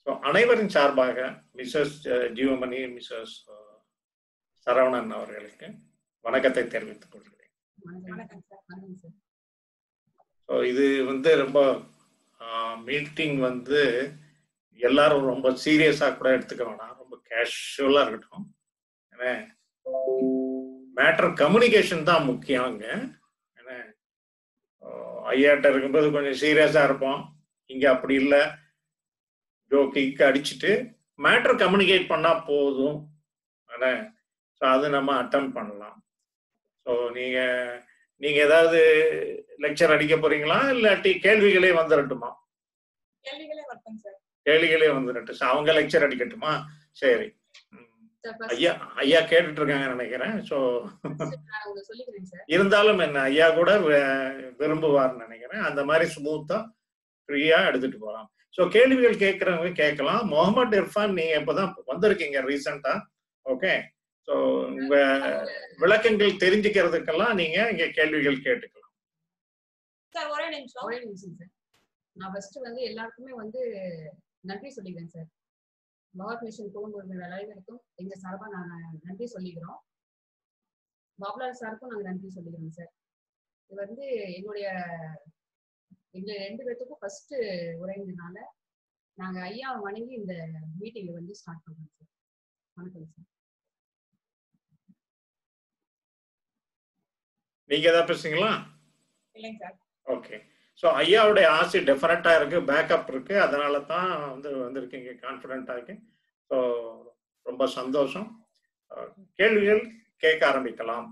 So அனைவரின் சார்பாக Mrs Jeevamani Mrs Saravanan அவர்களுக்கு வணக்கத்தை தெரிவித்துக் கொள்கிறேன் வணக்கம் சார் வணக்கம் சார் ஸோ இது வந்து ரொம்ப மீட்டிங் வந்து எல்லாரும் ரொம்ப சீரியஸாக கூட எடுத்துக்க வேணாம் ரொம்ப கேஷுவலாக இருக்கட்டும் ஏன்னா மேட்டர் கம்யூனிகேஷன் தான் முக்கியம் இங்க ஏன்னா ஐயாட்ட இருக்கும்போது கொஞ்சம் சீரியஸாக இருப்போம் இங்கே அப்படி இல்லை ஜோக்கிக்கு அடிச்சுட்டு மேட்டர் கம்யூனிகேட் பண்ணால் போதும் ஏன்னா ஸோ அது நம்ம அட்டம் பண்ணலாம் ஸோ நீங்கள் நீங்கள் ஏதாவது லெக்சர் அடிக்க போறீங்களா இல்லாட்டி கேள்விகளே வந்துடட்டுமா கேள்விகளே வரட்டும் சார் கேள்விகளே வந்துடட்டும் So, அவங்க லெக்சர் அடிக்கட்டுமா சரி ம். சார் first ஐயா ஐயா கேட்டுட்டு இருக்காங்கன்னு நினைக்கிறேன் ஸோ நான் உங்களுக்கு சொல்லிக்கிறேன் சார் இருந்தாலும் என்ன ஐயா கூட வி- விரும்புவார்னு நினைக்கிறேன் அந்த மாதிரி ஸ்மூத்தா ஃப்ரீயா எடுத்துட்டு போகலாம் ஸோ கேள்விகள் கேட்கறவங்க கேட்கலாம் முகமது இர்ஃபான் நீங்க இப்பதான் வந்திருக்கீங்க ரீசெண்டா ஓகே ஸோ உங்க விளக்கங்கள் தெரிஞ்சுக்கிறதுக்கெல்லாம் நீங்க இங்க கேள்விகள் கேட்டுக்கலாம் சார் ஒரே நிமிஷம் ஒரே நிமிஷம் சார் நான் ஃபர்ஸ்ட் வந்து எல்லாருக்குமே வந்து நன்றி சொல்லிக்கிறேன் சார் பகவத் மிஷன் போகும்போது அனைவருக்கும் எங்க சார்பா நாங்க நன்றி சொல்லிக்கிறோம் பாபுலால் சாருக்கும் நாங்க நன்றி சொல்லிக்கிறோம் சார் இது வந்து எங்களுடைய எங்க ரெண்டு பேர்த்துக்கும் ஃபர்ஸ்ட் உரைஞ்சதுனால நாங்க ஐயாவை வணங்கி இந்த மீட்டிங்கை வந்து ஸ்டார்ட் பண்றோம் சார் வணக்கம் சார் நீங்க ஏதாவது பேசுறீங்களா இல்லைங்க சார் ஓகே ஸோ ஐயாவுடைய ஆசை டெஃபரெண்டா இருக்கு பேக்கப் இருக்கு அதனால தான் வந்து வந்திருக்கீங்க கான்ஃபிடென்ட்டா இருக்கு ஸோ ரொம்ப சந்தோஷம் அஹ், கேள்விகள் கேட்க ஆரம்பிக்கலாம்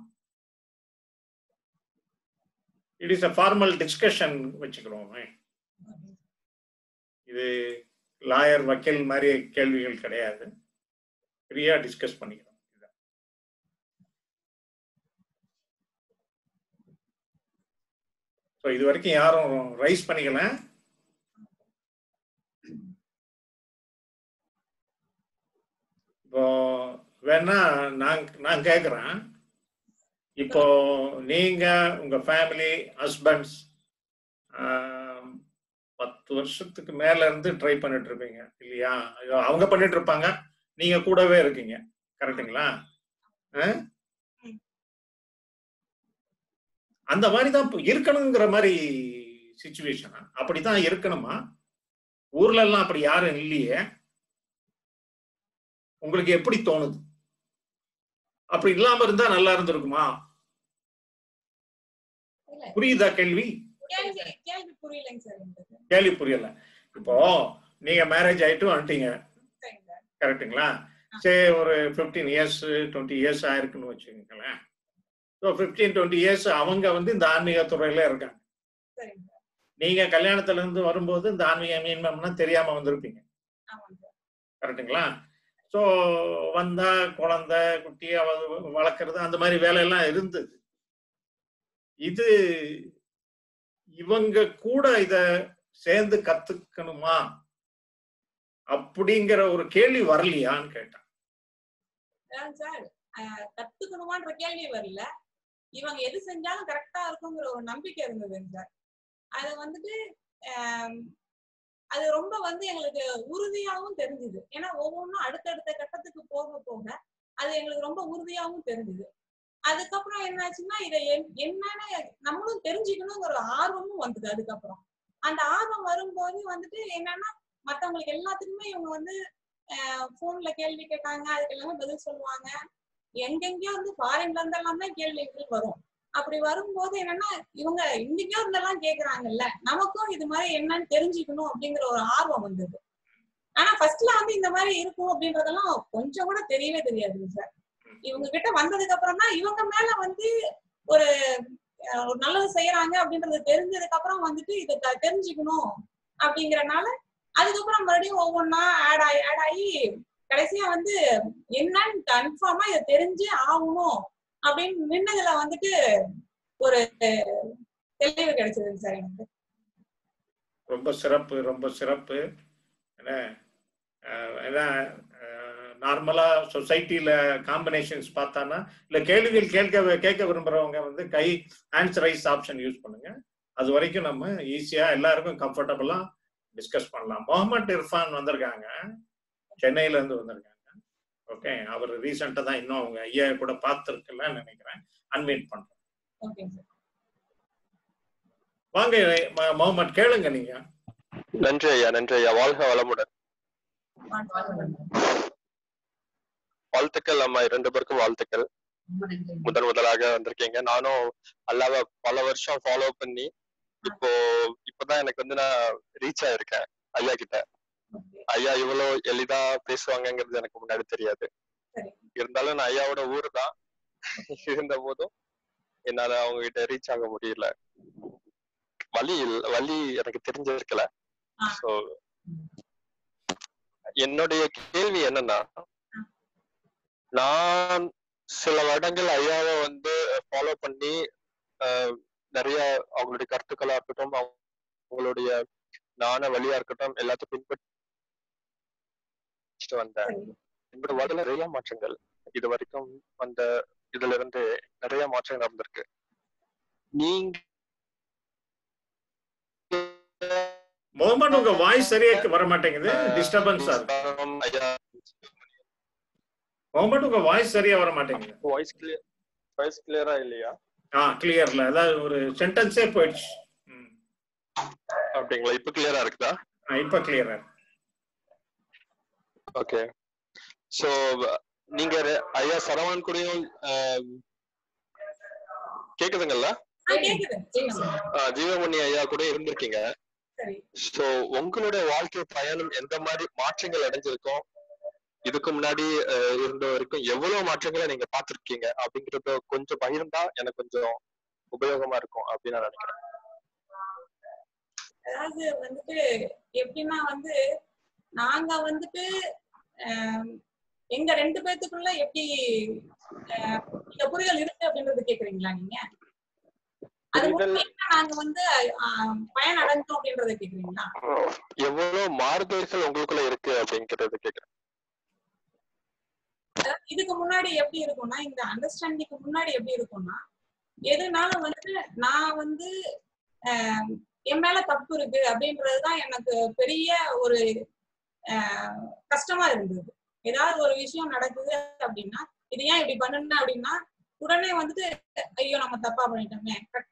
it is a formal discussion வச்சுக்கிறோமே இது லாயர் வக்கீல் மாதிரி கேள்விகள் கிடையாது ஃப்ரீயா டிஸ்கஸ் பண்ணிக்கிறோம் ஸோ இது வரைக்கும் யாரும் ரைஸ் பண்ணிக்கல இப்போ வேணா நான் நான் கேட்குறேன் இப்போ நீங்க உங்க ஃபேமிலி ஹஸ்பண்ட்ஸ் பத்து வருஷத்துக்கு மேல இருந்து ட்ரை பண்ணிட்டு இருப்பீங்க இல்லையா ஐயோ, அவங்க பண்ணிட்டு இருப்பாங்க நீங்க கூடவே இருக்கீங்க கரெக்டுங்களா அந்த மாதிரி தான் இப்ப இருக்கணுங்கிற மாதிரி சுச்சுவேஷனா அப்படித்தான் இருக்கணுமா ஊர்ல எல்லாம் அப்படி யாரும் இல்லையே உங்களுக்கு எப்படி தோணுது அப்படி இல்லாம இருந்தா நல்லா இருந்திருக்குமா இல்ல புரியுதா கேள்வி கேள்வி கேள்வி புரியலைங்க சார் எனக்கு கேள்வி புரியல இப்போ நீங்க மேரேஜ் ஆயிட்டு வந்துட்டீங்க சரிங்க சார் கரெக்ட்டுங்களா சரி ஒரு ஃபிஃப்டீன் இயர்ஸ் டுவெண்ட்டி இயர்ஸ் ஆயிருக்குன்னு வச்சுக்கோங்களேன் ஸோ ஃபிஃப்டீன் டுவெண்ட்டி இயர்ஸ் அவங்க வந்து இந்த ஆன்மீக துறையில இருக்காங்க சரிங்க சார் நீங்க கல்யாணத்துல இருந்து வரும்போது இந்த ஆன்மீக மீன்மம்னா தெரியாம வந்திருப்பீங்க ஆமாங்க சார் கரெக்ட்டுங்களா ஸோ வந்தா குழந்தை குட்டி அவ- வளர்க்கறது அந்த மாதிரி வேலையெல்லாம் இருந்தது இது இவங்க கூட இத சேர்ந்து கத்துக்கணுமா அப்படிங்கிற ஒரு கேள்வி வரலையான்னு கேட்டேன் அதான் சார் அஹ், கத்துக்கணுமான்ற கேள்வி வரல இவங்க எது செஞ்சாலும் கரெக்டா இருக்குங்கிற ஒரு நம்பிக்கை இருந்ததுங்க சார் அது வந்துட்டு ஆம், அது ரொம்ப வந்து எங்களுக்கு உறுதியாகவும் தெரிஞ்சுது ஏன்னா ஒவ்வொன்றும் அடுத்தடுத்த கட்டத்துக்கு போக போக அது எங்களுக்கு ரொம்ப உறுதியாகவும் தெரிஞ்சுது அதுக்கப்புறம் என்னாச்சுன்னா இதை என்- என்னன்னு நம்மளும் தெரிஞ்சுக்கணுங்கிற ஒரு ஆர்வமும் வந்தது அதுக்கப்புறம் அந்த ஆர்வம் வரும்போது வந்துட்டு என்னன்னா மத்தவங்களுக்கு எல்லாத்துக்குமே இவங்க வந்து போன்ல கேள்வி கேட்டாங்க அதுக்கு எல்லாமே பதில் சொல்லுவாங்க எங்கெங்கயோ வந்து ஃபாரின்ல இருந்து எல்லாம் தான் கேள்விகள் வரும் அப்படி வரும்போது என்னன்னா இவங்க இங்கேயோ இருந்தெல்லாம் கேக்குறாங்கல்ல நமக்கும் இது மாதிரி என்னன்னு தெரிஞ்சுக்கணும் அப்படிங்கிற ஒரு ஆர்வம் வந்தது ஆனா ஃபர்ஸ்ட்ல வந்து இந்த மாதிரி இருக்கும் அப்படின்றதெல்லாம் கொஞ்சம் கூட தெரியவே தெரியாதுங்க சார் இவங்க கிட்ட வந்ததுக்கு அப்புறம் தான் இவங்க மேல வந்து ஒரு அஹ், ஒரு நல்லது செய்யறாங்க அப்படின்றது தெரிஞ்சதுக்கு அப்புறம் வந்துட்டு இதை த- தெரிஞ்சுக்கணும் அப்படிங்கறனால அதுக்கப்புறம் மறுபடியும் ஒவ்வொன்றா ஆட் ஆகி ஆட் ஆகி கடைசியா வந்து என்னன்னு கன்ஃபார்மா இதை தெரிஞ்சே ஆகணும் அப்படின்னு நின்னதுல வந்துட்டு ஒரு தெளிவு கிடைச்சதுங்க சார் எனக்கு ரொம்ப சிறப்பு ரொம்ப சிறப்பு என்ன அஹ், ஏன்னா நார்மலா சொசைட்டில காம்பினேஷன்ஸ் பார்த்தானா இல்ல கேள்விகள் கேட்க கேட்க விரும்புறவங்க வந்து கை ஆன்சர் ரைஸ் ஆப்ஷன் யூஸ் பண்ணுங்க அது வரைக்கும் நம்ம ஈஸியா எல்லாருக்கும் கம்ஃபர்டபுளா டிஸ்கஸ் பண்ணலாம் முகமது இர்ஃபான் வந்திருக்காங்க சென்னையில இருந்து வந்திருக்காங்க ஓகே அவர் ரீசெண்டா தான் இன்னும் அவங்க ஐயா கூட பார்த்துருக்கலன்னு நினைக்கிறேன் அன்மீட் பண்றேன் ஓகே சார் வாங்க ம- முகமது கேளுங்க நீங்க நன்றி ஐயா நன்றி ஐயா வாழ்க வளமுடன் வாழ்த்துக்கள் நம்ம இரண்டு பேருக்கும் வாழ்த்துக்கள் ரொம்ப நன்றி முதன் முதலாக வந்திருக்கீங்க நானும் அல்லாவ பல வருஷம் ஃபாலோ பண்ணி இப்போ இப்பதான் எனக்கு வந்து நான் ரீச் ஆயிருக்கேன் ஐயா கிட்ட ஓகே ஐயா இவ்வளவு எளிதா பேசுவாங்கங்கிறது எனக்கு முன்னாடி தெரியாது சரி இருந்தாலும் நான் ஐயாவோட ஊர் தான் இருந்த போதும் என்னால அவங்க கிட்ட ரீச் ஆக முடியல வழி இல்ல- வழி எனக்கு தெரிஞ்சிருக்கல ஆ. சோ என்னுடைய கேள்வி என்னன்னா நான் சில வருடங்கள் ஐயாவை வந்து ஃபாலோ பண்ணி அஹ், நிறைய அவங்களுடைய கருத்துக்களா இருக்கட்டும் அவங்க- அவங்களுடைய நாண வழியா இருக்கட்டும் எல்லாத்தையும் பின்பற்றிட்டு வந்தேன் சரி என்னோட வாழ்க்கையில நிறைய மாற்றங்கள் இது வரைக்கும் அந்த இதுல இருந்து நிறைய மாற்றங்கள் நடந்திருக்கு நீங்க முகமது உங்க வாய்ஸ் சரியா வர மாட்டேங்குது டிஸ்டர்பன்ஸா இருக்கு முகமது உங்க வாய்ஸ் சரியா வர மாட்டேங்குது வாய்ஸ் கிளியர் வாய்ஸ் கிளியரா இல்லையா ஆ கிளியர்ல அதாவது ஒரு சென்டென்ஸே போயிடுச்சு ம். அப்படிங்களா இப்ப கிளியரா இருக்குதா ஆ, இப்ப கிளியரா ஓகே சோ நீங்க ரெ- ஐயா சரவணன் கூடயும் ஆம், கேக்குதுங்கல்ல ஆ கேக்குது சொல்லுங்க ஆ, ஜீவமணி ஐயா கூட இருந்திருக்கீங்க சரி சோ உங்களுடைய வாழ்க்கை பயணம் எந்த மாதிரி மாற்றங்கள் அடைஞ்சிருக்கும் இதுக்கு முன்னாடி அஹ், இருந்த வரைக்கும் எவ்வளவு மாற்றங்களை நீங்க பார்த்திருக்கீங்க அப்படிங்கறத கொஞ்சம் பகிர்ந்தா எனக்கு கொஞ்சம் உபயோகமா இருக்கும் அப்படின்னு நான் நினைக்கிறேன் அதாவது வந்துட்டு எப்படின்னா வந்து நாங்க வந்துட்டு ஆம், எங்க ரெண்டு பேத்துக்குள்ள எப்படி ஆஹ், இந்த புரிதல் இருக்கு அப்படின்றது கேக்குறீங்களா நீங்க அது புரிதல் மூலமா நாங்க வந்து ஆஹ், பயன் அடைஞ்சோம் அப்படின்றத கேக்குறீங்களா எவ்வளவு மாறுதல்கள் உங்களுக்குள்ள இருக்கு அப்படிங்கறது கேக்குறேன் அதாவது இதுக்கு முன்னாடி எப்படி இருக்கும்னா இந்த அண்டர்ஸ்டாண்டிங்க்கு முன்னாடி எப்படி இருக்கும்னா எதுனாலும் வந்து நான் வந்து ஆஹ், என் மேல தப்பு இருக்கு அப்படின்றதுதான் எனக்கு பெரிய ஒரு ஆஹ், கஷ்டமா இருந்தது ஏதாவது ஒரு விஷயம் நடக்குது அப்படின்னா இது ஏன் இப்படி பண்ணுன அப்படின்னா உடனே வந்துட்டு ஐயோ நம்ம தப்பா பண்ணிட்டோமே கரெக்டா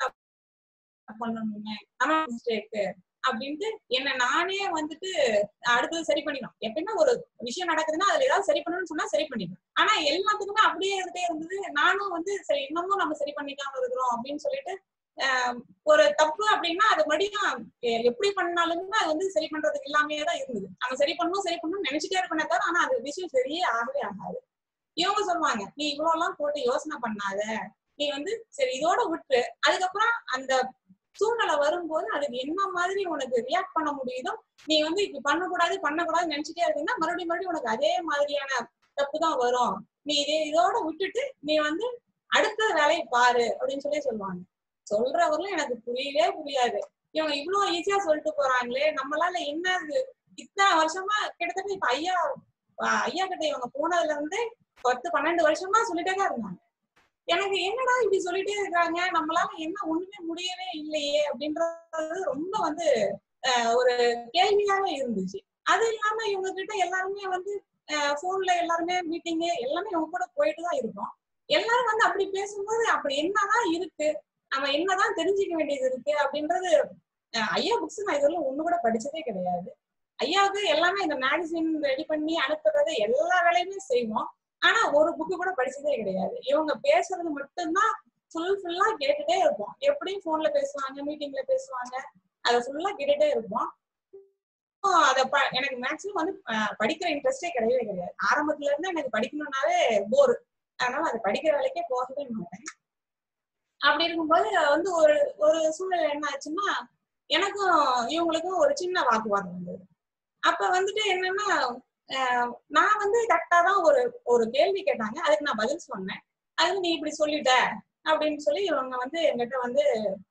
பண்ணணுமே நம்ம மிஸ்டேக்கு அப்படின்ட்டு என்ன நானே வந்துட்டு அடுத்தது சரி பண்ணிடும் எப்பயுமே ஒரு விஷயம் நடக்குதுன்னா அதுல ஏதாவது சரி பண்ணணும்னு சொன்னா சரி பண்ணிடும் ஆனா எல்லாத்துக்குமே அப்படியே இருந்துட்டே இருந்தது நானும் வந்து சரி இன்னமும் நம்ம சரி பண்ணிக்காம இருக்கிறோம் அப்படின்னு சொல்லிட்டு ஆஹ் ஒரு தப்பு அப்படின்னா அது மறுபடியும் எ- எப்படி பண்ணாலுமே அது வந்து சரி பண்றதுக்கு இல்லாமே தான் இருந்தது நம்ம சரி பண்ணணும் சரி பண்ணணும் நினைச்சிட்டே இருப்பேனே தவிர ஆனா அது விஷயம் சரியே ஆகவே ஆகாது இவங்க சொல்லுவாங்க நீ இவ்வளவு எல்லாம் போட்டு யோசனை பண்ணாத நீ வந்து சரி இதோட விட்டு அதுக்கப்புறம் அந்த சூழ்நிலை வரும்போது அதுக்கு என்ன மாதிரி உனக்கு ரியாக்ட் பண்ண முடியுதோ நீ வந்து இப்படி பண்ணக்கூடாது பண்ணக்கூடாது நினைச்சிட்டே இருக்கீங்கன்னா மறுபடியும் மறுபடியும் உனக்கு அதே மாதிரியான தப்பு தான் வரும் நீ இதே இதோட விட்டுட்டு நீ வந்து அடுத்த வேலையை பாரு அப்படின்னு சொல்லி சொல்லுவாங்க சொல்றவர்களும் எனக்கு புரியவே புரியாது இவங்க இவ்வளவு ஈஸியா சொல்லிட்டு போறாங்களே நம்மளால என்ன இது இத்தனை வருஷமா கிட்டத்தட்ட இப்ப ஐயா ஆஹ் ஐயா கிட்ட இவங்க போனதுல இருந்து பத்து பன்னெண்டு வருஷமா சொல்லிட்டே தான் இருந்தாங்க எனக்கு என்னடா இப்படி சொல்லிட்டே இருக்காங்க நம்மளால என்ன ஒண்ணுமே முடியவே இல்லையே அப்படின்றது ரொம்ப வந்து ஆஹ் ஒரு கேள்வியாவே இருந்துச்சு அது இல்லாம இவங்க கிட்ட எல்லாருமே வந்து போன்ல எல்லாருமே மீட்டிங்கு எல்லாமே இவங்க கூட போயிட்டு தான் இருக்கோம் எல்லாரும் வந்து அப்படி பேசும்போது அப்படி என்னதான் இருக்கு நம்ம என்னதான் தெரிஞ்சுக்க வேண்டியது இருக்கு அப்படின்றது அஹ் ஐயா புக்ஸ் நான் இதெல்லாம் ஒண்ணு கூட படிச்சதே கிடையாது ஐயாவுக்கு எல்லாமே இந்த மேகசின் ரெடி பண்ணி அனுப்புறது எல்லா வேலையுமே செய்வோம் ஆனா ஒரு புக்கு கூட படிச்சதே கிடையாது இவங்க பேசுறது மட்டும்தான் ஃபுல் ஃபுல்லா கேட்டுட்டே இருப்போம் எப்படியும் போன்ல பேசுவாங்க மீட்டிங்ல பேசுவாங்க அதை ஃபுல்லா கேட்டுட்டே இருப்போம் அப்போ அத ப- எனக்கு மேக்ஸிமம் வந்து அஹ், படிக்கிற இன்ட்ரெஸ்டே கிடையவே கிடையாது ஆரம்பத்துல இருந்து எனக்கு படிக்கணும்னாவே போர் அதனால அதை படிக்கிற வேலைக்கே போகவே மாட்டேன் அப்படி இருக்கும்போது வந்து ஒரு ஒரு சூழ்நிலை என்ன ஆச்சுன்னா எனக்கும் இவங்களுக்கும் ஒரு சின்ன வாக்குவாதம் வந்தது அப்ப வந்துட்டு என்னன்னா ஆஹ் நான் வந்து கரெக்டா தான் ஒரு ஒரு கேள்வி கேட்டாங்க அதுக்கு நான் பதில் சொன்னேன் அதுக்கு நீ இப்படி சொல்லிட்ட அப்படின்னு சொல்லி இவங்க வந்து என்கிட்ட வந்து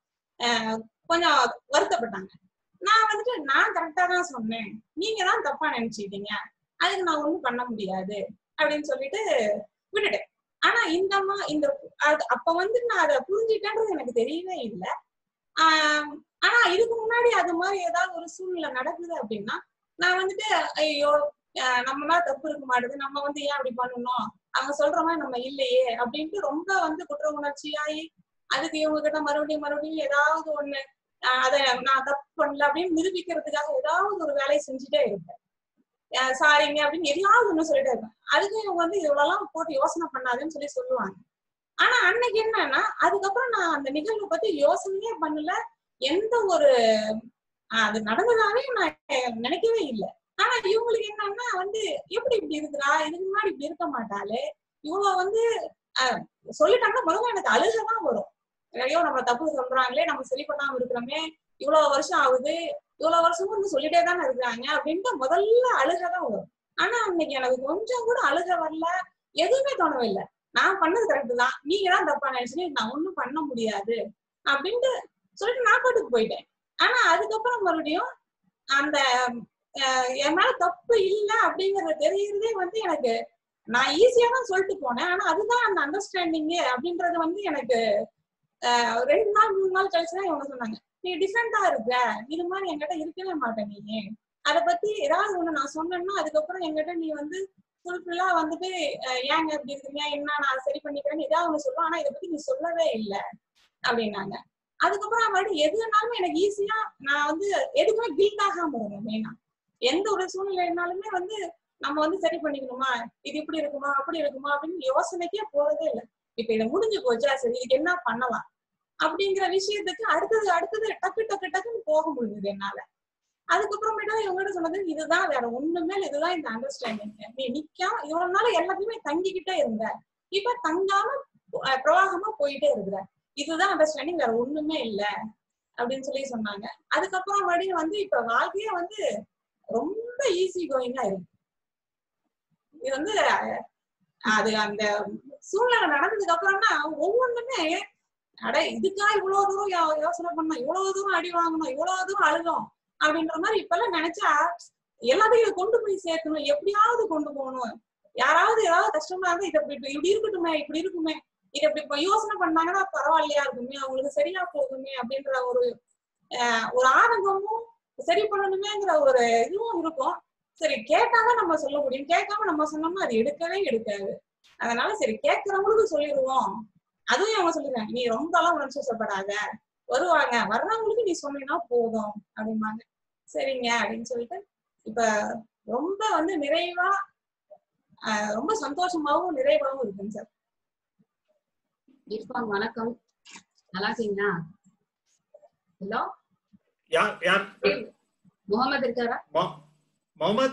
ஆஹ் கொஞ்சம் வருத்தப்பட்டாங்க நான் வந்துட்டு நான் கரெக்டா தான் சொன்னேன் நீங்க தான் தப்பா நினைச்சுக்கிட்டீங்க அதுக்கு நான் ஒண்ணும் பண்ண முடியாது அப்படின்னு சொல்லிட்டு விட்டுட்டேன் ஆனா இந்த மா இந்த அது அப்ப வந்து நான் அதை புரிஞ்சுட்டேன்றது எனக்கு தெரியவே இல்லை ஆஹ் ஆனா இதுக்கு முன்னாடி அது மாதிரி ஏதாவது ஒரு சூழ்நிலை நடக்குது அப்படின்னா நான் வந்துட்டு ஐயோ அஹ் நம்ம மேல தப்பு இருக்க மாட்டேது நம்ம வந்து ஏன் அப்படி பண்ணணும் அவங்க சொல்ற மாதிரி நம்ம இல்லையே அப்படின்ட்டு ரொம்ப வந்து குற்ற உணர்ச்சியாயி அதுக்கு இவங்க கிட்ட மறுபடியும் மறுபடியும் ஏதாவது ஒண்ணு அஹ் அதை நான் தப்பு பண்ணல அப்படின்னு நிரூபிக்கிறதுக்காக ஏதாவது ஒரு வேலையை செஞ்சுட்டே இருப்பேன் அஹ் சாரிங்க அப்படின்னு எதையாவது ஒண்ணு சொல்லிட்டே இருப்பேன் அதுக்கு இவங்க வந்து இவ்வளவு போட்டு யோசனை பண்ணாதுன்னு சொல்லி சொல்லுவாங்க ஆனா அன்னைக்கு என்னன்னா அதுக்கப்புறம் நான் அந்த நிகழ்வை பத்தி யோசனையே பண்ணல எந்த ஒரு ஆஹ் அது நடந்ததாவே நான் நினைக்கவே இல்லை ஆனா இவங்களுக்கு என்னன்னா வந்து எப்படி இப்படி இருக்கிறா இதுக்கு முன்னாடி இப்படி இருக்க மாட்டாளே இவ்வளவு வந்து ஆஹ் சொல்லிட்டாங்கன்னா முதல்ல எனக்கு அழுகதான் வரும் ஐயோ நம்ம தப்பு சொல்றாங்களே நம்ம சரி பண்ணாம இருக்கிறோமே இவ்வளவு வருஷம் ஆகுது இவ்வளவு வருஷமும் வந்து சொல்லிட்டே தானே இருக்கிறாங்க அப்படின்ட்டு முதல்ல அழுகதான் வரும் ஆனா அன்னைக்கு எனக்கு கொஞ்சம் கூட அழுக வரல எதுவுமே தோணவே இல்லை நான் பண்ணது கரெக்ட் தான் நீங்க தான் தப்பா நினைச்சுன்னு நான் ஒண்ணும் பண்ண முடியாது அப்படின்ட்டு சொல்லிட்டு நான் பாட்டுக்கு போயிட்டேன் ஆனா அதுக்கப்புறம் மறுபடியும் அந்த அஹ், என் மேல தப்பு இல்ல அப்படிங்கறது தெரியறதே வந்து எனக்கு நான் ஈஸியா தான் சொல்லிட்டு போனேன் ஆனா அதுதான் அந்த அண்டர்ஸ்டாண்டிங் அப்படின்றது வந்து எனக்கு அஹ், ரெண்டு நாள் மூணு நாள் கழிச்சுதான் இவங்க சொன்னாங்க நீ டிஃப்ரெண்டா இருக்க இது மாதிரி என்கிட்ட இருக்கவே மாட்டேன் நீ அதை பத்தி ஏதாவது ஒண்ணு நான் சொன்னேன்னா அதுக்கப்புறம் என்கிட்ட நீ வந்து ஃபுல்ஃபில்லா வந்துட்டு அஹ், ஏங்க இப்படி இருக்கீங்க என்ன நான் சரி பண்ணிக்கிறேன்னு ஏதாவது ஒண்ணு சொல்லுவேன் ஆனா இதை பத்தி நீ சொல்லவே இல்லை அப்படின்னாங்க அதுக்கப்புறம் மறுபடியும் எதுனாலுமே எனக்கு ஈஸியா நான் வந்து எதுக்குமே கில்ட் ஆகாம இருந்தேன் மெயினா எந்த ஒரு சூழ்நிலைனாலுமே வந்து நம்ம வந்து சரி பண்ணிக்கணுமா இது இப்படி இருக்குமா அப்படி இருக்குமா அப்படின்னு யோசனைக்கே போறதே இல்லை இப்ப இது முடிஞ்சு போச்சா சரி இதுக்கு என்ன பண்ணலாம் அப்படிங்கிற விஷயத்துக்கு அடுத்தது அடுத்தது டக்கு டக்கு டக்குன்னு போக முடிஞ்சது என்னால அதுக்கப்புறமேட்டா இவங்ககிட்ட சொன்னது இதுதான் வேற ஒண்ணுமே இல்ல, இதுதான் இந்த அண்டர்ஸ்டாண்டிங் நீ நிக்காம இவ்வளவு நாள் எல்லாத்தையுமே தங்கிக்கிட்டே இருந்த இப்ப தங்காம அஹ், பிரவாகமா போயிட்டே இருக்கிற இதுதான் அண்டர்ஸ்டாண்டிங் வேற ஒண்ணுமே இல்ல அப்படின்னு சொல்லி சொன்னாங்க அதுக்கப்புறம் மறுபடியும் வந்து இப்ப வாழ்க்கையே வந்து ரொம்ப ஈஸி கோயிங்கா இருக்கு இது வந்து அஹ், அது அந்த சூழ்நிலை நடந்ததுக்கு அப்புறம்னா ஒவ்வொன்றுமே அட இதுக்கா இவ்வளவு தூரம் யோ- யோசனை பண்ணோம் இவ்வளவு தூரம் அடி வாங்கணும் இவ்வளவு தூரம் அழுகும் அப்படின்ற மாதிரி இப்ப எல்லாம் நினைச்சா எல்லாத்தையும் கொண்டு போய் சேர்க்கணும் எப்படியாவது கொண்டு போகணும் யாராவது ஏதாவது கஷ்டமா இருந்தா இதை இப்படி இப்படி இருக்கட்டுமே இப்படி இருக்குமே இதை இப்படி இப்ப யோசனை பண்ணாங்கன்னா பரவாயில்லையா இருக்குமே அவங்களுக்கு சரியா போகுமே அப்படின்ற ஒரு ஆஹ் ஒரு ஆதங்கமும் சரி பண்ணணுமேங்கிற ஒரு இதுவும் இருக்கும் சரி கேட்டாங்க நம்ம சொல்ல முடியும் கேட்காம நம்ம சொன்னோம்னா அது எடுக்கவே எடுக்காது அதனால சரி கேட்கறவங்களுக்கு சொல்லிடுவோம் அதுவும் அவங்க சொல்லிடுறாங்க நீ ரொம்ப எல்லாம் உணர்ச்சி வசப்படாத வருவாங்க வர்றவங்களுக்கு நீ சொன்னீங்கன்னா போதும் அப்படிம்பாங்க சரிங்க அப்படின்னு சொல்லிட்டு இப்ப ரொம்ப வந்து நிறைவா ஆஹ் ரொம்ப சந்தோஷமாவும் நிறைவாவும் இருக்குங்க சார் இர்ஃபான் வணக்கம் நல்லா இருக்கீங்களா ஹலோ யார் யார் முகமது இருக்காரா மொ- முகமது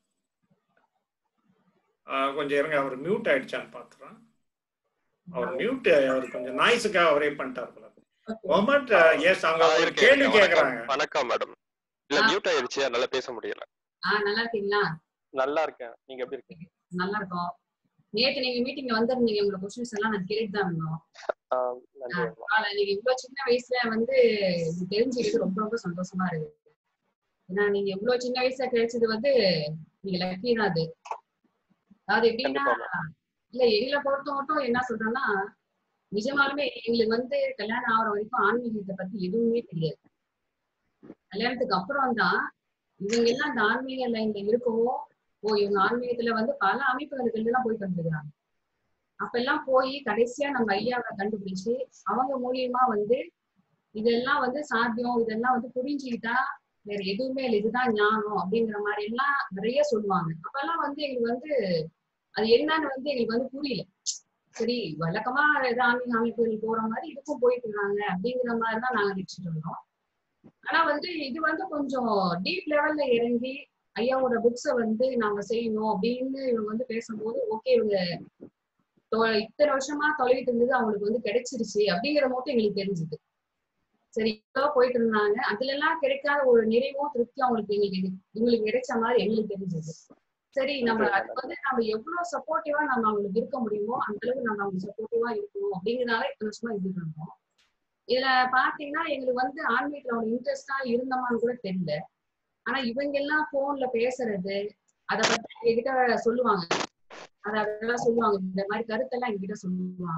ஆ, கொஞ்சம் இருங்க அவர் மியூட் ஆயிடுச்சான்னு பாத்துறேன் அவர் மியூட் அவர் கொஞ்சம் நாய்ஸுக்காக அவரே பண்ணிட்டார் போல முகமது எஸ் அவங்க ஆ, ஒரு இருக்கேன், கேள்வி இருக்கேன். கேக்குறாங்க வணக்கம், வணக்கம் மேடம் இல்ல ஆ. மியூட் ஆயிருச்சு அதனால பேச முடியல ஆ நல்லா இருக்கீங்களா நல்லா இருக்கேன் நீங்க எப்படி இருக்கீங்க நல்லா இருக்கோம் நேத்து நீங்க மீட்டிங்ல வந்திருந்தீங்க உங்க கொஸ்டின்ஸ் எல்லாம் நான் கேட்டு தான் இருந்தோம் ஆ, நன்றி அம்மா. ஆனா நீங்க இவ்வளவு சின்ன வயசுல வந்து இது தெரிஞ்சுக்கிட்டு ரொம்ப ரொம்ப சந்தோஷமா இருக்கு ஏன்னா நீங்க இவ்வளவு சின்ன வயசுல கிடைச்சது வந்து நீங்க லக்கி தான் அது அதாவது எப்படின்னா கண்டிப்பா இல்ல எங்களை பொறுத்த மட்டும் என்ன சொல்றேன்னா நிஜமாலுமே எங்களுக்கு வந்து கல்யாணம் ஆகுற வரைக்கும் ஆன்மீகத்தை பத்தி எதுவுமே தெரியாது கல்யாணத்துக்கு அப்புறம் தான் இவங்க எல்லாம் இந்த ஆன்மீக லைன்ல இருக்கவோ ஓ இவங்க ஆன்மீகத்துல வந்து பல அமைப்புகளுக்கு எல்லாம் போய் கண்டுக்கிறாங்க அப்ப எல்லாம் போய் கடைசியா நம்ம ஐயாவை கண்டுபிடிச்சு அவங்க மூலியமா வந்து இதெல்லாம் வந்து சாத்தியம் இதெல்லாம் வந்து புரிஞ்சுக்கிட்டா வேற எதுவுமே இல்லை இதுதான் ஞானம் அப்படிங்கிற மாதிரி எல்லாம் நிறைய சொல்லுவாங்க அப்பெல்லாம் வந்து எங்களுக்கு வந்து அது என்னன்னு வந்து எங்களுக்கு வந்து புரியல சரி வழக்கமா ஏதோ ஆன்மீக அமைப்புகள் போற மாதிரி இதுக்கும் போயிட்டு இருக்காங்க அப்படிங்கிற மாதிரி தான் நாங்க நினைச்சிட்டு இருந்தோம் ஆனா வந்து இது வந்து கொஞ்சம் டீப் லெவல்ல இறங்கி ஐயாவோட புக்ஸை வந்து நாங்க செய்யணும் அப்படின்னு இவங்க வந்து பேசும்போது ஓகே இவங்க தொ- இத்தனை வருஷமா தொலைவிட்டு இருந்தது அவங்களுக்கு வந்து கிடைச்சிருச்சு அப்படிங்கிற மட்டும் எங்களுக்கு தெரிஞ்சுது சரி இவ்வளோ போயிட்டு இருந்தாங்க அதுல எல்லாம் கிடைக்காத ஒரு நிறைவும் திருப்தியும் அவங்களுக்கு எங்களுக்கு இவங்களுக்கு கிடைச்ச மாதிரி எங்களுக்கு தெரிஞ்சது சரி நம்ம அதுக்கு வந்து நம்ம எவ்வளவு சப்போர்ட்டிவா நம்ம அவங்களுக்கு இருக்க முடியுமோ அந்த அளவுக்கு நம்ம அவங்களுக்கு சப்போர்ட்டிவா இருக்கணும் அப்படிங்கிறதால இத்தனை வருஷமா இது இருந்தோம் இதுல பாத்தீங்கன்னா எங்களுக்கு வந்து ஆன்மீகத்துல ஒரு இன்ட்ரெஸ்டா இருந்தோமான்னு கூட தெரியல ஆனா இவங்க எல்லாம் போன்ல பேசுறது அத பத்தி எங்ககிட்ட சொல்லுவாங்க அத அதெல்லாம் சொல்லுவாங்க இந்த மாதிரி கருத்தெல்லாம் எங்ககிட்ட சொல்லுவாங்க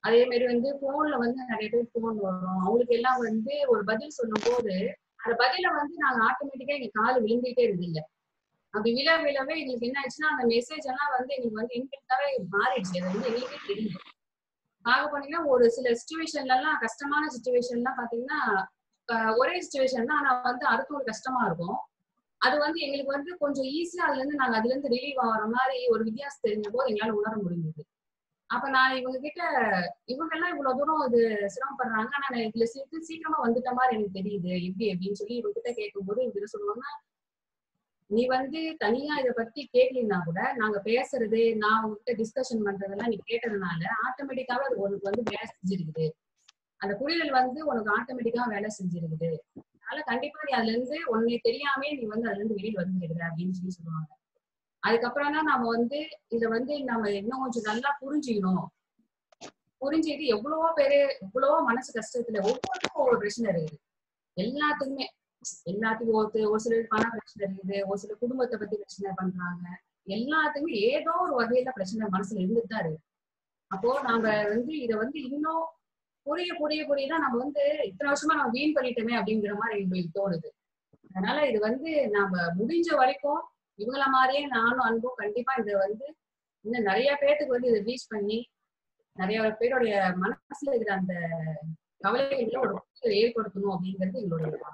அதே மாதிரி வந்து போன்ல வந்து நிறைய பேர் போன் வரும் அவங்களுக்கு எல்லாம் வந்து ஒரு பதில் சொல்லும் போது அந்த பதில வந்து நாங்க ஆட்டோமேட்டிக்கா எங்க காது விழுந்துட்டே இருக்குது இல்ல அப்படி விழ விழவே எங்களுக்கு என்ன ஆச்சுன்னா அந்த மெசேஜ் எல்லாம் வந்து எங்களுக்கு வந்து இன்பில்டாவே மாறிடுச்சு அது வந்து எங்களுக்கே தெரியும் பார்க்க போனீங்கன்னா ஒரு சில சுச்சுவேஷன்ல எல்லாம் கஷ்டமான சுச்சுவேஷன்லாம் பாத்தீங்கன்னா ஆஹ் ஒரே சுச்சுவேஷன் தான் ஆனா வந்து அடுத்தவங்க கஷ்டமா இருக்கும் அது வந்து எங்களுக்கு வந்து கொஞ்சம் ஈஸியா அதுல இருந்து நாங்க அதுல இருந்து ரிலீவ் ஆகிற மாதிரி ஒரு வித்தியாசம் தெரிஞ்ச போது எங்களால உணர முடிஞ்சது அப்ப நான் இவங்க கிட்ட இவங்க எல்லாம் இவ்வளவு தூரம் இது சிரமப்படுறாங்க ஆனா நான் இதுல சேர்த்து சீக்கிரமா வந்துட்ட மாதிரி எனக்கு தெரியுது எப்படி அப்படின்னு சொல்லி இவங்க கிட்ட கேட்கும்போது இவங்க என்ன சொல்லுவாங்க நீ வந்து தனியா இத பத்தி கேட்கலனா கூட நாங்க பேசுறது நான் உங்ககிட்ட டிஸ்கஷன் பண்றதெல்லாம் நீ கேட்டதுனால ஆட்டோமேட்டிக்காவே அது உனக்கு வந்து வேலை செஞ்சிருக்குது அந்த புரிதல் வந்து உனக்கு ஆட்டோமேட்டிக்கா வேலை செஞ்சிருக்குது அதனால கண்டிப்பா நீ அதுல இருந்து உன்னை தெரியாமே நீ வந்து அதுல இருந்து வெளியில் வந்துடுற அப்படின்னு சொல்லி சொல்லுவாங்க அதுக்கப்புறம் தான் நம்ம வந்து இத வந்து நம்ம இன்னும் கொஞ்சம் நல்லா புரிஞ்சுக்கணும் புரிஞ்சுக்கிட்டு எவ்வளவோ பேரு எவ்வளவோ மனசு கஷ்டத்துல ஒவ்வொருக்கும் ஒவ்வொரு பிரச்சனை இருக்குது எல்லாத்துக்குமே எல்லாத்துக்கும் ஒரு ஒரு சிலர் பண பிரச்சனை இருக்குது ஒரு சில குடும்பத்தை பத்தி பிரச்சனை பண்றாங்க எல்லாத்துக்குமே ஏதோ ஒரு வகையில பிரச்சனை மனசுல இருந்துட்டு தான் இருக்கு அப்போ நாம வந்து இத வந்து இன்னும் புரிய புரிய புரிய தான் நம்ம வந்து இத்தனை வருஷமா நம்ம வீண் பண்ணிட்டோமே அப்படிங்கிற மாதிரி எங்களுக்கு தோணுது அதனால இது வந்து நாம முடிஞ்ச வரைக்கும் இவங்கள மாதிரியே நானும் அன்பும் கண்டிப்பா இதை வந்து இன்னும் நிறைய பேர்த்துக்கு வந்து இதை ரீச் பண்ணி நிறைய பேருடைய மனசுல இருக்கிற அந்த கவலைகளை ஒரு புரிதலை ஏற்படுத்தணும் அப்படிங்கிறது எங்களுடைய ஆசை.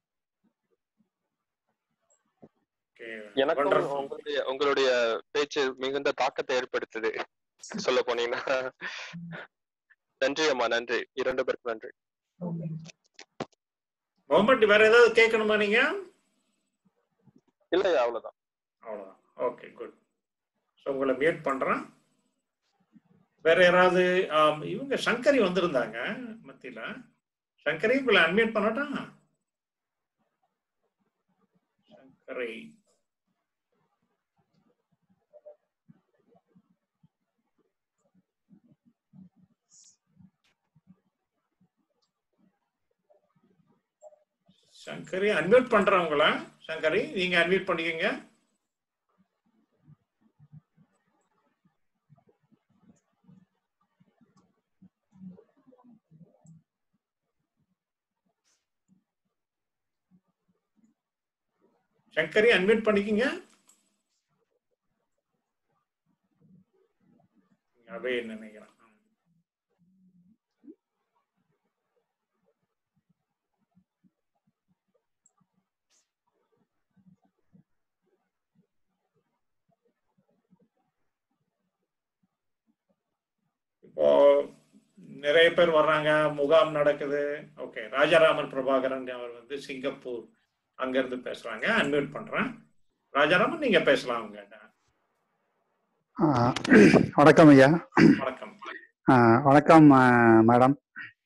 Okay, எனக்கும் wonderful. உங்களுடைய உங்களுடைய பேச்சு மிகுந்த தாக்கத்தை ஏற்படுத்துது சொல்ல போனீங்கன்னா நன்றி அம்மா நன்றி இரண்டு பேருக்கும் நன்றி முகமது வேற ஏதாவது கேட்கணுமா நீங்க இல்லையா அவ்வளவுதான் அவ்வளவுதான் ஓகே குட் ஸோ உங்களை மியூட் பண்றேன் வேற யாராவது ஆம், இவங்க சங்கரி வந்திருந்தாங்க மத்தியில சங்கரி உங்களை அன்மியூட் பண்ணட்டா சங்கரி சங்கரி அன்மியூட் பண்றேன் உங்களை சங்கரி நீங்க அன்மியூட் பண்ணிக்கங்க சங்கரி அன்மியூட் பண்ணிக்கங்க அவே நினைக்கிறேன் ம். இப்போ நிறைய பேர் வர்றாங்க முகாம் நடக்குது ஓகே ராஜாராமன் பிரபாகரன் அவர் வந்து சிங்கப்பூர் அங்க இருந்து பேசுறாங்க அன்மியூட் பண்றேன் ராஜாராமன் நீங்க பேசலாம் அவங்க ஆ, வணக்கம் ஐயா வணக்கம் ஆ, வணக்கம் ஆ, மேடம்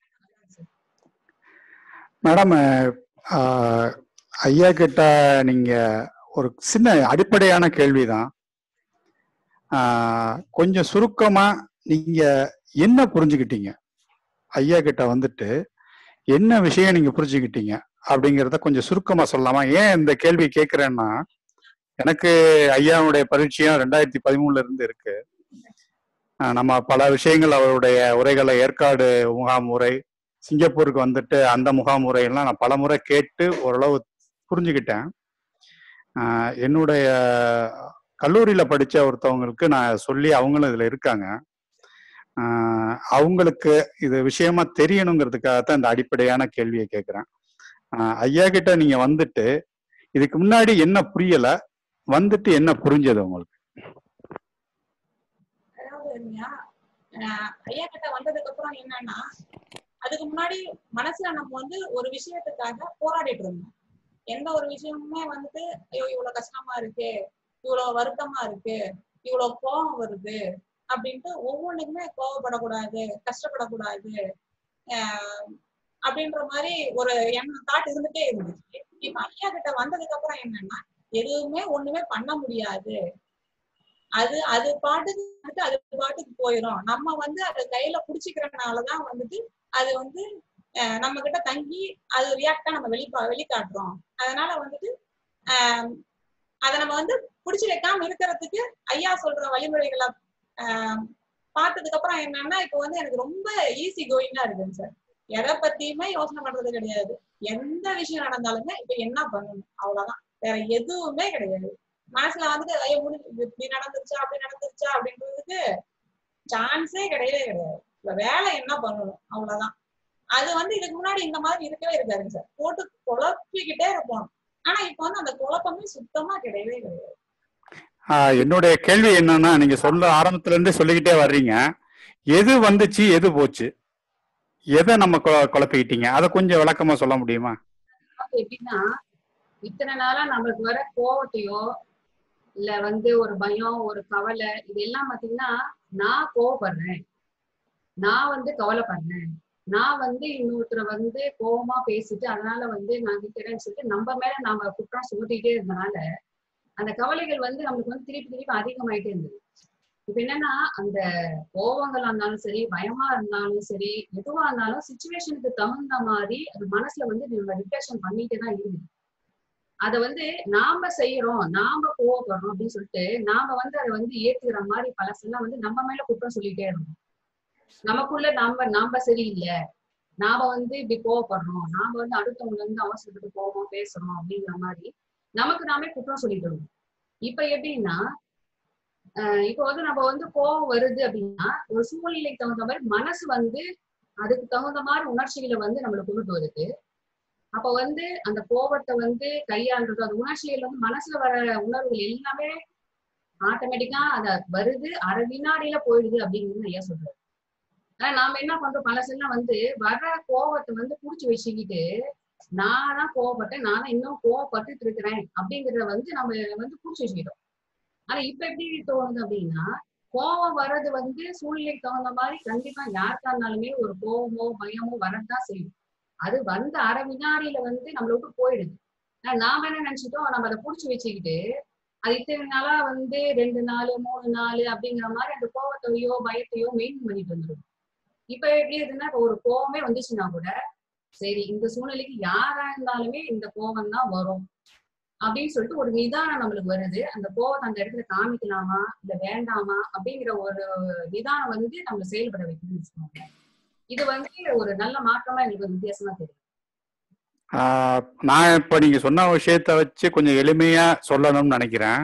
மேடம் ஆ, ஐயா கிட்ட நீங்க ஒரு சின்ன அடிப்படையான கேள்விதான் ஆ, கொஞ்சம் சுருக்கமா நீங்க என்ன புரிஞ்சுக்கிட்டீங்க ஐயா கிட்ட வந்துட்டு என்ன விஷயம் நீங்க புரிஞ்சுக்கிட்டீங்க அப்படிங்கிறத கொஞ்சம் சுருக்கமா சொல்லலாமா ஏன் இந்த கேள்வி கேட்கிறேன்னா எனக்கு ஐயாவுடைய பரிச்சயம் ரெண்டாயிரத்தி பதிமூணுல இருந்து இருக்கு ஆஹ் நம்ம பல விஷயங்கள் அவருடைய உரைகளை ஏற்காடு முகாம் உரை சிங்கப்பூருக்கு வந்துட்டு அந்த முகாம் உரையெல்லாம் நான் பல முறை கேட்டு ஓரளவு புரிஞ்சுக்கிட்டேன் ஆஹ் என்னுடைய கல்லூரியில படிச்ச ஒருத்தவங்களுக்கு நான் சொல்லி அவங்களும் இதுல இருக்காங்க ஆஹ் அவங்களுக்கு இது விஷயமா தெரியணுங்கிறதுக்காக தான் இந்த அடிப்படையான கேள்வியை கேட்கிறேன் ஆஹ் ஐயா கிட்ட நீங்க வந்துட்டு இதுக்கு முன்னாடி என்ன புரியல வந்துட்டு என்ன புரிஞ்சது உங்களுக்கு அதாவது ஐயா அஹ் ஐயா கிட்ட வந்ததுக்கு அப்புறம் என்னன்னா அதுக்கு முன்னாடி மனசுல நம்ம வந்து ஒரு விஷயத்துக்காக போராடிட்டு இருந்தோம் எந்த ஒரு விஷயமுமே வந்துட்டு ஐயோ இவ்வளவு கஷ்டமா இருக்கு இவ்வளவு வருத்தமா இருக்கு இவ்வளவு கோபம் வருது அப்படின்ட்டு ஒவ்வொன்றுக்குமே கோவப்படக்கூடாது கஷ்டப்படக்கூடாது ஆஹ் அப்படின்ற மாதிரி ஒரு எண்ணம் தாட் இருந்துட்டே இருந்துச்சு இப்ப ஐயா கிட்ட வந்ததுக்கு அப்புறம் என்னன்னா எதுவுமே ஒண்ணுமே பண்ண முடியாது அது அது பாட்டுக்கு வந்துட்டு அது பாட்டுக்கு போயிடும் நம்ம வந்து அதை கையில புடிச்சுக்கிறதுனாலதான் வந்துட்டு அது வந்து அஹ் நம்ம கிட்ட தங்கி அது ரியாக்டா நம்ம வெளிப்பா வெளிக்காட்டுறோம் அதனால வந்துட்டு ஆஹ் அதை நம்ம வந்து புடிச்சு வைக்காம இருக்கிறதுக்கு ஐயா சொல்ற வழிமுறைகளை ஆஹ் பார்த்ததுக்கு அப்புறம் என்னன்னா இப்போ வந்து எனக்கு ரொம்ப ஈஸி கோயிங்கா இருக்குங்க சார் எதை பத்தியுமே யோசனை பண்றது கிடையாது எந்த விஷயம் நடந்தாலுமே இப்ப என்ன பண்ணணும் அவ்வளவுதான் வேற எதுவுமே கிடையாது மனசுல வந்துட்டு ஐயோ முடிஞ்சு இப்படி நடந்துருச்சா அப்படி நடந்துருச்சா அப்படின்றதுக்கு சான்ஸே கிடையவே கிடையாது இப்ப வேலை என்ன பண்ணணும் அவ்வளவுதான் அது வந்து இதுக்கு முன்னாடி இந்த மாதிரி இருக்கவே இருக்காருங்க சார் போட்டு குழப்பிக்கிட்டே இருப்போம் ஆனா இப்ப வந்து அந்த குழப்பமே சுத்தமா கிடையவே கிடையாது ஆஹ் என்னுடைய கேள்வி என்னன்னா நீங்க சொல்ல ஆரம்பத்துல இருந்தே சொல்லிக்கிட்டே வர்றீங்க எது வந்துச்சு எது போச்சு எதை நம்ம கொ- குழப்பிக்கிட்டீங்க அதை கொஞ்சம் விளக்கமா சொல்ல முடியுமா அதாவது எப்படின்னா இத்தனை நாளா நம்மளுக்கு வர கோவத்தையோ இல்ல வந்து ஒரு பயம் ஒரு கவலை இது எல்லாம் பாத்தீங்கன்னா நான் கோவப்படுறேன் நான் வந்து கவலைப்படுறேன் நான் வந்து இன்னொருத்தரை வந்து கோவமா பேசிட்டு அதனால வந்து நான் நிக்கிறேன்னு சொல்லிட்டு நம்ம மேல நாம குற்றம் சுமத்திட்டே இருந்தனால அந்த கவலைகள் வந்து நம்மளுக்கு வந்து திருப்பி திருப்பி அதிகமாயிட்டே இருந்தது இப்ப என்னன்னா அந்த கோவங்களா இருந்தாலும் சரி பயமா இருந்தாலும் சரி எதுவா இருந்தாலும் சுச்சுவேஷனுக்கு தகுந்த மாதிரி அது மனசுல வந்து நம்ம ரிஃப்ளெக்ஷன் பண்ணிட்டே தான் இருக்குது அத வந்து நாம செய்யறோம் நாம கோவப்படுறோம் அப்படின்னு சொல்லிட்டு நாம வந்து அதை வந்து ஏத்துக்கிற மாதிரி பழசெல்லாம் வந்து நம்ம மேல குற்றம் சொல்லிட்டே இருந்தோம் நமக்குள்ள நாம நாம சரியில்லை நாம வந்து இப்படி கோவப்படுறோம் நாம வந்து அடுத்தவங்க வந்து அவசரப்பட்டு போவோம் பேசுறோம் அப்படிங்கிற மாதிரி நமக்கு நாமே குற்றம் சொல்லிட்டு இருந்தோம் இப்ப எப்படின்னா ஆஹ் இப்ப வந்து நம்ம வந்து கோவம் வருது அப்படின்னா ஒரு சூழ்நிலைக்கு தகுந்த மாதிரி மனசு வந்து அதுக்கு தகுந்த மாதிரி உணர்ச்சிகளை வந்து நம்மளுக்கு கொண்டுட்டு வருது அப்ப வந்து அந்த கோபத்தை வந்து கையாளுறது அந்த உணர்ச்சிகள் வந்து மனசுல வர உணர்வுகள் எல்லாமே ஆட்டோமேட்டிக்கா அத வருது அரை வினாடியில போயிடுது அப்படிங்கிறது ஐயா சொல்றாரு ஆனா நாம என்ன பண்றோம் பழசெல்லாம் வந்து வர கோபத்தை வந்து புடிச்சு வச்சுக்கிட்டு நான் தான் கோவப்பட்டேன் நான் தான் இன்னும் கோவப்பட்டுட்டு இருக்கிறேன் அப்படிங்கறத வந்து நம்ம வந்து புடிச்சு வச்சுக்கிட்டோம் ஆனா இப்ப எப்படி தோணுது அப்படின்னா கோவம் வர்றது வந்து சூழ்நிலைக்கு தகுந்த மாதிரி கண்டிப்பா யாருக்கா இருந்தாலுமே ஒரு கோவமோ பயமோ வரதான் செய்யும் அது வந்த அரை வினாடியில வந்து நம்மள விட்டு போயிடுது ஆனா நாம என்ன நினைச்சிட்டோம் நம்ம அதை புடிச்சு வச்சுக்கிட்டு அது இத்தனை நாளா வந்து ரெண்டு நாள் மூணு நாள் அப்படிங்கிற மாதிரி அந்த கோவத்தையோ பயத்தையோ மெயின்டைன் பண்ணிட்டு வந்துடும் இப்ப எப்படி இருக்குன்னா இப்ப ஒரு கோவமே வந்துச்சுன்னா கூட சரி இந்த சூழ்நிலைக்கு யாரா இருந்தாலுமே இந்த கோவம் தான் வரும் அப்படின்னு சொல்லிட்டு ஒரு நிதானம் நம்மளுக்கு வருது அந்த கோவத்தை அந்த இடத்துல காமிக்கலாமா இல்ல வேண்டாமா அப்படிங்கிற ஒரு நிதானம் வந்து நம்ம செயல்பட வைக்கணும்னு வச்சுக்கோங்க இது வந்து ஒரு நல்ல மாற்றமா எங்களுக்கு ஒரு வித்தியாசமா தெரியும் ஆஹ் நான் இப்ப நீங்க சொன்ன விஷயத்த வச்சு கொஞ்சம் எளிமையா சொல்லணும்னு நினைக்கிறேன்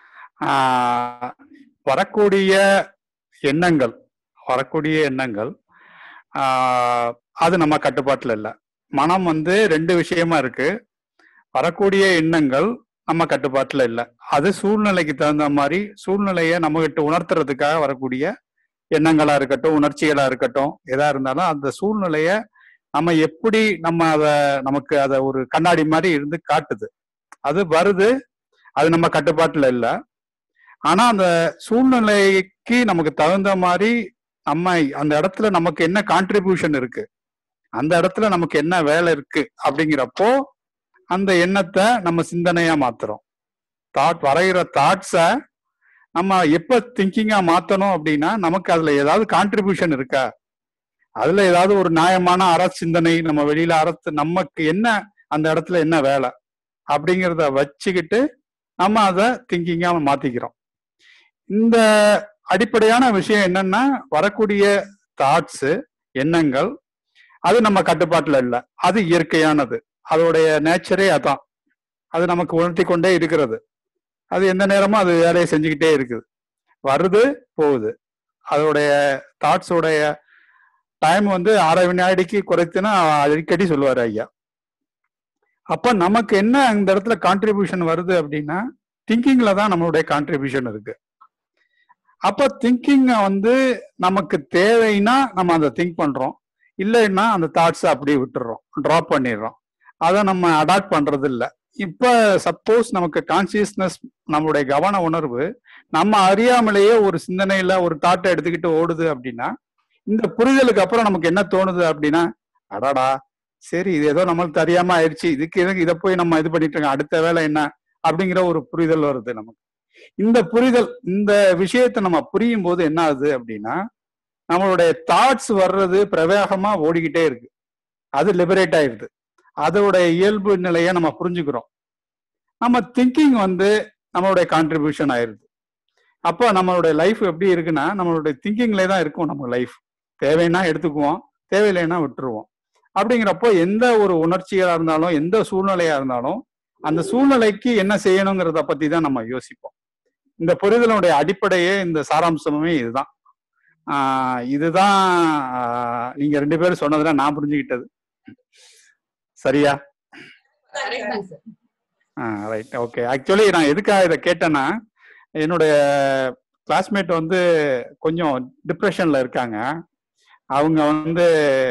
ஆஹ் வரக்கூடிய எண்ணங்கள் வரக்கூடிய எண்ணங்கள் ஆஹ் அது நம்ம கட்டுப்பாட்டுல இல்லை மனம் வந்து ரெண்டு விஷயமா இருக்கு வரக்கூடிய எண்ணங்கள் நம்ம கட்டுப்பாட்டுல இல்லை அது சூழ்நிலைக்கு தகுந்த மாதிரி சூழ்நிலையை நம்ம கிட்ட உணர்த்துறதுக்காக வரக்கூடிய எண்ணங்களா இருக்கட்டும் உணர்ச்சிகளா இருக்கட்டும் எதா இருந்தாலும் அந்த சூழ்நிலைய நம்ம எப்படி நம்ம அத நமக்கு அத ஒரு கண்ணாடி மாதிரி இருந்து காட்டுது அது வருது அது நம்ம கட்டுப்பாட்டுல இல்லை ஆனா அந்த சூழ்நிலைக்கு நமக்கு தகுந்த மாதிரி நம்ம அந்த இடத்துல நமக்கு என்ன கான்ட்ரிபியூஷன் இருக்கு அந்த இடத்துல நமக்கு என்ன வேலை இருக்கு அப்படிங்கிறப்போ அந்த எண்ணத்தை நம்ம சிந்தனையா மாத்துறோம் தாட் வரைகிற தாட்ஸை நம்ம எப்ப திங்கிங்கா மாத்தணும் அப்படின்னா நமக்கு அதுல ஏதாவது கான்ட்ரிபியூஷன் இருக்கா அதுல ஏதாவது ஒரு நியாயமான அற சிந்தனை நம்ம வெளியில அறத்து நமக்கு என்ன அந்த இடத்துல என்ன வேலை அப்படிங்கிறத வச்சுக்கிட்டு நம்ம அதை திங்கிங்கா மாத்திக்கிறோம் இந்த அடிப்படையான விஷயம் என்னன்னா வரக்கூடிய தாட்ஸ் எண்ணங்கள் அது நம்ம கட்டுப்பாட்டுல இல்லை அது இயற்கையானது அதோடைய நேச்சரே அதான் அது நமக்கு உணர்த்தி கொண்டே இருக்கிறது அது எந்த நேரமும் அது வேலையை செஞ்சுக்கிட்டே இருக்குது வருது போகுது அதோடைய தாட்ஸோடைய டைம் வந்து அரை வினாடிக்கு குறைத்துனா அடிக்கடி சொல்லுவார் ஐயா அப்ப நமக்கு என்ன இந்த இடத்துல கான்ட்ரிபியூஷன் வருது அப்படின்னா திங்கிங்ல தான் நம்மளுடைய கான்ட்ரிபியூஷன் இருக்கு அப்ப திங்கிங் வந்து நமக்கு தேவைன்னா நம்ம அதை திங்க் பண்றோம் இல்லைன்னா அந்த தாட்ஸை அப்படியே விட்டுறோம் ட்ராப் பண்ணிடுறோம் அதை நம்ம அடாப்ட் பண்றது இல்லை இப்ப சப்போஸ் நமக்கு கான்சியஸ்னஸ் நம்மளுடைய கவன உணர்வு நம்ம அறியாமலேயே ஒரு சிந்தனையில ஒரு தாட்டை எடுத்துக்கிட்டு ஓடுது அப்படின்னா இந்த புரிதலுக்கு அப்புறம் நமக்கு என்ன தோணுது அப்படின்னா அடாடா சரி இது ஏதோ நம்மளுக்கு தெரியாம ஆயிடுச்சு இதுக்கு எதுக்கு இதை போய் நம்ம இது பண்ணிட்டு இருக்கோம் அடுத்த வேலை என்ன அப்படிங்கிற ஒரு புரிதல் வருது நமக்கு இந்த புரிதல் இந்த விஷயத்தை நம்ம புரியும் போது என்ன ஆகுது அப்படின்னா நம்மளுடைய தாட்ஸ் வர்றது பிரவேகமா ஓடிக்கிட்டே இருக்கு அது லிபரேட் ஆயிருது அதோடைய இயல்பு நிலையை நம்ம புரிஞ்சுக்கிறோம் நம்ம திங்கிங் வந்து நம்மளுடைய கான்ட்ரிபியூஷன் ஆயிருது அப்போ நம்மளுடைய லைஃப் எப்படி இருக்குன்னா நம்மளுடைய திங்கிங்ல தான் இருக்கும் நம்ம லைஃப் தேவைன்னா எடுத்துக்குவோம் தேவையில்லைன்னா விட்டுருவோம் அப்படிங்கிறப்போ எந்த ஒரு உணர்ச்சியா இருந்தாலும் எந்த சூழ்நிலையா இருந்தாலும் அந்த சூழ்நிலைக்கு என்ன செய்யணுங்கிறத பத்தி தான் நம்ம யோசிப்போம் இந்த புரிதலுடைய அடிப்படையே இந்த சாராம்சமே இதுதான் ஆஹ் இதுதான் ஆஹ் நீங்க ரெண்டு பேரும் சொன்னதுல நான் புரிஞ்சுக்கிட்டது சரியா கரெக்ட் தாங்க sir ah right okay actually நான் எதுக்காக இதை கேட்டேன்னா என்னுடைய கிளாஸ்மேட் வந்து கொஞ்சம் டிப்ரெஷன்ல இருக்காங்க அவங்க வந்து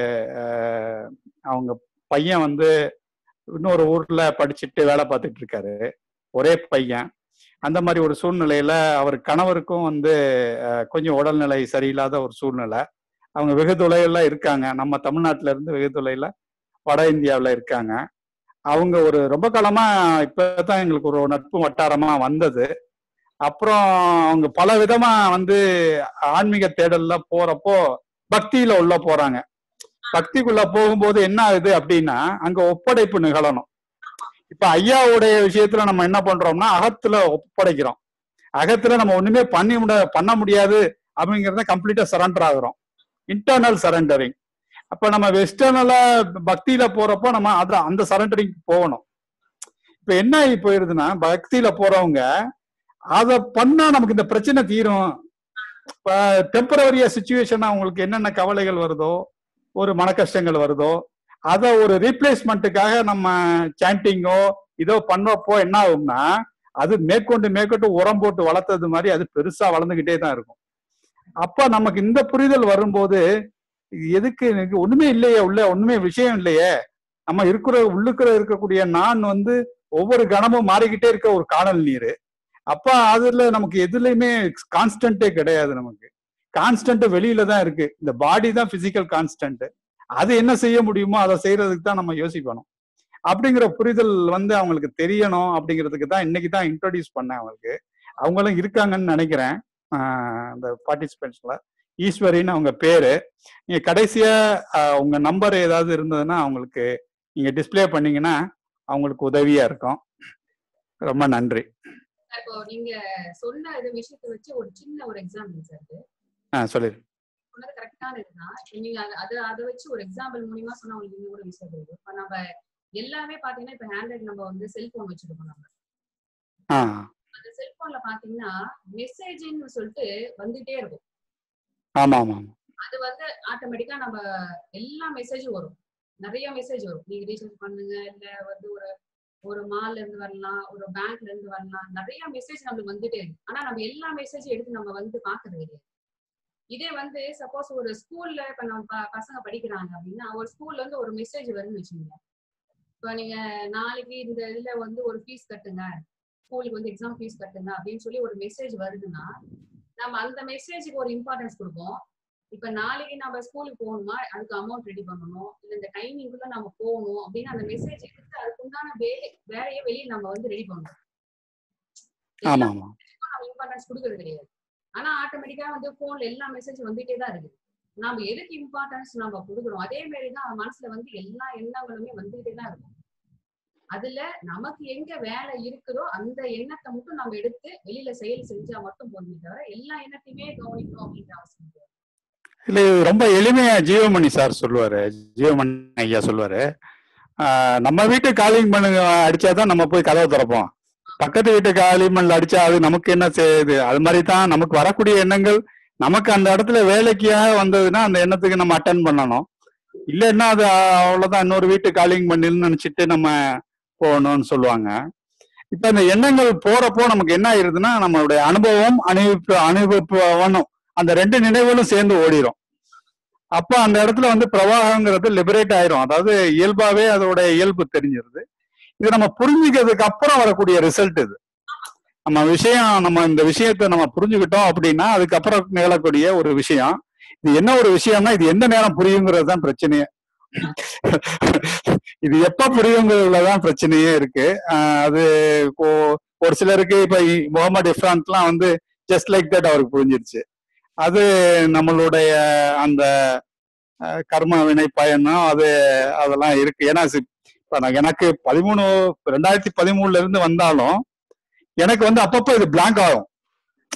அஹ், அவங்க பையன் வந்து இன்னொரு ஊர்ல படிச்சுட்டு வேலை பார்த்துட்டு இருக்காரு ஒரே பையன் அந்த மாதிரி ஒரு சூழ்நிலையில அவர் கணவருக்கும் வந்து அஹ், கொஞ்சம் உடல்நிலை சரியில்லாத ஒரு சூழ்நிலை அவங்க வெகு தொலைவில் இருக்காங்க நம்ம தமிழ்நாட்டுல இருந்து வெகு தொலைவில் வட இந்தியாவில் இருக்காங்க அவங்க ஒரு ரொம்ப காலமா இப்பதான் எங்களுக்கு ஒரு நட்பு வட்டாரமா வந்தது அப்புறம் அவங்க பல விதமா வந்து ஆன்மீக தேடல்ல போறப்போ பக்தியில உள்ள போறாங்க பக்திக்குள்ள போகும்போது என்ன ஆகுது அப்படின்னா அங்க ஒப்படைப்பு நிகழணும் இப்ப ஐயாவுடைய விஷயத்துல நம்ம என்ன பண்றோம்னா அகத்துல ஒப்படைக்கிறோம் அகத்துல நம்ம ஒண்ணுமே பண்ணி முட பண்ண முடியாது அப்படிங்கறத கம்ப்ளீட்டா சரண்டர் ஆகுறோம் இன்டர்னல் சரண்டரிங் அப்ப நம்ம வெஸ்டர்னலா பக்தியில போறப்போ நம்ம அத அந்த சரண்டரிங் போகணும் இப்ப என்ன ஆகி போயிருதுன்னா பக்தியில போறவங்க அத பண்ணா நமக்கு இந்த பிரச்சனை தீரும் இப்ப டெம்பரவரியா சுச்சுவேஷன் அவங்களுக்கு என்னென்ன கவலைகள் வருதோ ஒரு மன கஷ்டங்கள் வருதோ அத ஒரு ரீப்ளேஸ்மெண்ட்டுக்காக நம்ம சாண்டிங்கோ இதோ பண்றப்போ என்ன ஆகும்னா அது மேற்கொண்டு மேற்கொண்டு உரம் போட்டு வளர்த்தது மாதிரி அது பெருசா வளர்ந்துகிட்டே தான் இருக்கும் அப்ப நமக்கு இந்த புரிதல் வரும்போது இது எதுக்கு எனக்கு ஒண்ணுமே இல்லையே உள்ள ஒண்ணுமே விஷயம் இல்லையே நம்ம இருக்கிற உள்ளுக்குற இருக்கக்கூடிய நான் வந்து ஒவ்வொரு கணமும் மாறிக்கிட்டே இருக்க ஒரு காணல் நீர் அப்ப அதுல நமக்கு எதுலையுமே கான்ஸ்டன்டே கிடையாது நமக்கு கான்ஸ்டன்ட் வெளியில தான் இருக்கு இந்த பாடி தான் பிசிக்கல் கான்ஸ்டன்ட் அது என்ன செய்ய முடியுமோ அதை செய்யறதுக்கு தான் நம்ம யோசிக்கணும் அப்படிங்கிற புரிதல் வந்து அவங்களுக்கு தெரியணும் அப்படிங்கிறதுக்கு தான் இன்னைக்கு தான் இன்ட்ரோடியூஸ் பண்ணேன் அவங்களுக்கு அவங்களும் இருக்காங்கன்னு நினைக்கிறேன் ஆஹ் அந்த பார்ட்டிசிபென்ட்ஸ்ல ஈஸ்வரின்னு அவங்க பேரு நீங்க கடைசியா ஆஹ் உங்க நம்பர் ஏதாவது இருந்ததுன்னா அவங்களுக்கு நீங்க டிஸ்ப்ளே பண்ணீங்கன்னா அவங்களுக்கு உதவியா இருக்கும் ரொம்ப நன்றி இப்போ நீங்க சொன்ன இது விஷயத்தை வச்சு ஒரு சின்ன ஒரு எக்ஸாம்பிள் சார் இது ஆ சொல்லிடு சொன்னது கரெக்டான இதுதான் நீங்க அது- அது அதை வச்சு ஒரு எக்ஸாம்பிள் மூலியமா சொன்னா உங்களுக்கு இன்னும் கூட விஷயம் தெரியும் இப்ப நம்ம எல்லாமே பாத்தீங்கன்னா இப்ப ஹேண்ட்ரைட் நம்ம வந்து செல்போன் வச்சிருக்கோம் நம்ம ஆ அந்த செல்போன்ல பாத்தீங்கன்னா மெசேஜ்னு சொல்லிட்டு வந்துட்டே இருக்கும் ஆமா ஆமா ஆமா அது வந்து ஆட்டோமேட்டிக்கா நம்ம எல்லா மெசேஜும் வரும் நிறைய மெசேஜ் வரும் நீங்க ரீசார்ஜ் பண்ணுங்க இல்ல வந்து ஒரு ஒரு மால்ல இருந்து வரலாம் ஒரு பேங்க்ல இருந்து வரலாம் நிறைய மெசேஜ் நம்மளுக்கு வந்துட்டே இருக்கு ஆனா நம்ம எல்லா மெசேஜும் எடுத்து நம்ம வந்து பாக்குறது கிடையாது இதே வந்து சப்போஸ் ஒரு ஸ்கூல்ல இப்ப நம்ம ப- பசங்க படிக்கிறாங்க அப்படின்னா ஒரு ஸ்கூல்ல இருந்து ஒரு மெசேஜ் வரும்னு வச்சுக்கோங்க இப்ப நீங்க நாளைக்கு இந்த இதுல வந்து ஒரு ஃபீஸ் கட்டுங்க ஸ்கூலுக்கு வந்து எக்ஸாம் ஃபீஸ் கட்டுங்க அப்படின்னு சொல்லி ஒரு மெசேஜ் வருதுன்னா நம்ம அந்த மெசேஜுக்கு ஒரு இம்பார்ட்டன்ஸ் கொடுப்போம் இப்ப நாளைக்கு நம்ம ஸ்கூலுக்கு போகணுமா அதுக்கு அமௌண்ட் ரெடி பண்ணணும் இல்ல இந்த டைமிங்குள்ள நம்ம போகணும் அப்படின்னு அந்த மெசேஜ் எடுத்து அதுக்கு உண்டான வேலை வேலையை வெளியே நம்ம வந்து ரெடி பண்ணணும் ஆமா ஆமா நம்ம இம்பார்ட்டன்ஸ் கொடுக்கறது கிடையாது ஆனா ஆட்டோமேட்டிக்கா வந்து போன்ல எல்லா மெசேஜ் வந்துட்டே தான் இருக்கு நாம எதுக்கு இம்பார்ட்டன்ஸ் நம்ம கொடுக்குறோம் அதே மாதிரி தான் மனசுல வந்து எல்லா எண்ணங்களுமே வந்துகிட்டே தான் இருக்கும் அதுல நமக்கு எங்க வேலை இருக்குதோ அந்த எண்ணத்தை மட்டும் நம்ம எடுத்து வெளியில செயல் செஞ்சா மட்டும் போதுமே தவிர எல்லா எண்ணத்தையுமே கவனிக்கணும் அப்படின்ற அவசியம் கிடையாது இல்ல இது ரொம்ப எளிமையா ஜீவமணி சார் சொல்லுவாரு ஜீவமணி ஐயா சொல்லுவாரு ஆஹ் நம்ம வீட்டு காலிங் பண்ணுங்க அடிச்சாதான் நம்ம போய் கதவை திறப்போம் பக்கத்து வீட்டு காலிங் பண்ணல அடிச்சா அது நமக்கு என்ன செய்யுது அது மாதிரி தான் நமக்கு வரக்கூடிய எண்ணங்கள் நமக்கு அந்த இடத்துல வேலைக்காக வந்ததுன்னா அந்த எண்ணத்துக்கு நம்ம அட்டன் பண்ணணும் இல்லைன்னா அது அவ்வளவுதான் இன்னொரு வீட்டு காலிங் பண்ணின்னு நினைச்சிட்டு நம்ம போகணும்னு சொல்லுவாங்க இப்ப இந்த எண்ணங்கள் போறப்போ நமக்கு என்ன ஆயிருதுன்னா நம்மளுடைய அனுபவம் அனுபவிப்பு அனுபவிப்பவனும் அந்த ரெண்டு நினைவுகளும் சேர்ந்து ஓடிரும் அப்ப அந்த இடத்துல வந்து பிரவாகங்கிறது லிபரேட் ஆயிரும் அதாவது இயல்பாவே அதோட இயல்பு தெரிஞ்சிருது இது நம்ம புரிஞ்சுக்கிறதுக்கு அப்புறம் வரக்கூடிய ரிசல்ட் இது நம்ம விஷயம் நம்ம இந்த விஷயத்தை நம்ம புரிஞ்சுக்கிட்டோம் அப்படின்னா அதுக்கப்புறம் நிகழக்கூடிய ஒரு விஷயம் இது என்ன ஒரு விஷயம்னா இது எந்த நேரம் புரியுங்கிறது தான் பிரச்சனையே இது எப்ப புரியுங்கிறதுலதான் பிரச்சனையே இருக்கு ஆஹ் அது ஒ- ஒரு சிலருக்கு இப்ப இ- முகமது இஃப்ரான்லாம் வந்து ஜஸ்ட் லைக் தட் அவருக்கு புரிஞ்சிருச்சு அது நம்மளுடைய அந்த அஹ், கர்ம வினை பயணம் அது அதெல்லாம் இருக்கு ஏன்னா சி- இப்ப நான் எனக்கு பதிமூணு ரெண்டாயிரத்தி பதிமூணுல இருந்து வந்தாலும் எனக்கு வந்து அப்பப்போ இது பிளாங்க் ஆகும்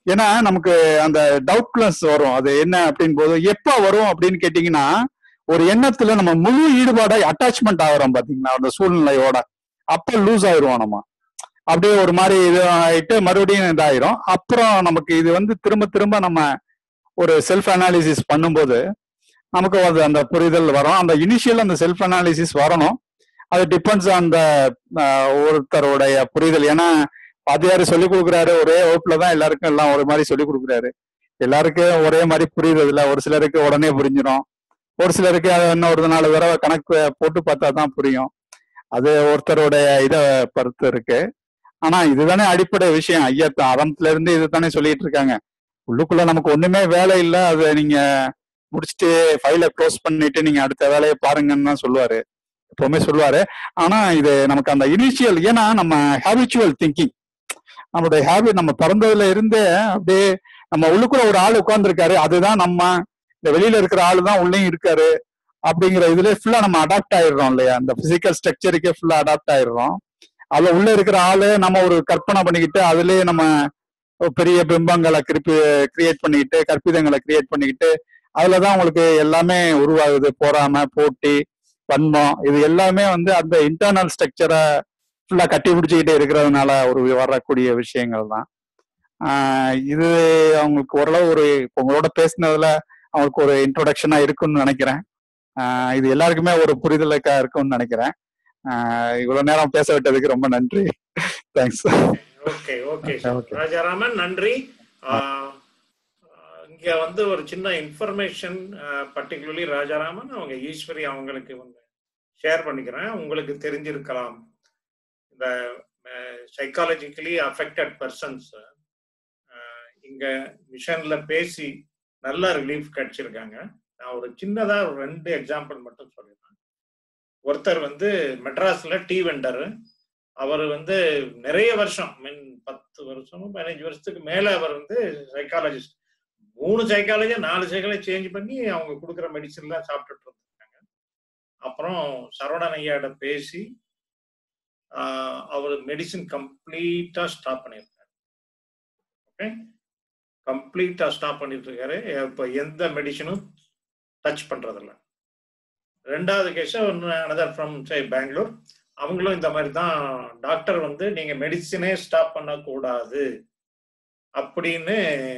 ஏன்னா நமக்கு அந்த டவுட்லெஸ் வரும் அது என்ன அப்படின்னு போது எப்ப வரும் அப்படின்னு கேட்டீங்கன்னா ஒரு எண்ணத்துல நம்ம முழு ஈடுபாடா அட்டாச்மெண்ட் ஆகுறோம் பாத்தீங்களா அந்த சூழ்நிலையோட அப்ப லூஸ் ஆயிடுவோம் நம்ம அப்படியே ஒரு மாதிரி இது ஆயிட்டு மறுபடியும் இதாயிரும் அப்புறம் நமக்கு இது வந்து திரும்ப திரும்ப நம்ம ஒரு செல்ஃப் அனாலிசிஸ் பண்ணும்போது நமக்கு அது அந்த புரிதல் வரும் அந்த இனிஷியல் அந்த செல்ஃப் அனாலிசிஸ் வரணும் அது டிபெண்ட்ஸ் அந்த ஒருத்தருடைய புரிதல் ஏன்னா பாத்தியாரு சொல்லி கொடுக்குறாரு ஒரே வகுப்புல தான் எல்லாருக்கும் எல்லாம் ஒரு மாதிரி சொல்லி கொடுக்குறாரு எல்லாருக்கும் ஒரே மாதிரி புரியுறது இல்ல ஒரு சிலருக்கு உடனே புரிஞ்சிடும் ஒரு சிலருக்கு அதை இன்னும் ஒரு நாலு தடவை கணக்கு போட்டு பார்த்தா தான் புரியும் அது ஒருத்தருடைய இதை பொறுத்து இருக்கு ஆனா இதுதானே அடிப்படை விஷயம் ஐயா த- ஆரம்பத்துல இருந்து இதுதானே சொல்லிட்டு இருக்காங்க உள்ளுக்குள்ள நமக்கு ஒண்ணுமே வேலை இல்லை அதை நீங்க முடிச்சுட்டு ஃபைலை க்ளோஸ் பண்ணிட்டு நீங்க அடுத்த வேலையை பாருங்கன்னு தான் சொல்லுவாரு எப்பவுமே சொல்லுவாரு ஆனா இது நமக்கு அந்த இனிஷியல் ஏன்னா நம்ம ஹேபிச்சுவல் திங்கிங் நம்மளுடைய ஹேபிட் நம்ம பிறந்ததுல இருந்தே அப்படியே நம்ம உள்ளுக்குள்ள ஒரு ஆள் உட்கார்ந்துருக்காரு அதுதான் நம்ம இந்த வெளியில இருக்கிற ஆளு தான் உள்ளேயும் இருக்காரு அப்படிங்கிற இதுல ஃபுல்லா நம்ம அடாப்ட் ஆயிடுறோம் இல்லையா அந்த பிசிக்கல் ஸ்ட்ரக்சருக்கே ஃபுல்லா அடாப்ட் ஆயிடுறோம் அதுல உள்ள இருக்கிற ஆளு நம்ம ஒரு கற்பனை பண்ணிக்கிட்டு அதுலயே நம்ம ஒரு பெரிய பிம்பங்களை கிரிப்பி கிரியேட் பண்ணிக்கிட்டு கற்பிதங்களை கிரியேட் பண்ணிக்கிட்டு அதுலதான் உங்களுக்கு எல்லாமே உருவாகுது பொறாமை போட்டி வன்மம் இது எல்லாமே வந்து அந்த இன்டர்னல் ஸ்ட்ரக்சரை ஃபுல்லா கட்டி பிடிச்சிக்கிட்டே இருக்கிறதுனால ஒரு வரக்கூடிய விஷயங்கள் தான் ஆஹ் இது அவங்களுக்கு ஓரளவு ஒரு இப்ப உங்களோட பேசினதுல அவங்களுக்கு ஒரு இன்ட்ரோடக்ஷனா இருக்கும்னு நினைக்கிறேன் ஆஹ் இது எல்லாருக்குமே ஒரு புரிதலுக்கா இருக்கும்னு நினைக்கிறேன் ஆஹ் இவ்வளவு நேரம் பேச விட்டதுக்கு ரொம்ப நன்றி thanks okay okay Okay. Rajaraman நன்றி ஆஹ், ஆஹ், இங்க வந்து ஒரு சின்ன இன்ஃபர்மேஷன் பர்டிகுலர்லி ராஜாராமன் அவங்க ஈஸ்வரி அவங்களுக்கு வந்து ஷேர் பண்ணிக்கிறேன் உங்களுக்கு தெரிஞ்சிருக்கலாம் இந்த சைக்காலஜிக்கலி அஃபெக்டட் பர்சன்ஸ் இங்க மிஷன்ல பேசி நல்ல ரிலீஃப் கிடைச்சிருக்காங்க நான் ஒரு சின்னதா ஒரு ரெண்டு எக்ஸாம்பிள் மட்டும் சொல்லிடுறேன் ஒருத்தர் வந்து மெட்ராஸ்ல டீ வெண்டர் அவர் வந்து நிறைய வருஷம் மீன் பத்து வருஷமும் பதினஞ்சு வருஷத்துக்கு மேல அவர் வந்து சைக்காலஜிஸ்ட் மூணு சைக்காலஜி நாலு சைக்காலஜி சேஞ்ச் பண்ணி அவங்க கொடுக்குற மெடிசன்லாம் சாப்பிட்டுட்டு இருந்திருக்காங்க அப்புறம் சரவணன் ஐயாட பேசி ஆஹ், அவர் மெடிசின் கம்ப்ளீட்டா ஸ்டாப் பண்ணியிருக்காரு ஓகே கம்ப்ளீட்டா ஸ்டாப் பண்ணிட்டு இருக்காரு இப்போ எந்த மெடிசனும் டச் பண்றதில்ல ரெண்டாவது கேஸ் ஒன்று அனதர் ஃப்ரம் சை பெங்களூர் அவங்களும் இந்த மாதிரி தான் டாக்டர் வந்து நீங்க மெடிசினே ஸ்டாப் பண்ணக்கூடாது அப்படின்னு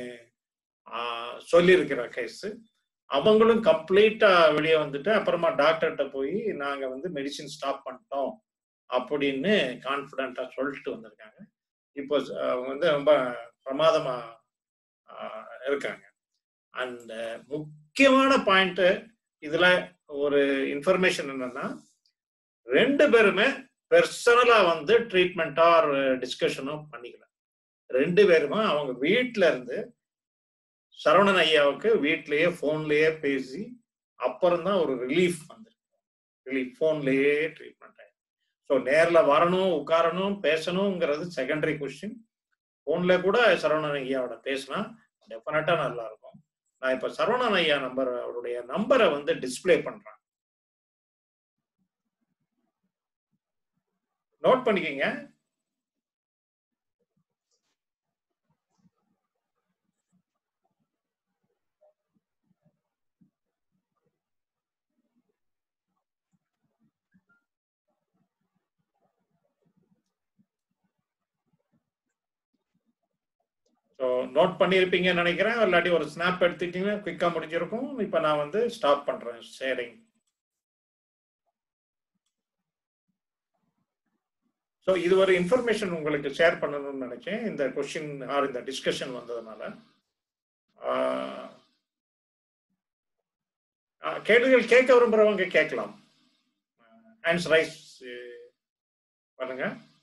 ஆஹ், சொல்லியிருக்கிற கேஸ் அவங்களும் கம்ப்ளீட்டா வெளியே வந்துட்டு அப்புறமா டாக்டர்கிட்ட போய் நாங்க வந்து மெடிசின் ஸ்டாப் பண்ணிட்டோம் அப்படின்னு கான்ஃபிடண்டா சொல்லிட்டு வந்திருக்காங்க இப்போ அவங்க வந்து ரொம்ப பிரமாதமா ஆஹ், இருக்காங்க அந்த முக்கியமான பாயிண்ட் இதுல ஒரு இன்ஃபர்மேஷன் என்னன்னா ரெண்டு பேருமே பெர்சனலா வந்து ட்ரீட்மெண்ட் ஆர் டிஸ்கஷனும் பண்ணிக்கல ரெண்டு பேருமே அவங்க வீட்ல இருந்து சரவணன் ஐயாவுக்கு வீட்லயே போன்லயே பேசி அப்புறம் தான் ஒரு ரிலீஃப் வந்திருக்கு ரிலீஃப் போன்லயே ட்ரீட்மெண்ட் ஆயிருக்கு ஸோ நேர்ல வரணும் உட்காரணும் பேசணுங்கிறது செகண்டரி கொஸ்டின் போன்ல கூட சரவணன் ஐயாவோட பேசினா டெஃபினட்டா நல்லா இருக்கும் நான் இப்ப சரவணன் ஐயா நம்பர் அவருடைய நம்பரை வந்து டிஸ்ப்ளே பண்றேன் நோட் பண்ணிக்கங்க ஸோ நோட் பண்ணியிருப்பீங்கன்னு நினைக்கிறேன் இல்லாட்டி ஒரு ஸ்னாப் எடுத்துட்டீங்கன்னா குயிக்காக முடிஞ்சிருக்கும் இப்போ நான் வந்து ஸ்டாப் பண்றேன் ஷேரிங் ஸோ இது ஒரு இன்ஃபர்மேஷன் உங்களுக்கு ஷேர் பண்ணணும்னு நினைச்சேன் இந்த கொஸ்டின் ஆர் இந்த டிஸ்கஷன் வந்ததுனால ஆஹ், ஆஹ், கேள்விகள் கேட்க விரும்புறவங்க கேட்கலாம் ஹேண்ட்ஸ் ரைஸ் பண்ணுங்க